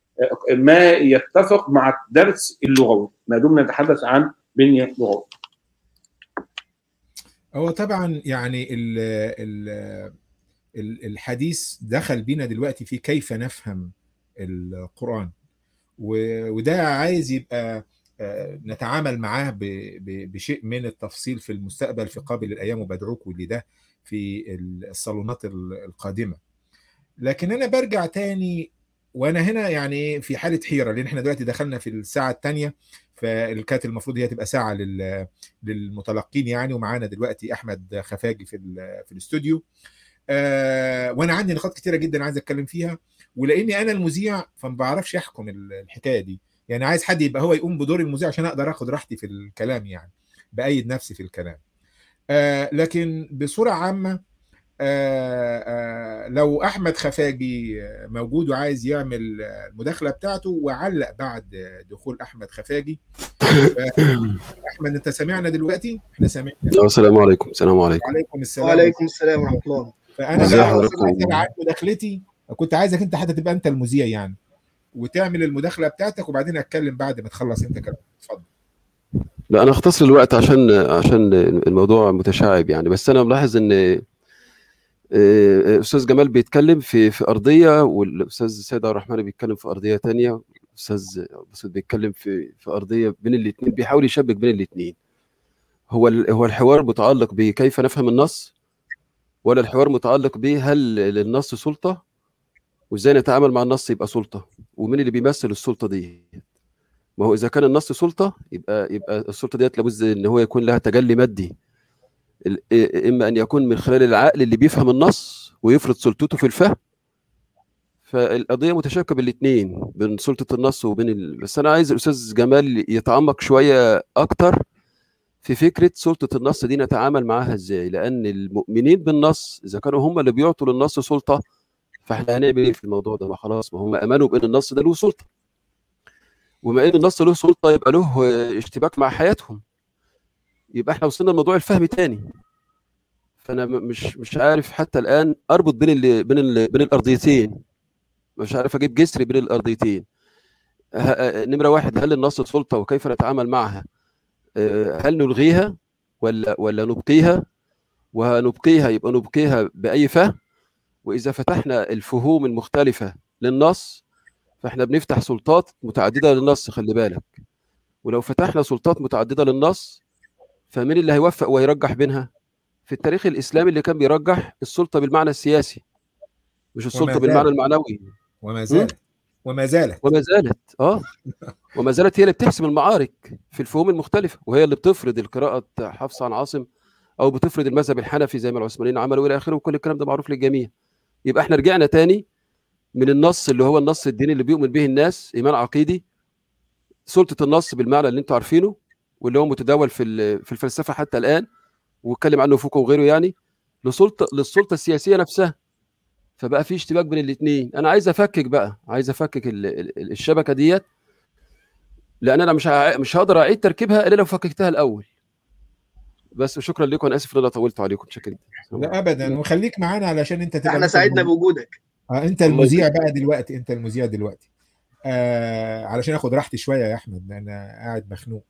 ما يتفق مع الدرس اللغوي ما دمنا نتحدث عن بنيه لغويه هو طبعا يعني ال ال الحديث دخل بينا دلوقتي في كيف نفهم القرآن وده عايز يبقى نتعامل معاه بشيء من التفصيل في المستقبل في قابل الأيام وبدعوكم لده في الصالونات القادمة لكن أنا برجع تاني وأنا هنا يعني في حالة حيرة لأن احنا دلوقتي دخلنا في الساعة الثانية فكانت المفروض هي تبقى ساعة للمتلقين يعني ومعانا دلوقتي أحمد خفاجي في في الاستوديو آه وانا عندي نقاط كتيره جدا عايز اتكلم فيها ولاني انا المذيع فما بعرفش احكم الحكايه دي يعني عايز حد يبقى هو يقوم بدور المذيع عشان اقدر اخد راحتي في الكلام يعني بايد نفسي في الكلام آه لكن بصوره عامه آه آه لو احمد خفاجي موجود وعايز يعمل المداخله بتاعته وعلق بعد دخول احمد خفاجي احمد انت سامعنا دلوقتي احنا سامعنا السلام عليكم السلام عليكم وعليكم السلام وعليكم السلام ورحمه الله فانا ازي بقى حضراتكم؟ عايز مداخلتي كنت عايزك انت حتى تبقى انت المذيع يعني وتعمل المداخله بتاعتك وبعدين اتكلم بعد ما تخلص انت كلام اتفضل لا انا اختصر الوقت عشان عشان الموضوع متشعب يعني بس انا ملاحظ ان آه، استاذ جمال بيتكلم في في ارضيه والاستاذ سيد عبد الرحمن بيتكلم في ارضيه تانية استاذ بس بيتكلم في في ارضيه بين الاثنين بيحاول يشبك بين الاثنين هو ال- هو الحوار متعلق بكيف نفهم النص ولا الحوار متعلق بهل للنص سلطه وازاي نتعامل مع النص يبقى سلطه ومين اللي بيمثل السلطه دي ما هو اذا كان النص سلطه يبقى يبقى السلطه ديت لابد ان هو يكون لها تجلي مادي ال- إ- اما ان يكون من خلال العقل اللي بيفهم النص ويفرض سلطته في الفهم فالقضيه متشابكه بالاثنين بين سلطه النص وبين ال... بس انا عايز الاستاذ جمال يتعمق شويه اكتر في فكره سلطه النص دي نتعامل معاها ازاي لان المؤمنين بالنص اذا كانوا هم اللي بيعطوا للنص سلطه فاحنا هنعمل ايه في الموضوع ده ما خلاص ما هم امنوا بان النص ده له سلطه وما ان النص له سلطه يبقى له آه، اشتباك مع حياتهم يبقى احنا وصلنا لموضوع الفهم تاني فانا م- مش مش عارف حتى الان اربط بين ال بين ال بين الارضيتين مش عارف اجيب جسر بين الارضيتين ه- آه، نمره واحد هل النص سلطه وكيف نتعامل معها آه، هل نلغيها ولا ولا نبقيها وهنبقيها يبقى نبقيها باي فهم واذا فتحنا الفهوم المختلفه للنص فاحنا بنفتح سلطات متعدده للنص خلي بالك ولو فتحنا سلطات متعدده للنص فمين اللي هيوفق ويرجح بينها في التاريخ الاسلامي اللي كان بيرجح السلطه بالمعنى السياسي مش السلطه وما بالمعنى زال. المعنوي وما زالت وما زالت وما زالت اه وما زالت هي اللي بتحسم المعارك في الفهوم المختلفه وهي اللي بتفرض القراءه حفص عن عاصم او بتفرض المذهب الحنفي زي ما العثمانيين عملوا الى اخره وكل الكلام ده معروف للجميع يبقى احنا رجعنا تاني من النص اللي هو النص الديني اللي بيؤمن به الناس ايمان عقيدي سلطه النص بالمعنى اللي انتوا عارفينه واللي هو متداول في ال- في الفلسفه حتى الان واتكلم عنه فوكو وغيره يعني لسلطه للسلطه السياسيه نفسها فبقى في اشتباك بين الاثنين انا عايز افكك بقى عايز افكك ال- ال- الشبكه ديت لان انا مش ه- مش هقدر اعيد تركيبها الا لو فككتها الاول بس شكرا لكم انا اسف ان انا طولت عليكم شكرا لا ابدا وخليك معانا علشان انت تبقى احنا مثل سعدنا المذيع. بوجودك آه انت المذيع بقى دلوقتي انت المذيع دلوقتي آه علشان اخد راحتي شويه يا احمد لأن انا قاعد مخنوق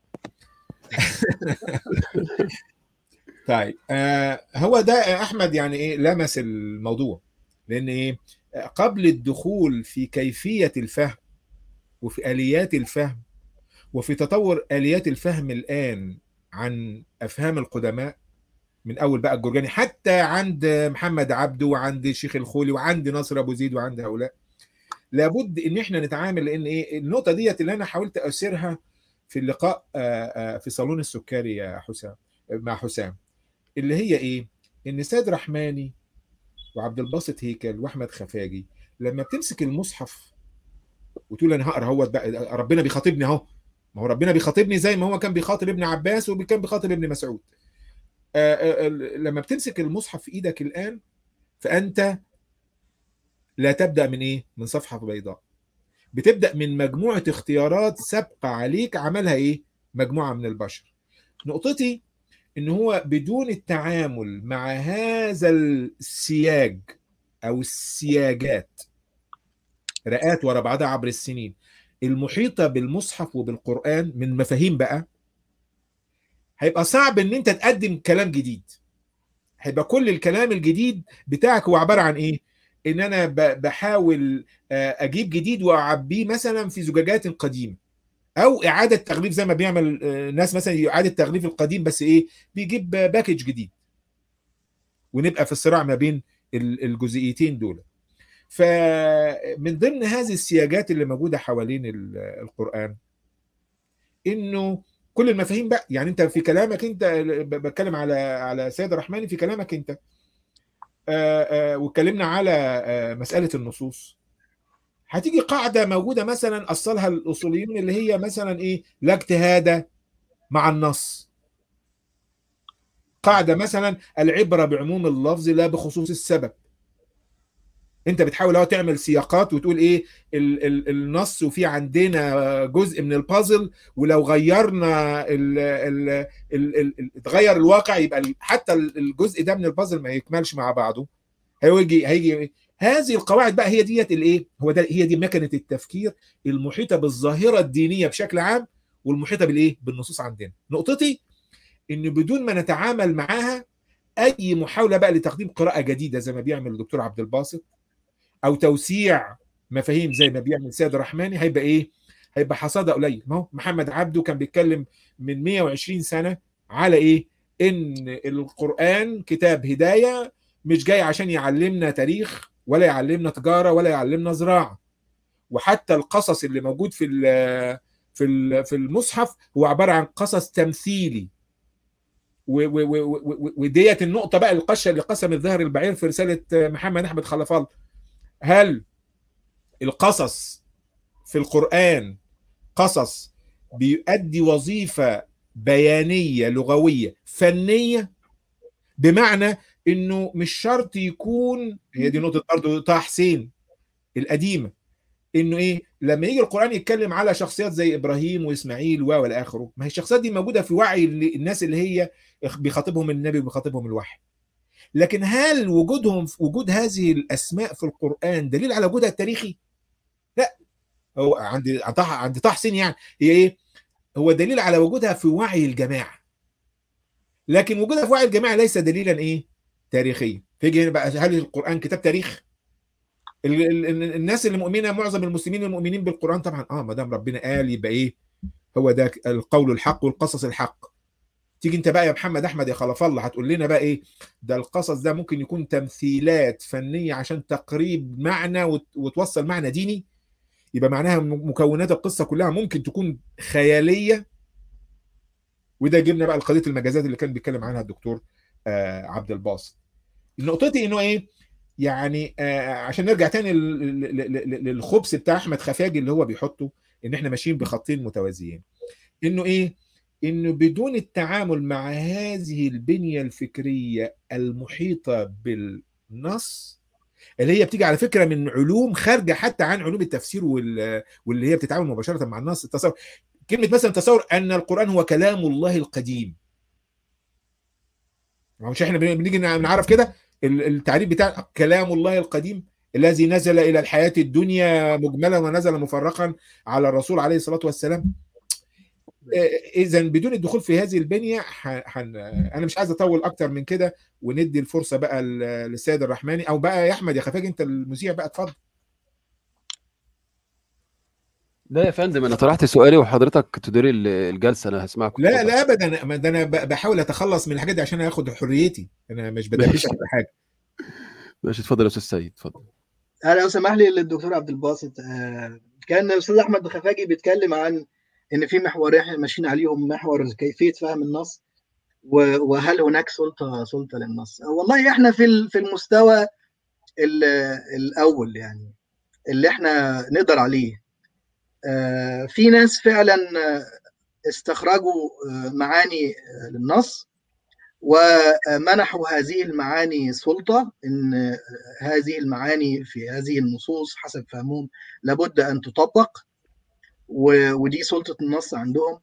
طيب آه هو ده يا احمد يعني ايه لمس الموضوع لان ايه آه، قبل الدخول في كيفيه الفهم وفي اليات الفهم وفي تطور اليات الفهم الان عن افهام القدماء من اول بقى الجرجاني حتى عند محمد عبده وعند الشيخ الخولي وعند ناصر ابو زيد وعند هؤلاء لابد ان احنا نتعامل لان ايه النقطه ديت اللي انا حاولت اسيرها في اللقاء آه، آه، في صالون السكري يا حسام مع حسام اللي هي ايه ان سيد رحماني وعبد الباسط هيكل واحمد خفاجي لما بتمسك المصحف وتقول انا هقرا اهوت بقى ربنا بيخاطبني اهو ما هو ربنا بيخاطبني زي ما هو كان بيخاطب ابن عباس وكان بيخاطب ابن مسعود آه، آه، لما بتمسك المصحف في ايدك الان فانت لا تبدا من ايه من صفحه بيضاء بتبدا من مجموعه اختيارات سابقه عليك عملها ايه مجموعه من البشر نقطتي ان هو بدون التعامل مع هذا السياج او السياجات رئات ورا بعضها عبر السنين المحيطه بالمصحف وبالقران من مفاهيم بقى هيبقى صعب ان انت تقدم كلام جديد هيبقى كل الكلام الجديد بتاعك هو عباره عن ايه ان انا ب- بحاول آه، اجيب جديد واعبيه مثلا في زجاجات قديمه او اعاده تغليف زي ما بيعمل آه، ناس مثلا اعاده تغليف القديم بس ايه بيجيب باكج جديد ونبقى في الصراع ما بين ال- الجزئيتين دول فمن ضمن هذه السياجات اللي موجوده حوالين ال- القران انه كل المفاهيم بقى يعني انت في كلامك انت ب- بتكلم على على سيد الرحماني في كلامك انت آه، آه، واتكلمنا على آه، مساله النصوص هتيجي قاعده موجوده مثلا اصلها الاصوليون اللي هي مثلا ايه لا اجتهاد مع النص قاعده مثلا العبره بعموم اللفظ لا بخصوص السبب انت بتحاول اهو تعمل سياقات وتقول ايه ال ال النص وفي عندنا جزء من البازل ولو غيرنا ال ال ال ال ال اتغير الواقع يبقى ال- حتى ال- الجزء ده من البازل ما يكملش مع بعضه هيجي هيجي هذه القواعد بقى هي ديت الايه هو ده هي دي مكنه التفكير المحيطه بالظاهره الدينيه بشكل عام والمحيطه بالايه بالنصوص عندنا نقطتي ان بدون ما نتعامل معاها اي محاوله بقى لتقديم قراءه جديده زي ما بيعمل الدكتور عبد الباسط او توسيع مفاهيم زي ما بيعمل سيد الرحماني هيبقى ايه هيبقى حصادها قليل ما هو محمد عبده كان بيتكلم من 120 سنه على ايه ان القران كتاب هدايه مش جاي عشان يعلمنا تاريخ ولا يعلمنا تجاره ولا يعلمنا زراعه وحتى القصص اللي موجود في في في المصحف هو عباره عن قصص تمثيلي وديت النقطه بقى القشه اللي قسم الظهر البعير في رساله محمد احمد خلف الله هل القصص في القران قصص بيؤدي وظيفه بيانيه لغويه فنيه بمعنى انه مش شرط يكون هي دي نقطه برضه طه حسين القديمه انه ايه لما يجي القران يتكلم على شخصيات زي ابراهيم واسماعيل و والى اخره ما هي الشخصيات دي موجوده في وعي الناس اللي هي بيخاطبهم النبي وبيخاطبهم الوحي لكن هل وجودهم وجود هذه الاسماء في القران دليل على وجودها التاريخي لا هو عند عند طه حسين يعني هي ايه هو دليل على وجودها في وعي الجماعه لكن وجودها في وعي الجماعه ليس دليلا ايه تاريخيا فيجي هنا بقى هل القران كتاب تاريخ الناس اللي مؤمنه معظم المسلمين المؤمنين بالقران طبعا اه ما دام ربنا قال يبقى ايه هو ده القول الحق والقصص الحق تيجي انت بقى يا محمد احمد يا خلف الله هتقول لنا بقى ايه ده القصص ده ممكن يكون تمثيلات فنيه عشان تقريب معنى وتوصل معنى ديني يبقى معناها مكونات القصه كلها ممكن تكون خياليه وده جبنا بقى لقضيه المجازات اللي كان بيتكلم عنها الدكتور آه عبد الباسط نقطتي انه ايه يعني آه عشان نرجع تاني للخبز بتاع احمد خفاجي اللي هو بيحطه ان احنا ماشيين بخطين متوازيين انه ايه انه بدون التعامل مع هذه البنيه الفكريه المحيطه بالنص اللي هي بتيجي على فكره من علوم خارجه حتى عن علوم التفسير واللي هي بتتعامل مباشره مع النص التصور كلمه مثلا تصور ان القران هو كلام الله القديم مش احنا بنيجي نعرف كده التعريف بتاع كلام الله القديم الذي نزل الى الحياه الدنيا مجملا ونزل مفرقا على الرسول عليه الصلاه والسلام اذا بدون الدخول في هذه البنيه حن... انا مش عايز اطول اكتر من كده وندي الفرصه بقى للسيد الرحماني او بقى يا احمد يا خفاجي انت المذيع بقى اتفضل لا يا فندم انا طرحت سؤالي وحضرتك تديري الجلسه انا هسمعك لا لا ابدا ده انا بحاول اتخلص من الحاجات دي عشان اخد حريتي انا مش بدبشك في حاجه ماشي اتفضل يا استاذ سيد اتفضل انا لو سمح لي للدكتور عبد الباسط كان الاستاذ احمد خفاجي بيتكلم عن ان في محورين احنا ماشيين عليهم محور كيفيه فهم النص وهل هناك سلطه سلطه للنص والله احنا في في المستوى الاول يعني اللي احنا نقدر عليه في ناس فعلا استخرجوا معاني للنص ومنحوا هذه المعاني سلطه ان هذه المعاني في هذه النصوص حسب فهمهم لابد ان تطبق ودي سلطه النص عندهم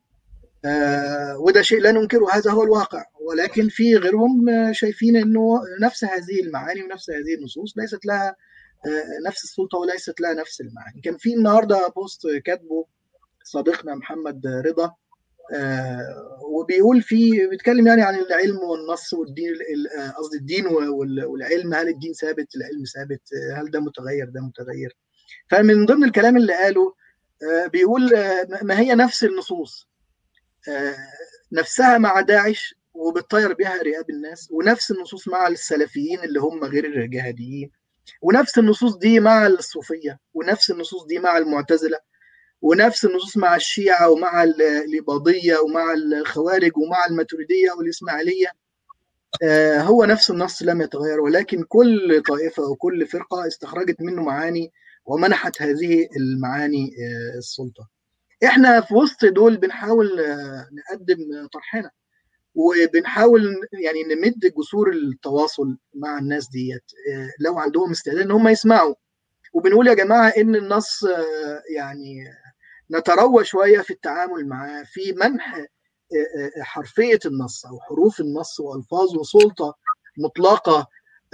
وده شيء لا ننكره هذا هو الواقع ولكن في غيرهم شايفين انه نفس هذه المعاني ونفس هذه النصوص ليست لها نفس السلطه وليست لها نفس المعاني كان في النهارده بوست كاتبه صديقنا محمد رضا وبيقول فيه بيتكلم يعني عن العلم والنص والدين قصدي الدين والعلم هل الدين ثابت العلم ثابت هل ده متغير ده متغير فمن ضمن الكلام اللي قاله بيقول ما هي نفس النصوص نفسها مع داعش وبتطير بها رقاب الناس ونفس النصوص مع السلفيين اللي هم غير الجهاديين ونفس النصوص دي مع الصوفية ونفس النصوص دي مع المعتزلة ونفس النصوص مع الشيعة ومع الإباضية ومع الخوارج ومع الماتريدية والإسماعيلية هو نفس النص لم يتغير ولكن كل طائفة وكل فرقة استخرجت منه معاني ومنحت هذه المعاني السلطة احنا في وسط دول بنحاول نقدم طرحنا وبنحاول يعني نمد جسور التواصل مع الناس ديت لو عندهم استعداد ان هم يسمعوا وبنقول يا جماعه ان النص يعني نتروى شويه في التعامل معاه في منح حرفيه النص او حروف النص والفاظ وسلطه مطلقه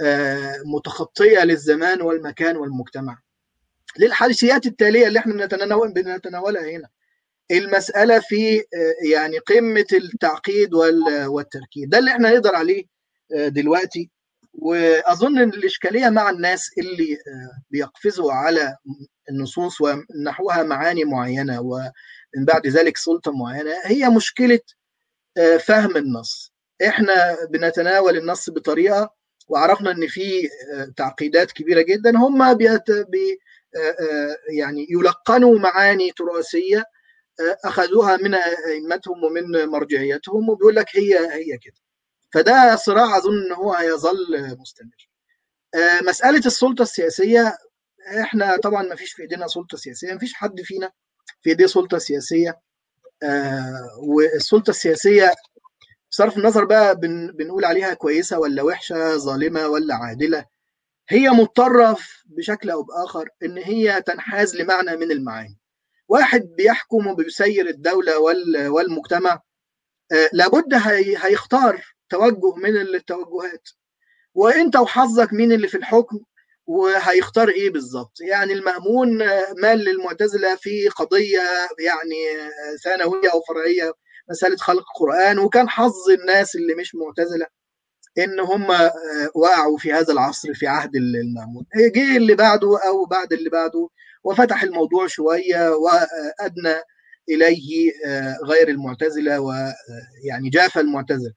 متخطيه للزمان والمكان والمجتمع للحيثيات التاليه اللي احنا بنتناولها هنا المساله في يعني قمه التعقيد والتركيب ده اللي احنا نقدر عليه دلوقتي واظن ان الاشكاليه مع الناس اللي بيقفزوا على النصوص ونحوها معاني معينه ومن بعد ذلك سلطه معينه هي مشكله فهم النص احنا بنتناول النص بطريقه وعرفنا ان في تعقيدات كبيره جدا هم بيت بي يعني يلقنوا معاني تراثيه اخذوها من ائمتهم ومن مرجعيتهم وبيقول لك هي هي كده فده صراع اظن ان هو هيظل مستمر مساله السلطه السياسيه احنا طبعا ما فيش في ايدينا سلطه سياسيه ما فيش حد فينا في ايديه سلطه سياسيه والسلطه السياسيه بصرف النظر بقى بن بنقول عليها كويسه ولا وحشه ظالمه ولا عادله هي مضطره بشكل او باخر ان هي تنحاز لمعنى من المعاني واحد بيحكم وبيسير الدوله والمجتمع لابد هيختار توجه من التوجهات وانت وحظك مين اللي في الحكم وهيختار ايه بالظبط يعني المأمون مال للمعتزلة في قضية يعني ثانوية أو فرعية مسألة خلق القرآن وكان حظ الناس اللي مش معتزلة إن هم وقعوا في هذا العصر في عهد المأمون جه اللي بعده أو بعد اللي بعده وفتح الموضوع شوية وأدنى إليه غير المعتزلة ويعني جاف المعتزلة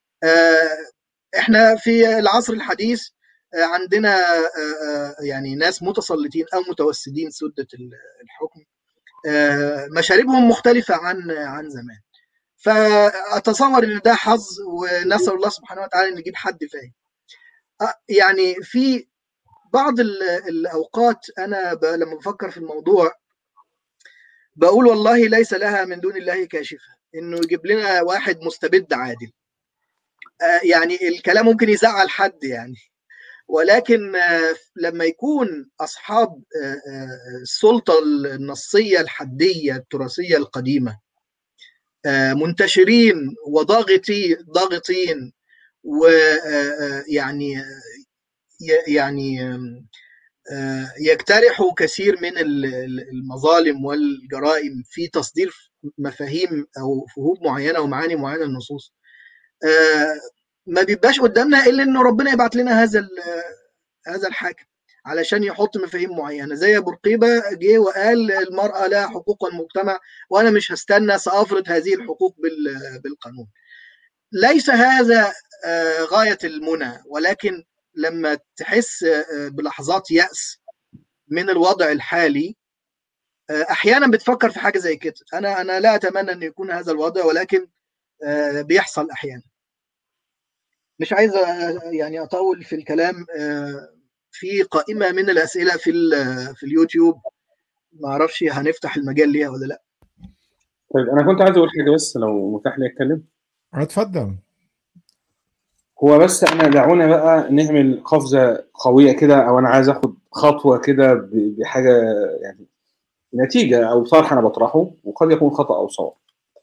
احنا في العصر الحديث عندنا يعني ناس متسلطين او متوسدين سده الحكم مشاربهم مختلفه عن عن زمان فاتصور ان ده حظ ونسال الله سبحانه وتعالى ان نجيب حد فاهم يعني في بعض الاوقات انا لما بفكر في الموضوع بقول والله ليس لها من دون الله كاشفه انه يجيب لنا واحد مستبد عادل يعني الكلام ممكن يزعل حد يعني ولكن لما يكون اصحاب السلطه النصيه الحديه التراثيه القديمه منتشرين وضاغطي ضاغطين ويعني يعني يقترحوا كثير من المظالم والجرائم في تصدير مفاهيم او فهوم معينه ومعاني معينه للنصوص ما بيبقاش قدامنا الا انه ربنا يبعت لنا هذا هذا الحاكم علشان يحط مفاهيم معينه زي بورقيبه جه وقال المراه لها حقوق المجتمع وانا مش هستنى سافرض هذه الحقوق بالقانون. ليس هذا غايه المنى ولكن لما تحس بلحظات ياس من الوضع الحالي احيانا بتفكر في حاجه زي كده انا انا لا اتمنى ان يكون هذا الوضع ولكن بيحصل احيانا مش عايز يعني اطول في الكلام في قائمه من الاسئله في في اليوتيوب ما اعرفش هنفتح المجال ليها ولا لا طيب انا كنت عايز اقول حاجه بس لو متاح لي اتكلم اتفضل هو بس انا دعونا بقى نعمل قفزه قويه كده او انا عايز اخد خطوه كده بحاجه يعني نتيجه او طرح انا بطرحه وقد يكون خطا او صواب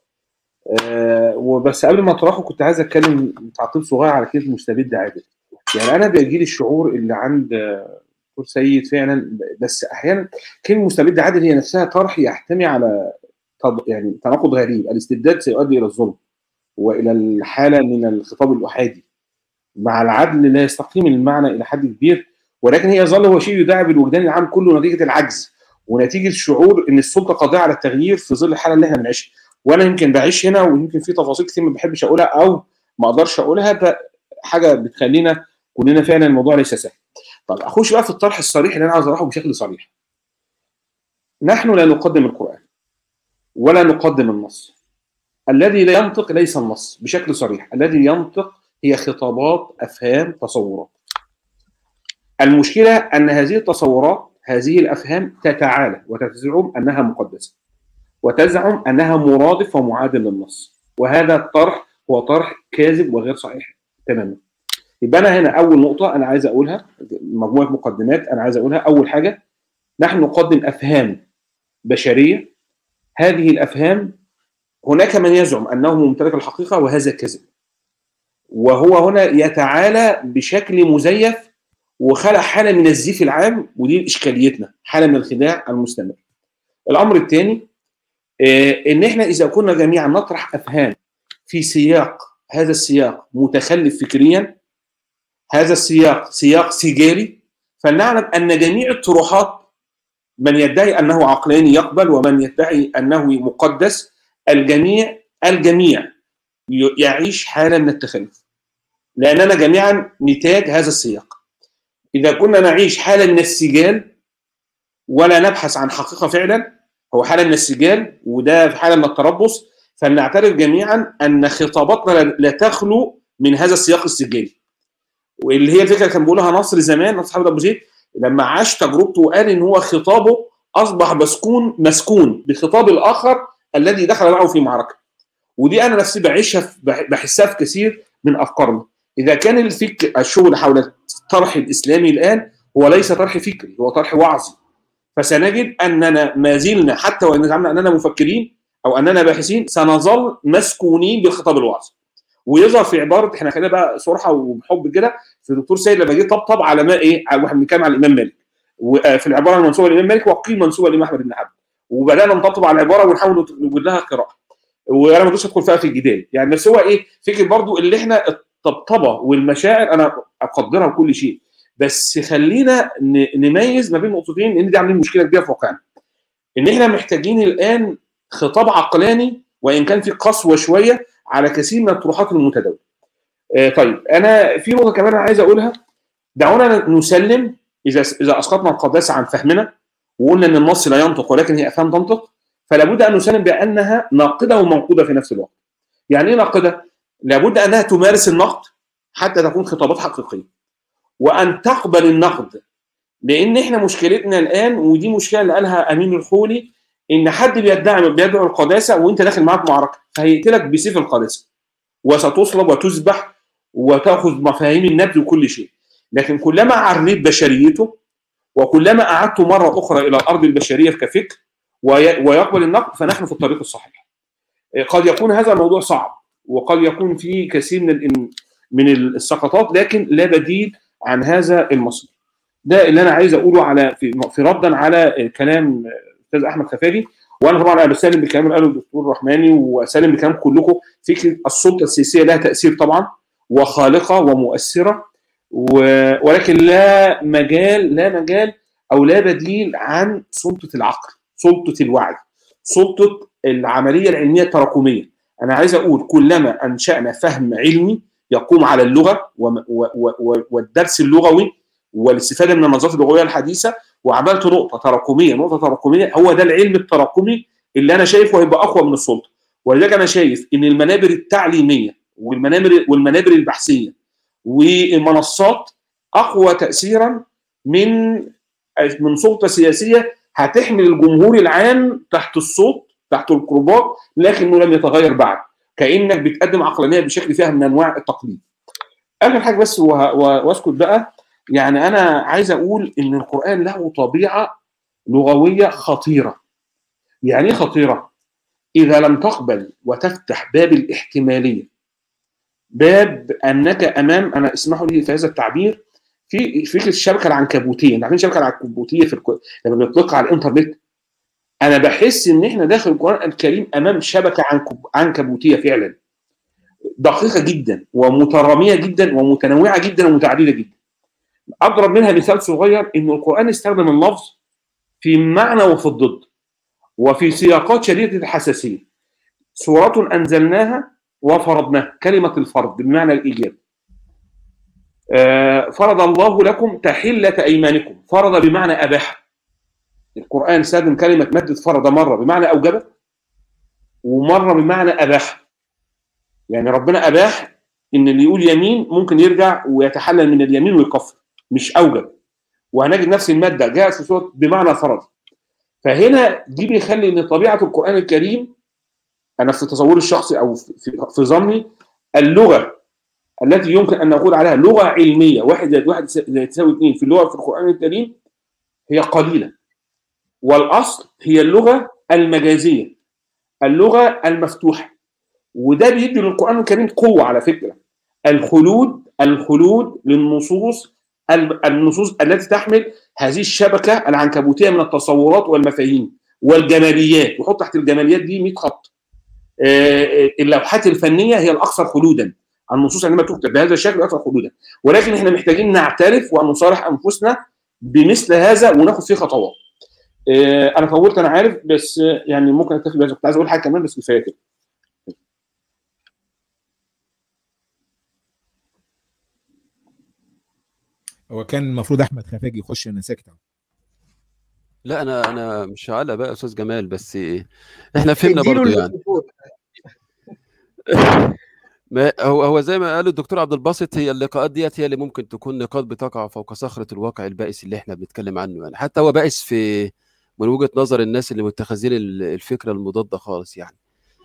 أه وبس قبل ما اطرحه كنت عايز اتكلم تعقيب صغير على كلمه مستبد عادل يعني انا بيجي لي الشعور اللي عند دكتور سيد فعلا بس احيانا كلمه مستبد عادل هي نفسها طرح يحتمي على يعني تناقض غريب الاستبداد سيؤدي الى الظلم والى الحاله من الخطاب الاحادي مع العدل لا يستقيم المعنى الى حد كبير ولكن هي يظل هو شيء يداعب الوجدان العام كله نتيجه العجز ونتيجه شعور ان السلطه قادره على التغيير في ظل الحاله اللي احنا بنعيشها وانا يمكن بعيش هنا ويمكن في تفاصيل كتير ما بحبش اقولها او ما اقدرش اقولها حاجه بتخلينا كلنا فعلا الموضوع ليس سهل. طب اخش بقى في الطرح الصريح اللي انا عاوز اطرحه بشكل صريح. نحن لا نقدم القران ولا نقدم النص. الذي لا ينطق ليس النص بشكل صريح، الذي ينطق هي خطابات افهام تصورات. المشكله ان هذه التصورات هذه الافهام تتعالى وتزعم انها مقدسه. وتزعم انها مرادف ومعادل للنص وهذا الطرح هو طرح كاذب وغير صحيح تماما يبقى انا هنا اول نقطه انا عايز اقولها مجموعه مقدمات انا عايز اقولها اول حاجه نحن نقدم افهام بشريه هذه الافهام هناك من يزعم انه ممتلك الحقيقه وهذا كذب وهو هنا يتعالى بشكل مزيف وخلق حاله من الزيف العام ودي اشكاليتنا حاله من الخداع المستمر الامر الثاني ان احنا اذا كنا جميعا نطرح افهام في سياق هذا السياق متخلف فكريا هذا السياق سياق سجالي فلنعلم ان جميع الطروحات من يدعي انه عقلاني يقبل ومن يدعي انه مقدس الجميع الجميع يعيش حاله من التخلف لاننا جميعا نتاج هذا السياق اذا كنا نعيش حاله من السجال ولا نبحث عن حقيقه فعلا هو حاله من السجال وده حاله من التربص فلنعترف جميعا ان خطاباتنا لا تخلو من هذا السياق السجالي واللي هي الفكره اللي كان بيقولها نصر زمان نصر حامد ابو زيد لما عاش تجربته وقال ان هو خطابه اصبح مسكون مسكون بخطاب الاخر الذي دخل معه في معركه ودي انا نفسي بعيشها بحسها في كثير من افكارنا اذا كان الفكر الشغل حول الطرح الاسلامي الان هو ليس طرح فكري هو طرح وعظي فسنجد اننا ما زلنا حتى وان زعمنا اننا مفكرين او اننا باحثين سنظل مسكونين بالخطاب الوعظي ويظهر في عباره احنا خلينا بقى صراحه وبحب كده في الدكتور سيد لما جه طبطب على ما ايه واحنا بنتكلم على الامام مالك وفي العباره المنسوبه للامام مالك وقيل منسوبه للامام احمد بن حنبل وبدانا نطبطب على العباره ونحاول نوجد لها قراءه وانا ما بدوش ادخل فيها في الجدال يعني بس هو ايه فكره برضو اللي احنا الطبطبه والمشاعر انا اقدرها وكل شيء بس خلينا نميز ما بين نقطتين لان دي عاملين مشكله كبيره في واقعنا ان احنا محتاجين الان خطاب عقلاني وان كان في قسوه شويه على كثير من الطروحات المتداوله. آه طيب انا في نقطه كمان عايز اقولها دعونا نسلم اذا اذا اسقطنا القداسه عن فهمنا وقلنا ان النص لا ينطق ولكن هي افهام تنطق فلا بد ان نسلم بانها ناقده ومنقوده في نفس الوقت. يعني ايه ناقده؟ لابد انها تمارس النقد حتى تكون خطابات حقيقيه. وان تقبل النقد لان احنا مشكلتنا الان ودي مشكله اللي قالها امين الخولي ان حد بيدعي بيدعو القداسه وانت داخل معاك معركه فهيقتلك بسيف القداسه وستصلب وتذبح وتاخذ مفاهيم النبذ وكل شيء لكن كلما عريت بشريته وكلما اعدته مره اخرى الى الارض البشريه كفكر ويقبل النقد فنحن في الطريق الصحيح قد يكون هذا الموضوع صعب وقد يكون فيه كثير من من السقطات لكن لا بديل عن هذا المصير ده اللي انا عايز اقوله على في, في ردا على كلام الاستاذ احمد خفاجي وانا طبعا انا بسلم بالكلام اللي قاله الدكتور الرحماني واسلم بكلام كلكم فكره السلطه السياسيه لها تاثير طبعا وخالقه ومؤثره ولكن لا مجال لا مجال او لا بديل عن سلطه العقل سلطه الوعي سلطه العمليه العلميه التراكميه انا عايز اقول كلما انشانا فهم علمي يقوم على اللغه والدرس اللغوي والاستفاده من النظريات اللغويه الحديثه وعملت نقطه تراكميه نقطه تراكميه هو ده العلم التراكمي اللي انا شايفه هيبقى اقوى من السلطه ولذلك انا شايف ان المنابر التعليميه والمنابر والمنابر البحثيه والمنصات اقوى تاثيرا من من سلطه سياسيه هتحمل الجمهور العام تحت الصوت تحت الكرباج لكنه لم يتغير بعد كانك بتقدم عقلانيه بشكل فيها من انواع التقليد. اخر حاجه بس واسكت بقى يعني انا عايز اقول ان القران له طبيعه لغويه خطيره. يعني ايه خطيره؟ اذا لم تقبل وتفتح باب الاحتماليه باب انك امام انا اسمحوا لي في هذا التعبير في فكره الشبكه العنكبوتيه، عارفين الشبكه العنكبوتيه في الكو... لما بنطلقها على الانترنت انا بحس ان احنا داخل القران الكريم امام شبكه عنكب... عنكبوتيه فعلا دقيقه جدا ومتراميه جدا ومتنوعه جدا ومتعدده جدا اضرب منها مثال صغير ان القران استخدم اللفظ في معنى وفي الضد وفي سياقات شديده الحساسيه سوره انزلناها وفرضناها كلمه الفرض بمعنى الايجاب آه فرض الله لكم تحله ايمانكم فرض بمعنى اباح القرآن استخدم كلمة مادة فرض مرة بمعنى أوجب ومرة بمعنى أباح يعني ربنا أباح إن اللي يقول يمين ممكن يرجع ويتحلل من اليمين ويكفر مش أوجب وهنجد نفس المادة جاءت في سورة بمعنى فرض فهنا دي بيخلي إن طبيعة القرآن الكريم أنا في تصوري الشخصي أو في, في ظني اللغة التي يمكن أن نقول عليها لغة علمية واحد زائد واحد زائد تساوي اثنين في اللغة في القرآن الكريم هي قليلة والاصل هي اللغه المجازيه اللغه المفتوحه وده بيدي للقران الكريم قوه على فكره الخلود الخلود للنصوص النصوص التي تحمل هذه الشبكه العنكبوتيه من التصورات والمفاهيم والجماليات وحط تحت الجماليات دي 100 خط اللوحات الفنيه هي الاكثر خلودا النصوص عندما تكتب بهذا الشكل اكثر خلودا ولكن احنا محتاجين نعترف وان نصارح انفسنا بمثل هذا وناخد فيه خطوات آه، انا طولت انا عارف بس آه، يعني ممكن اكتفي بهذا كنت عايز اقول حاجه كمان بس كفايه كده هو كان المفروض احمد خفاجي يخش انا ساكت أهو. لا انا انا مش هعلق بقى يا استاذ جمال بس احنا فهمنا اديله برضو يعني الميكروفون. ما هو هو زي ما قال الدكتور عبد الباسط هي اللقاءات ديت هي اللي ممكن تكون نقاط بتقع فوق صخرة الواقع البائس اللي احنا بنتكلم عنه يعني حتى هو بائس في من وجهة نظر الناس اللي متخذين ال- الفكرة المضادة خالص يعني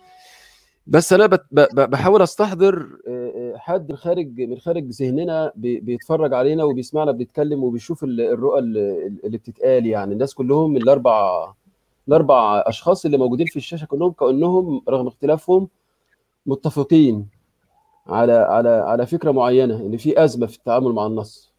بس انا بت- ب- ب- بحاول استحضر آه، آه، حد خارج من خارج ذهننا بي- بيتفرج علينا وبيسمعنا بنتكلم وبيشوف ال- الرؤى اللي اللي بتتقال يعني الناس كلهم الاربع الاربع اشخاص اللي موجودين في الشاشه كلهم كانهم رغم اختلافهم متفقين على على على فكره معينه ان في ازمه في التعامل مع النص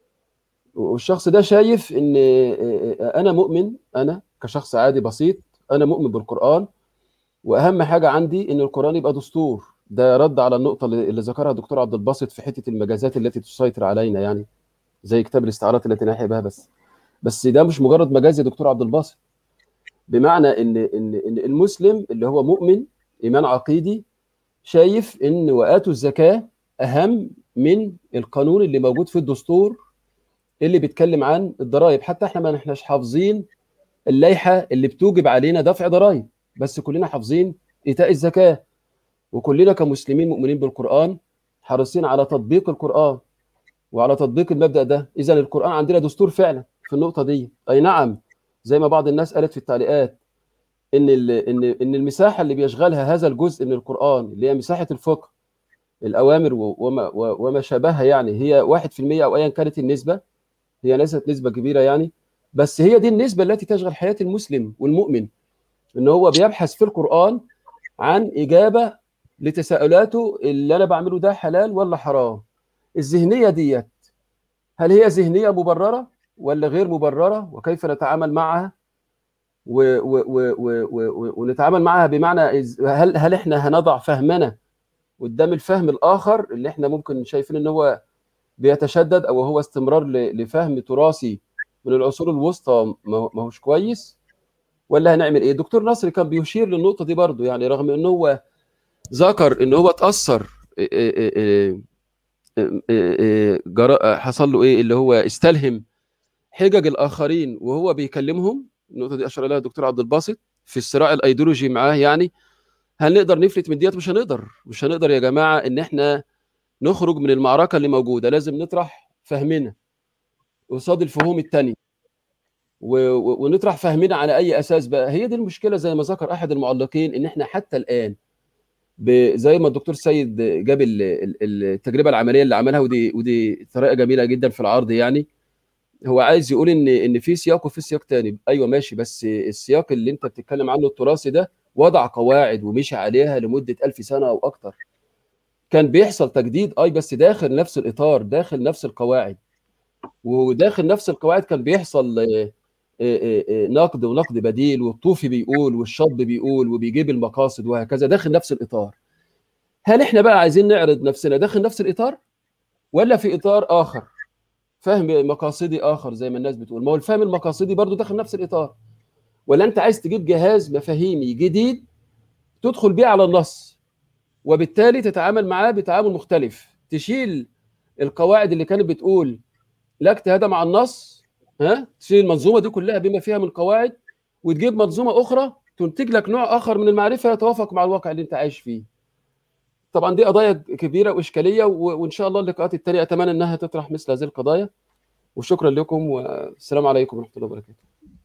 والشخص ده شايف ان انا مؤمن انا كشخص عادي بسيط انا مؤمن بالقران واهم حاجه عندي ان القران يبقى دستور ده رد على النقطه اللي اللي ذكرها الدكتور عبد الباسط في حته المجازات التي تسيطر علينا يعني زي كتاب الاستعارات التي نحيا بها بس بس ده مش مجرد مجاز يا دكتور عبد الباسط بمعنى ان ان ان المسلم اللي هو مؤمن ايمان عقيدي شايف ان واتوا الزكاه اهم من القانون اللي موجود في الدستور اللي بيتكلم عن الضرائب حتى احنا ما احناش حافظين اللائحه اللي بتوجب علينا دفع ضرائب بس كلنا حافظين ايتاء الزكاه وكلنا كمسلمين مؤمنين بالقران حريصين على تطبيق القران وعلى تطبيق المبدا ده اذا القران عندنا دستور فعلا في النقطه دي اي نعم زي ما بعض الناس قالت في التعليقات ان ال- ان ان المساحه اللي بيشغلها هذا الجزء من القران اللي هي مساحه الفقه الاوامر و- وما و- وما شابهها يعني هي 1% او ايا كانت النسبه هي ليست نسبه كبيره يعني بس هي دي النسبه التي تشغل حياه المسلم والمؤمن ان هو بيبحث في القران عن اجابه لتساؤلاته اللي انا بعمله ده حلال ولا حرام الذهنيه ديت هل هي ذهنيه مبرره ولا غير مبرره وكيف نتعامل معها و و و و و ونتعامل معها بمعنى إز- هل هل احنا هنضع فهمنا قدام الفهم الاخر اللي احنا ممكن شايفين ان هو بيتشدد او هو استمرار ل- لفهم تراثي من العصور الوسطى ما هو- ما هوش كويس ولا هنعمل ايه دكتور نصري كان بيشير للنقطه دي برضو يعني رغم ان هو ذكر ان هو اتاثر إيه إيه إيه إيه إيه جرى- حصل له ايه اللي هو استلهم حجج الاخرين وهو بيكلمهم النقطه دي اشار اليها الدكتور عبد الباسط في الصراع الايديولوجي معاه يعني هل نقدر نفلت من ديت مش هنقدر مش هنقدر يا جماعه ان احنا نخرج من المعركه اللي موجوده لازم نطرح فهمنا قصاد الفهوم التانية و- و- ونطرح فهمنا على اي اساس بقى هي دي المشكله زي ما ذكر احد المعلقين ان احنا حتى الان ب- زي ما الدكتور سيد جاب ال- ال- التجربه العمليه اللي عملها ودي ودي طريقه جميله جدا في العرض يعني هو عايز يقول ان ان في سياق وفي سياق تاني ايوه ماشي بس السياق اللي انت بتتكلم عنه التراثي ده وضع قواعد ومشي عليها لمده ألف سنه او اكتر كان بيحصل تجديد اي بس داخل نفس الاطار داخل نفس القواعد وداخل نفس القواعد كان بيحصل آه، آه، آه، نقد ونقد بديل والطوفي بيقول والشاب بيقول وبيجيب المقاصد وهكذا داخل نفس الاطار هل احنا بقى عايزين نعرض نفسنا داخل نفس الاطار ولا في اطار اخر فهم مقاصدي اخر زي ما الناس بتقول ما هو الفهم المقاصدي برضو داخل نفس الاطار ولا انت عايز تجيب جهاز مفاهيمي جديد تدخل بيه على النص وبالتالي تتعامل معاه بتعامل مختلف تشيل القواعد اللي كانت بتقول لا اجتهاد مع النص ها تشيل المنظومه دي كلها بما فيها من قواعد وتجيب منظومه اخرى تنتج لك نوع اخر من المعرفه يتوافق مع الواقع اللي انت عايش فيه طبعا دي قضايا كبيره واشكاليه و- وان شاء الله اللقاءات التاليه اتمنى انها تطرح مثل هذه القضايا وشكرا لكم والسلام عليكم ورحمه الله وبركاته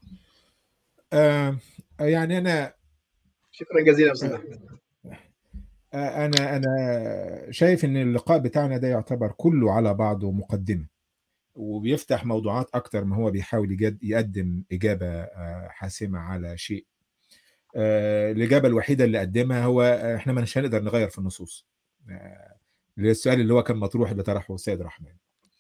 آه يعني انا شكرا جزيلا استاذ احمد آه، انا انا شايف ان اللقاء بتاعنا ده يعتبر كله على بعضه مقدمه وبيفتح موضوعات اكتر ما هو بيحاول يجد يقدم اجابه آه، حاسمه على شيء آه، الاجابه الوحيده اللي قدمها هو آه، احنا مش هنقدر نغير في النصوص آه، اللي هو السؤال اللي هو كان مطروح اللي طرحه السيد رحمن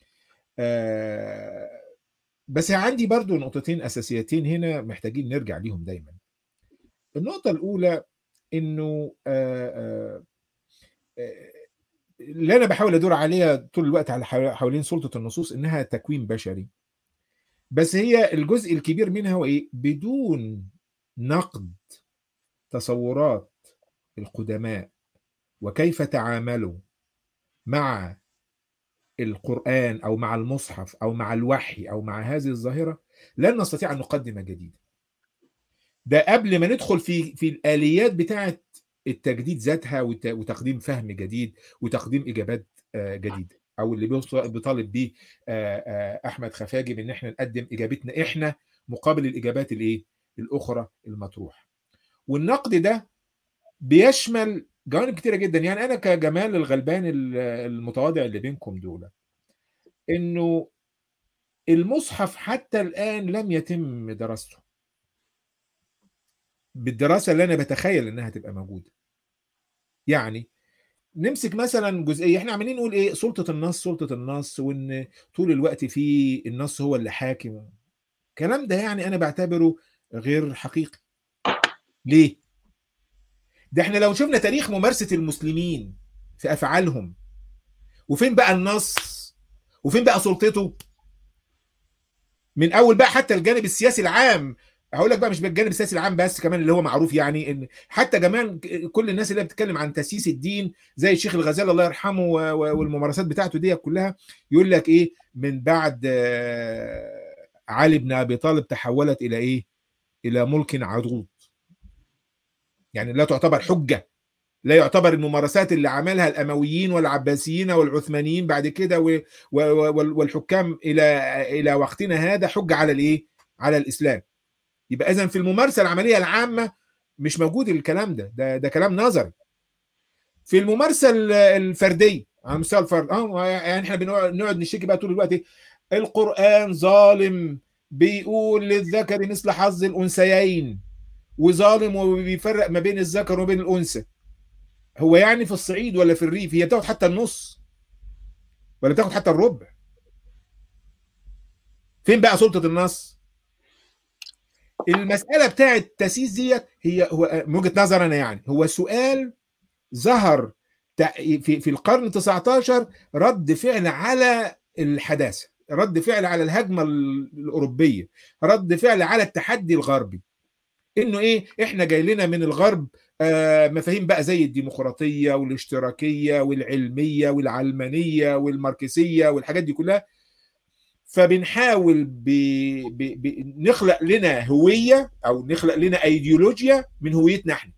آه، بس عندي برضو نقطتين اساسيتين هنا محتاجين نرجع ليهم دايما النقطه الاولى انه آه، آه، آه، اللي انا بحاول ادور عليها طول الوقت على حول- حوالين سلطه النصوص انها تكوين بشري بس هي الجزء الكبير منها هو ايه بدون نقد تصورات القدماء وكيف تعاملوا مع القرآن أو مع المصحف أو مع الوحي أو مع هذه الظاهرة لن نستطيع أن نقدم جديدا ده قبل ما ندخل في في الآليات بتاعة التجديد ذاتها وتقديم فهم جديد وتقديم إجابات جديدة أو اللي بيطالب بيه أحمد خفاجي بإن احنا نقدم إجابتنا إحنا مقابل الإجابات الإيه؟ الأخرى المطروحة والنقد ده بيشمل جوانب كتيره جدا يعني انا كجمال الغلبان المتواضع اللي بينكم دول انه المصحف حتى الان لم يتم دراسته بالدراسه اللي انا بتخيل انها تبقى موجوده يعني نمسك مثلا جزئيه احنا عمالين نقول ايه سلطه النص سلطه النص وان طول الوقت في النص هو اللي حاكم الكلام ده يعني انا بعتبره غير حقيقي ليه ده احنا لو شفنا تاريخ ممارسة المسلمين في أفعالهم وفين بقى النص وفين بقى سلطته من أول بقى حتى الجانب السياسي العام هقول لك بقى مش بالجانب السياسي العام بس كمان اللي هو معروف يعني ان حتى كمان كل الناس اللي بتتكلم عن تاسيس الدين زي الشيخ الغزالي الله يرحمه والممارسات بتاعته دي كلها يقول لك ايه من بعد علي بن ابي طالب تحولت الى ايه؟ الى ملك عضوض يعني لا تعتبر حجه لا يعتبر الممارسات اللي عملها الامويين والعباسيين والعثمانيين بعد كده والحكام الى الى وقتنا هذا حجه على الايه؟ على الاسلام. يبقى اذا في الممارسه العمليه العامه مش موجود الكلام ده ده, ده كلام نظري. في الممارسه الفرديه على مستوى الفرد اه يعني احنا بنقعد نشتكي بقى طول الوقت القران ظالم بيقول للذكر مثل حظ الانثيين وظالم وبيفرق ما بين الذكر وبين الانثى هو يعني في الصعيد ولا في الريف هي بتاخد حتى النص ولا بتاخد حتى الربع فين بقى سلطه النص المساله بتاعه التاسيس ديت هي هو من وجهه نظر انا يعني هو سؤال ظهر في في القرن 19 رد فعل على الحداثه رد فعل على الهجمه الاوروبيه رد فعل على التحدي الغربي انه ايه احنا جاي لنا من الغرب آه مفاهيم بقى زي الديمقراطيه والاشتراكيه والعلميه والعلمانيه والماركسيه والحاجات دي كلها فبنحاول ب... ب... ب... نخلق لنا هويه او نخلق لنا ايديولوجيا من هويتنا احنا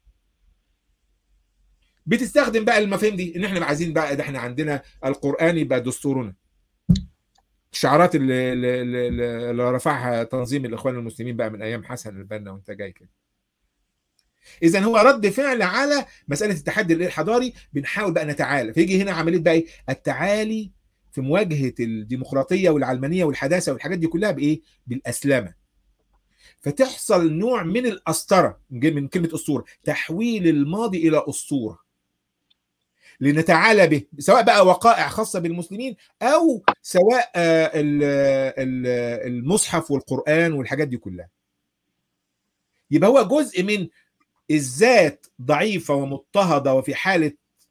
بتستخدم بقى المفاهيم دي ان احنا عايزين بقى ده احنا عندنا القران يبقى دستورنا الشعارات اللي, اللي, اللي رفعها تنظيم الاخوان المسلمين بقى من ايام حسن البنا وانت جاي كده اذا هو رد فعل على مساله التحدي الحضاري بنحاول بقى نتعالى فيجي هنا عمليه بقى ايه التعالي في مواجهه الديمقراطيه والعلمانيه والحداثه والحاجات دي كلها بايه بالاسلمه فتحصل نوع من الاسطره من كلمه اسطوره تحويل الماضي الى اسطوره لنتعالى به سواء بقى وقائع خاصه بالمسلمين او سواء المصحف والقران والحاجات دي كلها يبقى هو جزء من الذات ضعيفه ومضطهده وفي حاله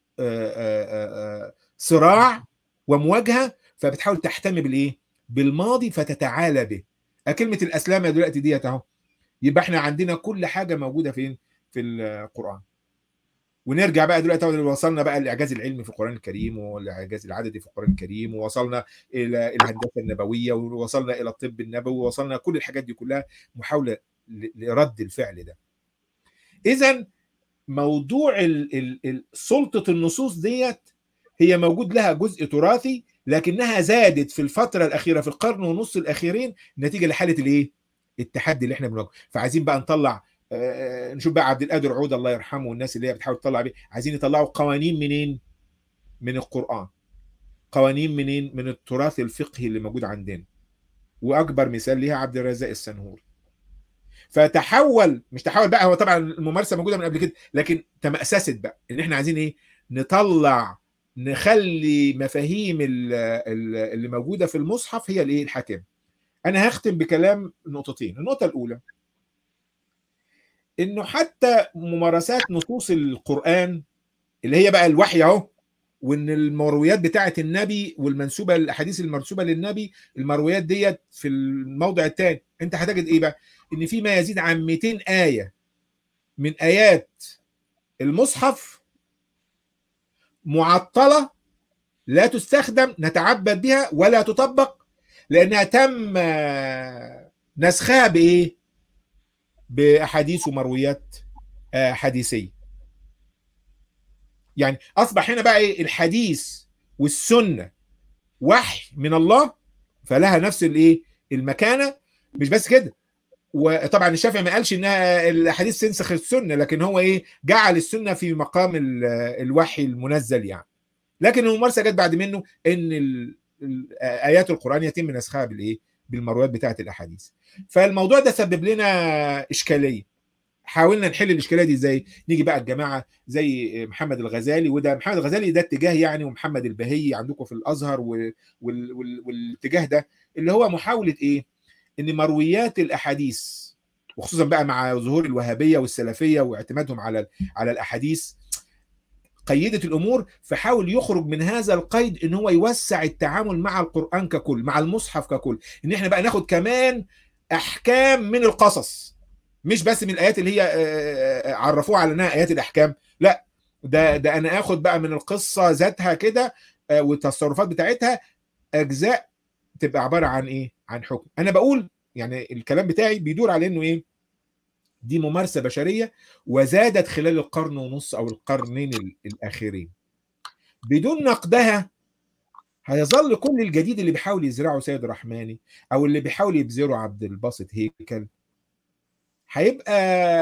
صراع ومواجهه فبتحاول تحتمي بالايه بالماضي فتتعالى به كلمه الاسلام دلوقتي ديت اهو يبقى احنا عندنا كل حاجه موجوده فين في القران ونرجع بقى دلوقتي وصلنا بقى الاعجاز العلمي في القران الكريم والاعجاز العددي في القران الكريم ووصلنا الى الهندسه النبويه ووصلنا الى الطب النبوي ووصلنا كل الحاجات دي كلها محاوله لرد الفعل ده اذا موضوع ال ال ال سلطه النصوص ديت هي موجود لها جزء تراثي لكنها زادت في الفتره الاخيره في القرن ونص الاخيرين نتيجه لحاله الايه التحدي اللي احنا بنواجهه فعايزين بقى نطلع نشوف بقى عبد القادر عوده الله يرحمه والناس اللي هي بتحاول تطلع بيه عايزين يطلعوا قوانين منين من القران قوانين منين من التراث الفقهي اللي موجود عندنا واكبر مثال ليها عبد الرزاق السنهوري فتحول مش تحول بقى هو طبعا الممارسه موجوده من قبل كده لكن تمأسست بقى ان احنا عايزين ايه نطلع نخلي مفاهيم اللي موجوده في المصحف هي الايه الحاكمه انا هختم بكلام نقطتين النقطه الاولى انه حتى ممارسات نصوص القران اللي هي بقى الوحي اهو وان المرويات بتاعه النبي والمنسوبه الاحاديث المنسوبه للنبي المرويات ديت في الموضع الثاني انت هتجد ايه بقى ان في ما يزيد عن 200 ايه من ايات المصحف معطله لا تستخدم نتعبد بها ولا تطبق لانها تم نسخها بايه باحاديث ومرويات حديثيه يعني اصبح هنا بقى ايه الحديث والسنه وحي من الله فلها نفس الايه المكانه مش بس كده وطبعا الشافعي ما قالش انها الاحاديث تنسخ السنه لكن هو ايه جعل السنه في مقام الوحي المنزل يعني لكن الممارسه جت بعد منه ان ايات القران يتم نسخها بالايه بالمرويات بتاعه الاحاديث فالموضوع ده سبب لنا اشكاليه حاولنا نحل الاشكاليه دي ازاي نيجي بقى الجماعه زي محمد الغزالي وده محمد الغزالي ده اتجاه يعني ومحمد البهي عندكم في الازهر وال... وال... والاتجاه ده اللي هو محاوله ايه ان مرويات الاحاديث وخصوصا بقى مع ظهور الوهابيه والسلفيه واعتمادهم على على الاحاديث قيدت الامور فحاول يخرج من هذا القيد ان هو يوسع التعامل مع القران ككل مع المصحف ككل ان احنا بقى ناخد كمان احكام من القصص مش بس من الايات اللي هي عرفوها على انها ايات الاحكام لا ده ده انا اخد بقى من القصه ذاتها كده والتصرفات بتاعتها اجزاء تبقى عباره عن ايه عن حكم انا بقول يعني الكلام بتاعي بيدور على انه ايه دي ممارسه بشريه وزادت خلال القرن ونص او القرنين الاخيرين بدون نقدها هيظل كل الجديد اللي بيحاول يزرعه سيد الرحماني او اللي بيحاول يبذره عبد الباسط هيكل هيبقى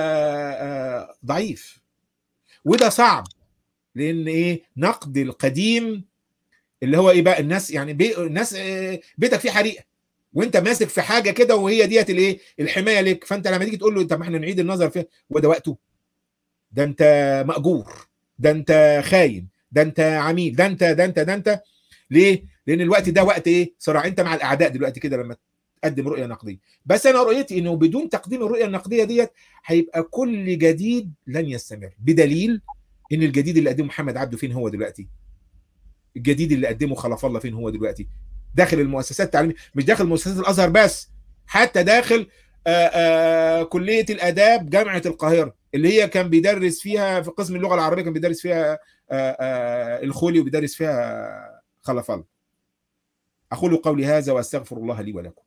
ضعيف وده صعب لان ايه نقد القديم اللي هو ايه بقى الناس يعني بي الناس بيتك فيه حريقه وانت ماسك في حاجه كده وهي ديت الايه الحمايه لك فانت لما تيجي تقول له طب ما احنا نعيد النظر فيها وده وقته ده انت ماجور ده انت خاين ده انت عميل ده انت ده انت ده انت ليه؟ لان الوقت ده وقت ايه؟ صراع انت مع الاعداء دلوقتي كده لما تقدم رؤيه نقديه بس انا رؤيتي انه بدون تقديم الرؤيه النقديه ديت هيبقى كل جديد لن يستمر بدليل ان الجديد اللي قدمه محمد عبده فين هو دلوقتي الجديد اللي قدمه خلف الله فين هو دلوقتي داخل المؤسسات التعليميه مش داخل مؤسسات الازهر بس حتى داخل آآ آآ كليه الاداب جامعه القاهره اللي هي كان بيدرس فيها في قسم اللغه العربيه كان بيدرس فيها آآ الخولي وبيدرس فيها خلف الله اقول قولي هذا واستغفر الله لي ولكم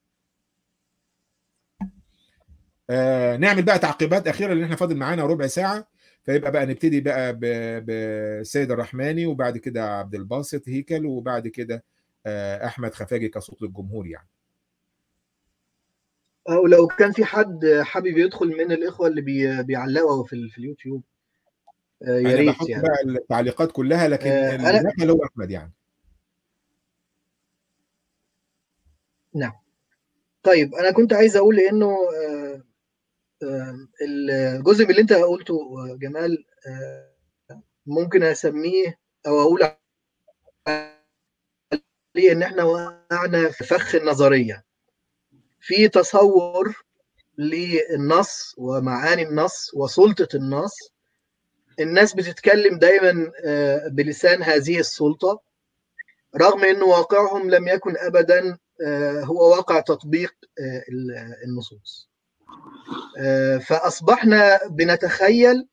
نعمل بقى تعقيبات اخيره لان احنا فاضل معانا ربع ساعه فيبقى بقى نبتدي بقى بالسيد الرحماني وبعد كده عبد الباسط هيكل وبعد كده احمد خفاجي كصوت للجمهور يعني ولو كان في حد حابب يدخل من الاخوه اللي بي بيعلقوا في, في اليوتيوب يا ريت يعني بقى التعليقات كلها لكن أنا... اللي هو احمد يعني نعم طيب انا كنت عايز اقول انه الجزء من اللي انت قلته جمال ممكن اسميه او اقول عليه ان احنا وقعنا في فخ النظريه في تصور للنص ومعاني النص وسلطه النص الناس بتتكلم دايما بلسان هذه السلطه رغم ان واقعهم لم يكن ابدا هو واقع تطبيق النصوص فاصبحنا بنتخيل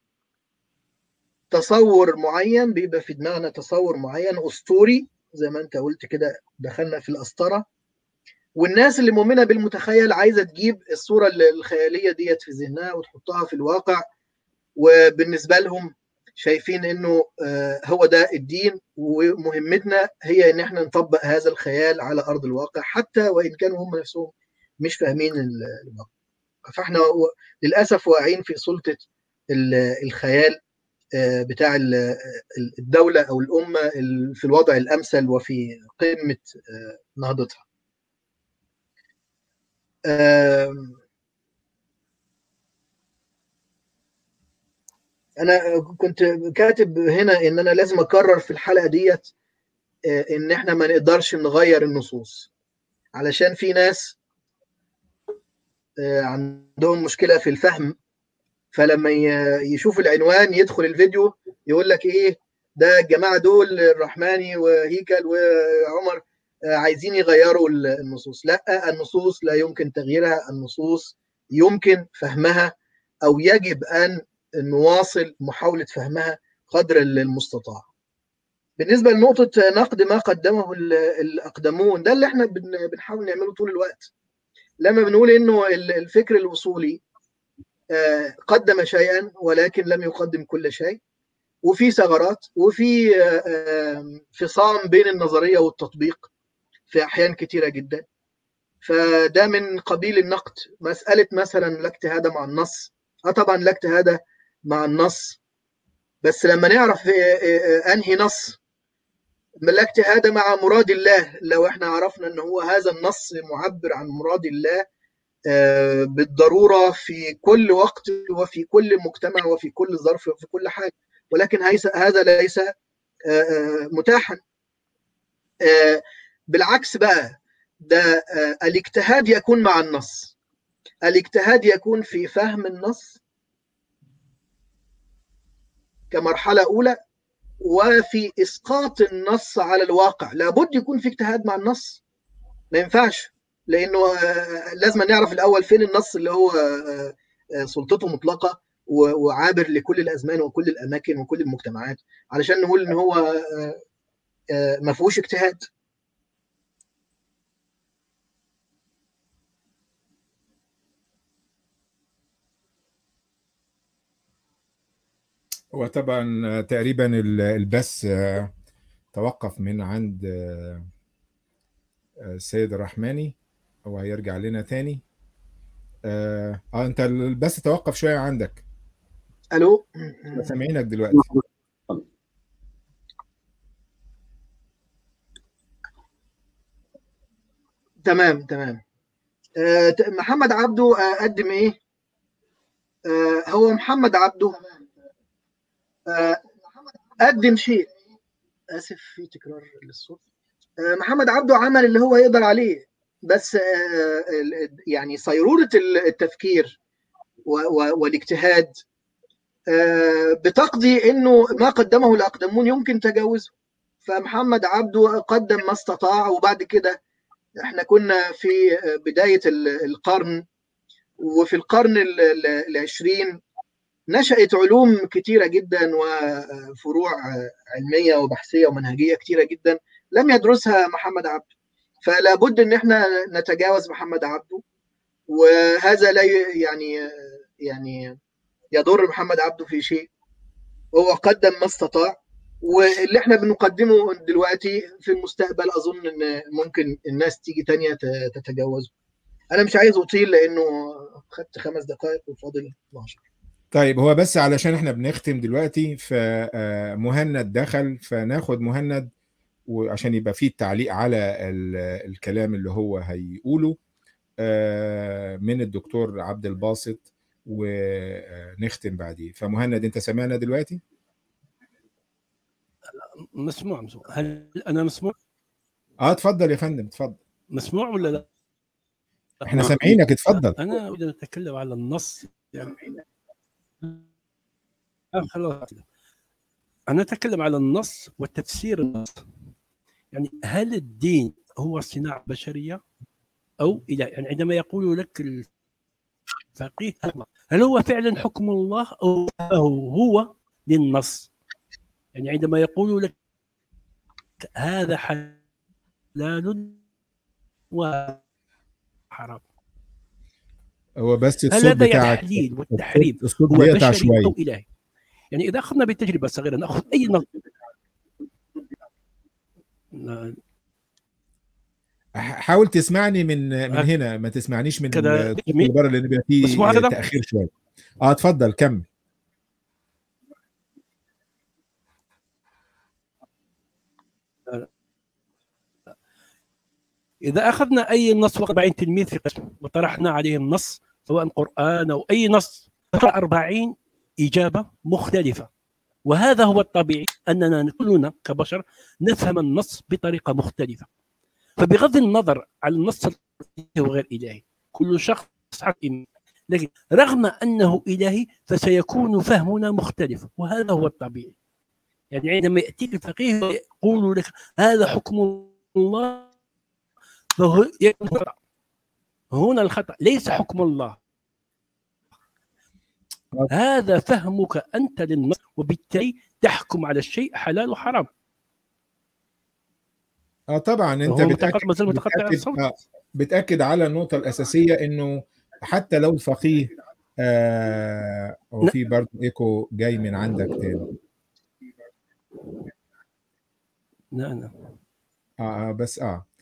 تصور معين بيبقى في دماغنا تصور معين اسطوري زي ما انت قلت كده دخلنا في القسطره والناس اللي مؤمنه بالمتخيل عايزه تجيب الصوره الخياليه ديت في ذهنها وتحطها في الواقع وبالنسبه لهم شايفين انه هو ده الدين ومهمتنا هي ان احنا نطبق هذا الخيال على ارض الواقع حتى وان كانوا هم نفسهم مش فاهمين الواقع فاحنا للاسف واقعين في سلطه الخيال بتاع الدوله او الامه في الوضع الامثل وفي قمه نهضتها. انا كنت كاتب هنا ان انا لازم اكرر في الحلقه ديت ان احنا ما نقدرش نغير النصوص علشان في ناس عندهم مشكله في الفهم فلما يشوف العنوان يدخل الفيديو يقول لك ايه ده الجماعه دول الرحماني وهيكل وعمر عايزين يغيروا النصوص لا النصوص لا يمكن تغييرها النصوص يمكن فهمها او يجب ان نواصل محاوله فهمها قدر المستطاع بالنسبه لنقطه نقد ما قدمه الاقدمون ده اللي احنا بنحاول نعمله طول الوقت لما بنقول انه الفكر الوصولي قدم شيئا ولكن لم يقدم كل شيء وفي ثغرات وفي فصام بين النظريه والتطبيق في احيان كثيره جدا فده من قبيل النقد مساله مثلا لا اجتهاد مع النص اه طبعا لا اجتهاد مع النص بس لما نعرف انهي نص لا اجتهاد مع مراد الله لو احنا عرفنا ان هو هذا النص معبر عن مراد الله بالضروره في كل وقت وفي كل مجتمع وفي كل ظرف وفي كل حاجه ولكن هذا ليس متاحا بالعكس بقى ده الاجتهاد يكون مع النص الاجتهاد يكون في فهم النص كمرحله اولى وفي اسقاط النص على الواقع لابد يكون في اجتهاد مع النص ما ينفعش لانه لازم نعرف الاول فين النص اللي هو سلطته مطلقه وعابر لكل الازمان وكل الاماكن وكل المجتمعات علشان نقول ان هو ما فيهوش اجتهاد هو طبعا تقريبا البث توقف من عند السيد الرحماني هو هيرجع لنا تاني اه انت البث توقف شويه عندك الو سامعينك دلوقتي تمام تمام آه محمد عبده آه قدم ايه آه هو محمد عبده آه قدم شيء اسف في تكرار للصوت آه محمد عبده عمل اللي هو يقدر عليه بس آه يعني صيروره التفكير والاجتهاد بتقضي انه ما قدمه الاقدمون يمكن تجاوزه فمحمد عبده قدم ما استطاع وبعد كده احنا كنا في بدايه القرن وفي القرن العشرين نشأت علوم كتيرة جدا وفروع علمية وبحثية ومنهجية كتيرة جدا لم يدرسها محمد عبده فلا بد ان احنا نتجاوز محمد عبده وهذا لا يعني يعني يضر محمد عبده في شيء هو قدم ما استطاع واللي احنا بنقدمه دلوقتي في المستقبل اظن ان ممكن الناس تيجي تانية تتجاوزه انا مش عايز اطيل لانه خدت خمس دقائق وفاضل 12 طيب هو بس علشان احنا بنختم دلوقتي فمهند دخل فناخد مهند وعشان يبقى فيه التعليق على الكلام اللي هو هيقوله من الدكتور عبد الباسط ونختم بعديه فمهند انت سامعنا دلوقتي مسموع مسموع هل انا مسموع اه اتفضل يا فندم اتفضل مسموع ولا لا احنا سامعينك اتفضل انا اريد ان اتكلم على النص يعني آه خلاص انا اتكلم على النص وتفسير النص يعني هل الدين هو صناعه بشريه او الى يعني عندما يقول لك الفقيه هل هو فعلا حكم الله او هو للنص يعني عندما يقول لك هذا حلال وحرام هو بس هل الصوت هذا يعني بتاعك التحليل والتحريم الصوت هو بيقطع بشري شويه او الهي يعني اذا اخذنا بالتجربه الصغيره ناخذ اي نص حاول تسمعني من من آه. هنا ما تسمعنيش من كده الصوت جميل. اللي بره لان بيبقى فيه مسموع كده؟ تاخير شويه اه اتفضل كمل اذا اخذنا اي نص 40 تلميذ في قسم وطرحنا عليه النص سواء قران او اي نص 40 اجابه مختلفه وهذا هو الطبيعي اننا كلنا كبشر نفهم النص بطريقه مختلفه فبغض النظر عن النص الإلهي وغير الهي كل شخص عنده إيمان. لكن رغم انه الهي فسيكون فهمنا مختلف وهذا هو الطبيعي يعني عندما ياتيك الفقيه يقول لك هذا حكم الله فهو يكون خطا هنا الخطا ليس حكم الله هذا فهمك انت للنص وبالتالي تحكم على الشيء حلال وحرام اه طبعا انت هو بتاكد متقطع مثل متقطع بتاكد, الصوت آه بتاكد على النقطه الاساسيه انه حتى لو الفقيه آه هو لا. في برضه ايكو جاي من عندك تاني لا لا آه آه، بس آه. آه,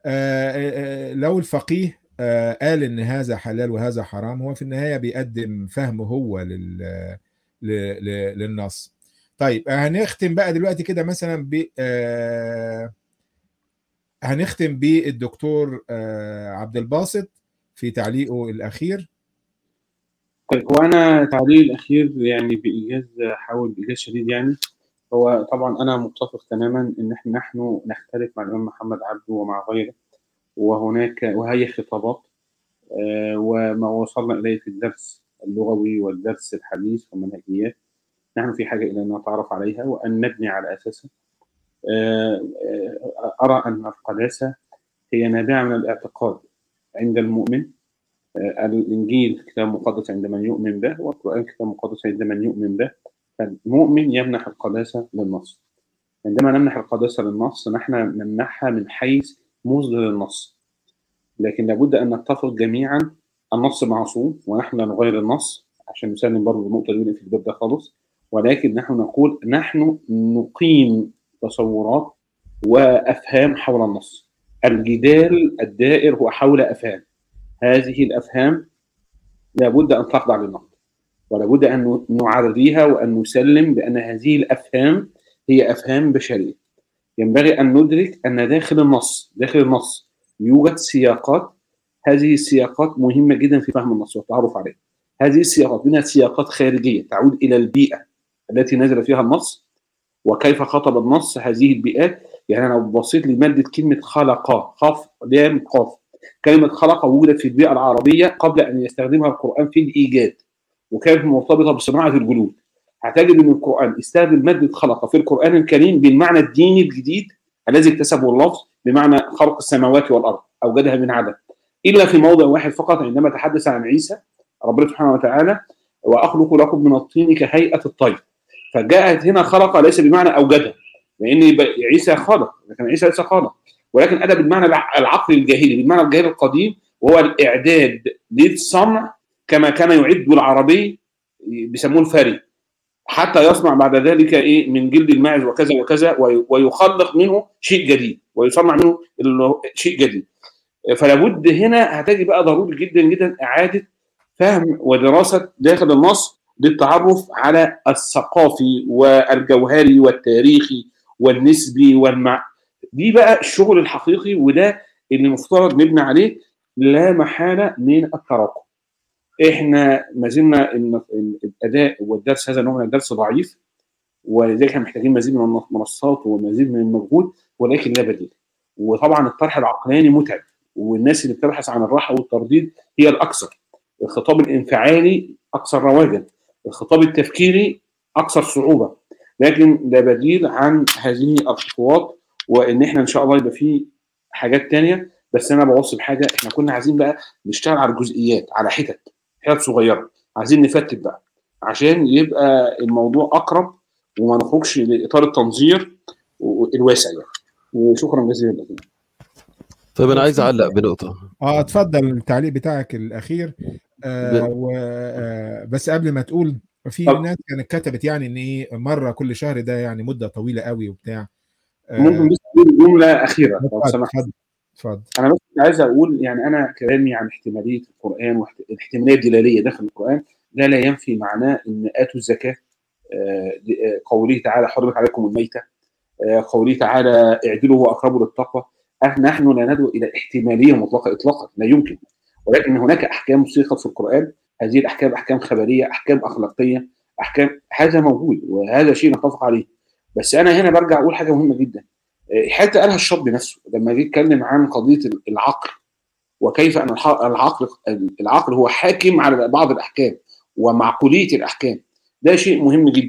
آه لو الفقيه آه قال ان هذا حلال وهذا حرام هو في النهايه بيقدم فهمه هو لل ل- ل- للنص طيب آه، هنختم بقى دلوقتي كده مثلا ب آه هنختم بالدكتور آه عبد الباسط في تعليقه الاخير طيب وانا تعليقي الاخير يعني بايجاز حاول بايجاز شديد يعني هو طبعا انا متفق تماما ان احنا نحن نختلف مع الامام محمد عبده ومع غيره وهناك وهي خطابات آه، وما وصلنا اليه في الدرس اللغوي والدرس الحديث والمنهجيات نحن في حاجه الى ان نتعرف عليها وان نبني على اساسها آه، آه، ارى ان القداسه هي نابعه من الاعتقاد عند المؤمن آه، الانجيل كتاب مقدس عند من يؤمن به والقران كتاب مقدس عند من يؤمن به فالمؤمن يمنح القداسه للنص عندما نمنح القداسه للنص نحن نمنحها من حيث مصدر النص لكن لابد ان نتفق جميعا النص معصوم ونحن لا نغير النص عشان نسلم برضه النقطه دي في الباب ده خالص ولكن نحن نقول نحن نقيم تصورات وافهام حول النص الجدال الدائر هو حول افهام هذه الافهام لابد ان تخضع للنقد ولابد ان نعريها وان نسلم بان هذه الافهام هي افهام بشريه ينبغي ان ندرك ان داخل النص داخل النص يوجد سياقات هذه السياقات مهمه جدا في فهم النص والتعرف عليه هذه السياقات منها سياقات خارجيه تعود الى البيئه التي نزل فيها النص وكيف خطب النص هذه البيئات يعني انا لو بصيت لماده كلمه خلق خاف لام قاف كلمه خلق وجدت في البيئه العربيه قبل ان يستخدمها القران في الايجاد وكانت مرتبطه بصناعه الجلود هتجد ان القران استخدم ماده خلق في القران الكريم بالمعنى الديني الجديد الذي اكتسبه اللفظ بمعنى خلق السماوات والارض اوجدها من عدم الا في موضع واحد فقط عندما تحدث عن عيسى ربنا سبحانه وتعالى واخلق لكم من الطين كهيئه الطير فجاءت هنا خلق ليس بمعنى اوجدها لان عيسى خالق لكن عيسى ليس خالق ولكن اتى بالمعنى العقل الجاهلي بالمعنى الجاهلي القديم وهو الاعداد للصنع كما كان يعد العربي بيسموه الفري حتى يصنع بعد ذلك ايه من جلد الماعز وكذا وكذا ويخلق منه شيء جديد ويصنع منه شيء جديد فلا بد هنا هتجي بقى ضروري جدا جدا اعاده فهم ودراسه داخل النص للتعرف على الثقافي والجوهري والتاريخي والنسبي والمع دي بقى الشغل الحقيقي وده اللي المفترض نبني عليه لا محاله من التراكم احنا ما زلنا الاداء والدرس هذا نوع من الدرس ضعيف ولذلك احنا محتاجين مزيد من المنصات ومزيد من المجهود ولكن لا بديل وطبعا الطرح العقلاني متعب والناس اللي بتبحث عن الراحه والترديد هي الاكثر الخطاب الانفعالي اكثر رواجا الخطاب التفكيري اكثر صعوبه لكن لا بديل عن هذه الخطوات وان احنا ان شاء الله يبقى في حاجات تانية بس انا بوصي بحاجه احنا كنا عايزين بقى نشتغل على الجزئيات على حتت حتت صغيره عايزين نفتت بقى عشان يبقى الموضوع اقرب وما نخرجش لاطار التنظير الواسع يعني وشكرا جزيلا لكم طيب انا عايز اعلق بنقطه اه اتفضل التعليق بتاعك الاخير آه و آه بس قبل ما تقول في طب. ناس كانت كتبت يعني ان ايه مره كل شهر ده يعني مده طويله قوي وبتاع ممكن بس اقول جمله اخيره لو اتفضل سمحت اتفضل اتفضل انا بس عايز اقول يعني انا كلامي عن احتماليه القران والاحتماليه الدلاليه داخل القران ده لا ينفي معناه ان اتوا الزكاه آه، آه، قوله تعالى حرمت عليكم الميته آه، قوله تعالى اعدلوا واقربوا للتقوى آه، نحن لا ندعو الى احتماليه مطلقه اطلاقا لا يمكن ولكن هناك احكام صيغت في القران هذه الاحكام احكام خبريه احكام اخلاقيه احكام هذا موجود وهذا شيء نتفق عليه بس انا هنا برجع اقول حاجه مهمه جدا حتى قالها الشاب نفسه لما جه يتكلم عن قضيه العقل وكيف ان العقل العقل هو حاكم على بعض الاحكام ومعقوليه الاحكام ده شيء مهم جدا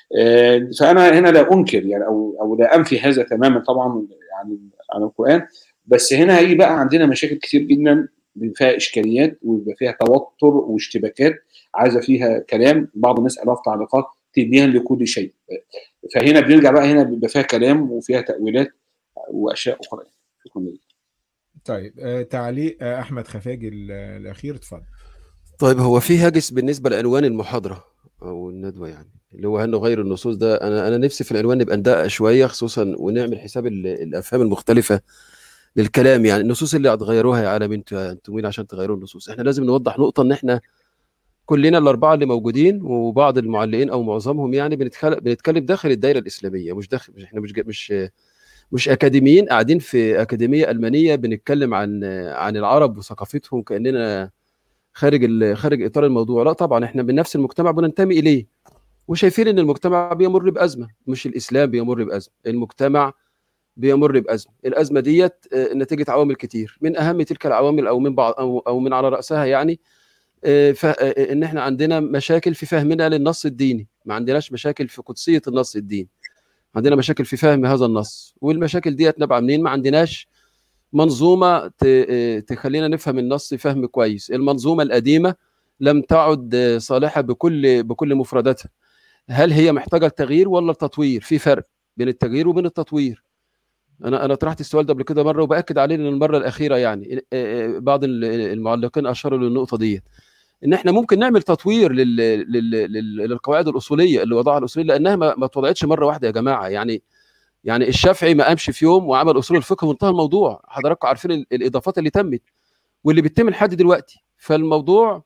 آه، فانا هنا لا انكر يعني او او لا انفي هذا تماما طبعا يعني عن القران بس هنا هيجي بقى عندنا مشاكل كتير جدا بيبقى فيها اشكاليات ويبقى فيها توتر واشتباكات عايزه فيها كلام بعض الناس قالها في تعليقات تبيان لكل شيء فهنا بنرجع بقى هنا بيبقى فيها كلام وفيها تاويلات واشياء اخرى شكرا لك طيب آه، تعليق آه، احمد خفاجي ال- الاخير اتفضل طيب هو في هاجس بالنسبه لعنوان المحاضره او الندوه يعني اللي هو هل نغير النصوص ده انا انا نفسي في العنوان نبقى ندقق شويه خصوصا ونعمل حساب ال- الافهام المختلفه للكلام يعني النصوص اللي هتغيروها يا عالم انتوا انتوا مين عشان تغيروا النصوص احنا لازم نوضح نقطه ان احنا كلنا الاربعه اللي موجودين وبعض المعلقين او معظمهم يعني بنتكلم بنتكلم داخل الدائره الاسلاميه مش داخل مش احنا مش جا- مش مش اكاديميين قاعدين في اكاديميه المانيه بنتكلم عن عن العرب وثقافتهم كاننا خارج ال- خارج اطار الموضوع لا طبعا احنا من نفس المجتمع بننتمي اليه وشايفين ان المجتمع بيمر بازمه مش الاسلام بيمر بازمه المجتمع بيمر بازمه الازمه ديت آه، نتيجه عوامل كتير من اهم تلك العوامل او من بعض او او من على راسها يعني آه، ف- آه، ان احنا عندنا مشاكل في فهمنا للنص الديني ما عندناش مشاكل في قدسيه النص الديني عندنا مشاكل في فهم هذا النص والمشاكل ديت نابعه منين ما عندناش منظومه ت- آه، تخلينا نفهم النص فهم كويس المنظومه القديمه لم تعد آه، صالحه بكل بكل مفرداتها هل هي محتاجه التغيير ولا التطوير في فرق بين التغيير وبين التطوير انا انا طرحت السؤال ده قبل كده مره وباكد عليه ان المره الاخيره يعني آه، آه، بعض ال- المعلقين اشاروا للنقطه ديت ان احنا ممكن نعمل تطوير لل... لل... لل... للقواعد الاصوليه اللي وضعها الاصوليين لانها ما, ما اتوضعتش مره واحده يا جماعه يعني يعني الشافعي ما قامش في يوم وعمل اصول الفقه وانتهى الموضوع حضراتكم عارفين ال- الاضافات اللي تمت واللي بتتم لحد دلوقتي فالموضوع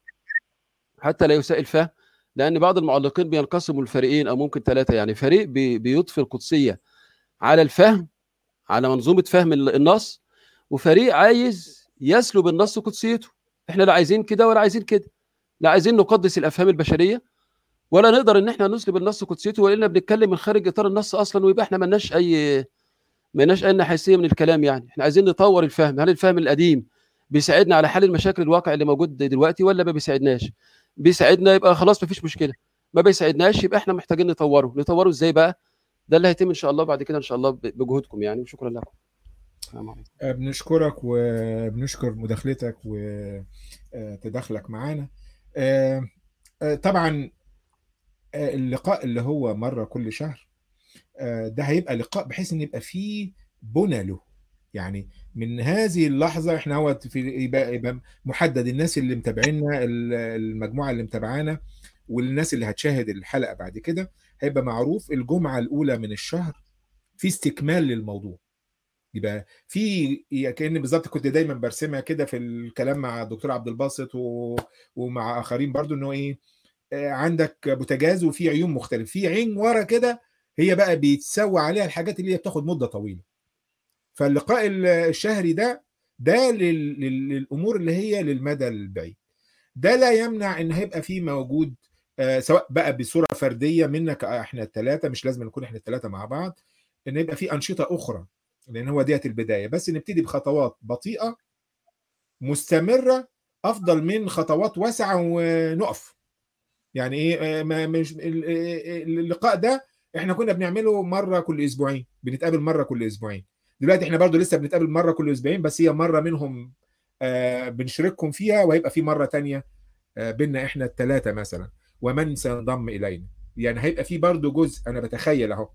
حتى لا يساء الفهم لان بعض المعلقين بينقسموا لفريقين او ممكن ثلاثه يعني فريق بي... بيضفي القدسيه على الفهم على منظومه فهم ال- النص وفريق عايز يسلب النص قدسيته احنا لا عايزين كده ولا عايزين كده لا عايزين نقدس الافهام البشريه ولا نقدر ان احنا نسلب النص قدسيته والا بنتكلم من خارج اطار النص اصلا ويبقى احنا ملناش اي ملناش اي حيثيه من الكلام يعني احنا عايزين نطور الفهم هل الفهم القديم بيساعدنا على حل المشاكل الواقع اللي موجود دلوقتي ولا ما بيساعدناش بيساعدنا يبقى خلاص مفيش مشكله ما بيساعدناش يبقى احنا محتاجين نطوره نطوره ازاي بقى ده اللي هيتم ان شاء الله بعد كده ان شاء الله ب- بجهودكم يعني وشكرا لكم السلام عليكم آه، بنشكرك وبنشكر مداخلتك وتدخلك معانا آه، آه، طبعا آه، اللقاء اللي هو مرة كل شهر آه، ده هيبقى لقاء بحيث ان يبقى فيه بنى له يعني من هذه اللحظة احنا هو في يبقى, يبقى محدد الناس اللي متابعينا ال- المجموعة اللي متابعانا والناس اللي هتشاهد الحلقة بعد كده هيبقى معروف الجمعة الأولى من الشهر في استكمال للموضوع يبقى في كأن بالظبط كنت دايما برسمها كده في الكلام مع الدكتور عبد الباسط و... ومع آخرين برضو انه ايه آه، عندك بوتاجاز وفي عيون مختلف في عين ورا كده هي بقى بيتسوى عليها الحاجات اللي هي بتاخد مدة طويلة فاللقاء ال- الشهري ده ده لل... لل- للامور اللي هي للمدى البعيد ده لا يمنع ان هيبقى في موجود آه، سواء بقى بصوره فرديه منك آه، احنا الثلاثه مش لازم نكون احنا الثلاثه مع بعض ان يبقى في انشطه اخرى لان هو ديت البدايه بس نبتدي بخطوات بطيئه مستمره افضل من خطوات واسعه ونقف يعني ايه آه، ما مش ال- آه، اللقاء ده احنا كنا بنعمله مره كل اسبوعين بنتقابل مره كل اسبوعين دلوقتي احنا برضو لسه بنتقابل مره كل اسبوعين بس هي مره منهم آه، بنشارككم فيها وهيبقى في مره تانية آه، بينا احنا الثلاثه مثلا ومن سينضم الينا يعني هيبقى في برضو جزء انا بتخيل اهو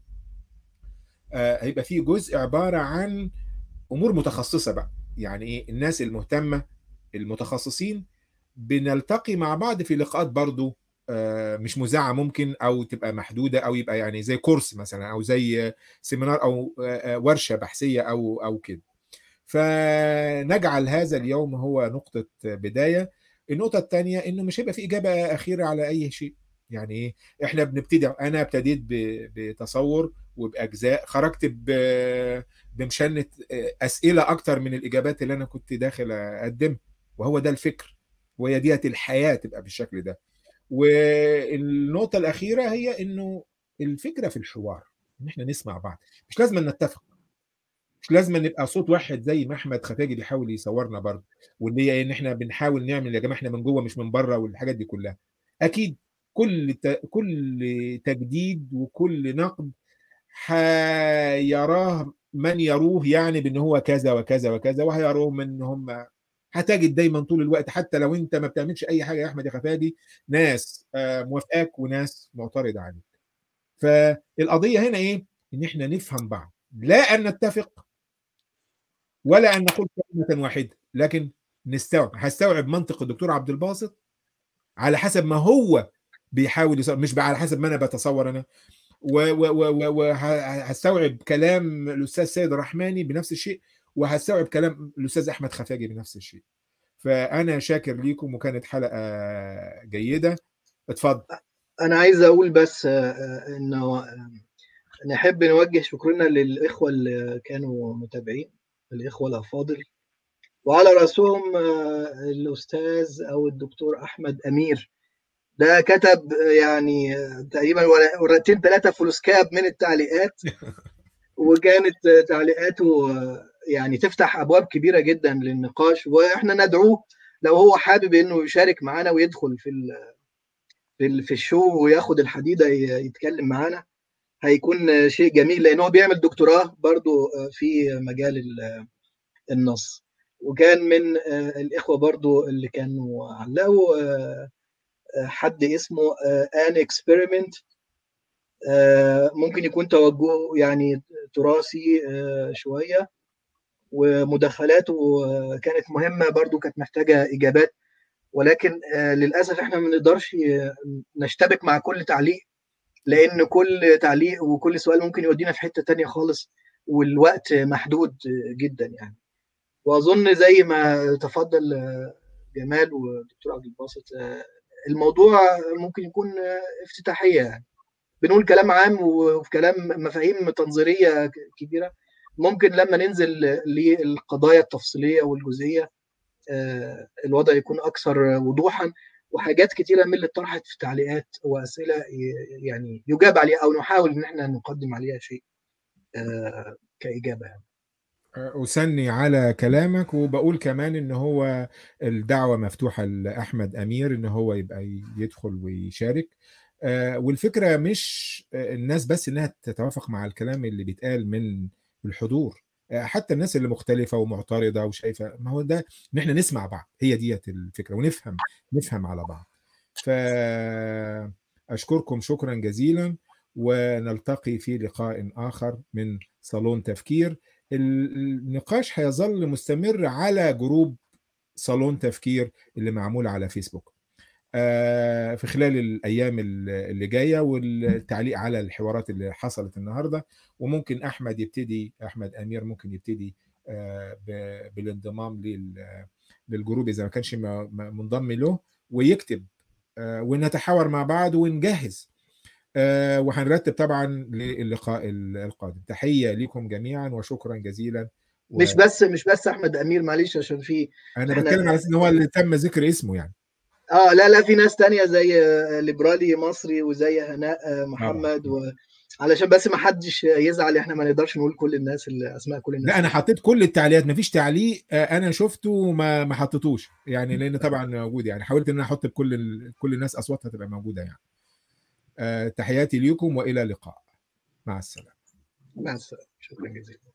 آه، هيبقى في جزء عباره عن امور متخصصه بقى يعني ايه الناس المهتمه المتخصصين بنلتقي مع بعض في لقاءات برضو آه، مش مذاعه ممكن او تبقى محدوده او يبقى يعني زي كورس مثلا او زي سيمينار او آه، آه، ورشه بحثيه او او كده فنجعل هذا اليوم هو نقطه بدايه النقطه الثانيه انه مش هيبقى في اجابه اخيره على اي شيء يعني ايه احنا بنبتدي انا ابتديت ب- بتصور وباجزاء خرجت ب- بمشنه اسئله اكتر من الاجابات اللي انا كنت داخل اقدمها وهو ده الفكر وهي ديت الحياه تبقى بالشكل ده والنقطه الاخيره هي انه الفكره في الحوار ان احنا نسمع بعض مش لازم نتفق مش لازم نبقى صوت واحد زي ما احمد خفاجي بيحاول يصورنا برضه واللي هي ان احنا بنحاول نعمل يا جماعه احنا من جوه مش من بره والحاجات دي كلها اكيد كل ت- كل تجديد وكل نقد هيراه من يروه يعني بان هو كذا وكذا وكذا وهيروه ان هم هتجد دايما طول الوقت حتى لو انت ما بتعملش اي حاجه يا احمد يا خفاجي ناس آه، موافقاك وناس معترضه عليك فالقضيه هنا ايه ان احنا نفهم بعض لا ان نتفق ولا ان نقول كلمه واحده لكن نستوعب هستوعب منطق الدكتور عبد الباسط على حسب ما هو بيحاول يصور مش بقى على حسب ما انا بتصور انا وهستوعب كلام الاستاذ سيد الرحماني بنفس الشيء وهستوعب كلام الاستاذ احمد خفاجي بنفس الشيء فانا شاكر ليكم وكانت حلقه جيده اتفضل انا عايز اقول بس آه، آه، انه آه، نحب نوجه شكرنا للاخوه اللي كانوا متابعين الاخوه الافاضل وعلى راسهم آه، الاستاذ او الدكتور احمد امير ده كتب آه، يعني آه، تقريبا ورق- ورقتين ثلاثه فلوسكاب من التعليقات وكانت آه، تعليقاته آه، يعني تفتح ابواب كبيره جدا للنقاش واحنا ندعوه لو هو حابب انه يشارك معانا ويدخل في ال- في ال- في الشو وياخد الحديده ي- يتكلم معانا هيكون آه، شيء جميل لان هو بيعمل دكتوراه برضو آه، في مجال ال- النص وكان من آه، الاخوه برضو اللي كانوا علقوا آه، آه، حد اسمه ان اكسبيرمنت ممكن يكون توجهه يعني تراثي آه، شويه ومداخلاته آه، كانت مهمه برضو كانت محتاجه اجابات ولكن آه، للاسف احنا ما نقدرش آه، نشتبك مع كل تعليق لان كل تعليق وكل سؤال ممكن يودينا في حته تانية خالص والوقت محدود آه، جدا يعني واظن زي ما تفضل آه، جمال والدكتور عبد الباسط آه، الموضوع ممكن يكون آه، افتتاحيه يعني بنقول كلام عام وفي كلام مفاهيم تنظيريه ك- كبيره ممكن لما ننزل للقضايا التفصيليه والجزئيه آه، الوضع يكون اكثر وضوحا وحاجات كتيره من اللي اتطرحت في تعليقات واسئله ي- يعني يجاب عليها او نحاول ان احنا نقدم عليها شيء آه، كاجابه يعني. أثني على كلامك وبقول كمان إن هو الدعوة مفتوحة لأحمد أمير إن هو يبقى يدخل ويشارك آه، والفكرة مش آه، الناس بس إنها تتوافق مع الكلام اللي بيتقال من الحضور آه، حتى الناس اللي مختلفة ومعترضة وشايفة ما هو ده إن إحنا نسمع بعض هي ديت الفكرة ونفهم نفهم على بعض فأشكركم شكرا جزيلا ونلتقي في لقاء آخر من صالون تفكير النقاش هيظل مستمر على جروب صالون تفكير اللي معمول على فيسبوك آه، في خلال الايام اللي جايه والتعليق على الحوارات اللي حصلت النهارده وممكن احمد يبتدي احمد امير ممكن يبتدي آه، ب- بالانضمام لل- للجروب اذا ما كانش م- م- منضم له ويكتب آه، ونتحاور مع بعض ونجهز آه، وهنرتب طبعا للقاء القادم تحيه لكم جميعا وشكرا جزيلا و... مش بس مش بس احمد امير معلش عشان في انا إحنا- بتكلم على اساس ان هو اللي تم ذكر اسمه يعني اه لا لا في ناس تانية زي آه، ليبرالي مصري وزي هناء آه، محمد و... علشان بس ما حدش يزعل احنا ما نقدرش نقول كل الناس اللي اسماء كل الناس لا انا حطيت كل التعليقات مفيش تعليق آه، انا شفته وما ما حطيتوش يعني لان طبعا موجود يعني حاولت ان انا احط بكل ال... كل الناس اصواتها تبقى موجوده يعني آه، تحياتي ليكم والى اللقاء مع السلامه مع السلامه شكرا جزيلا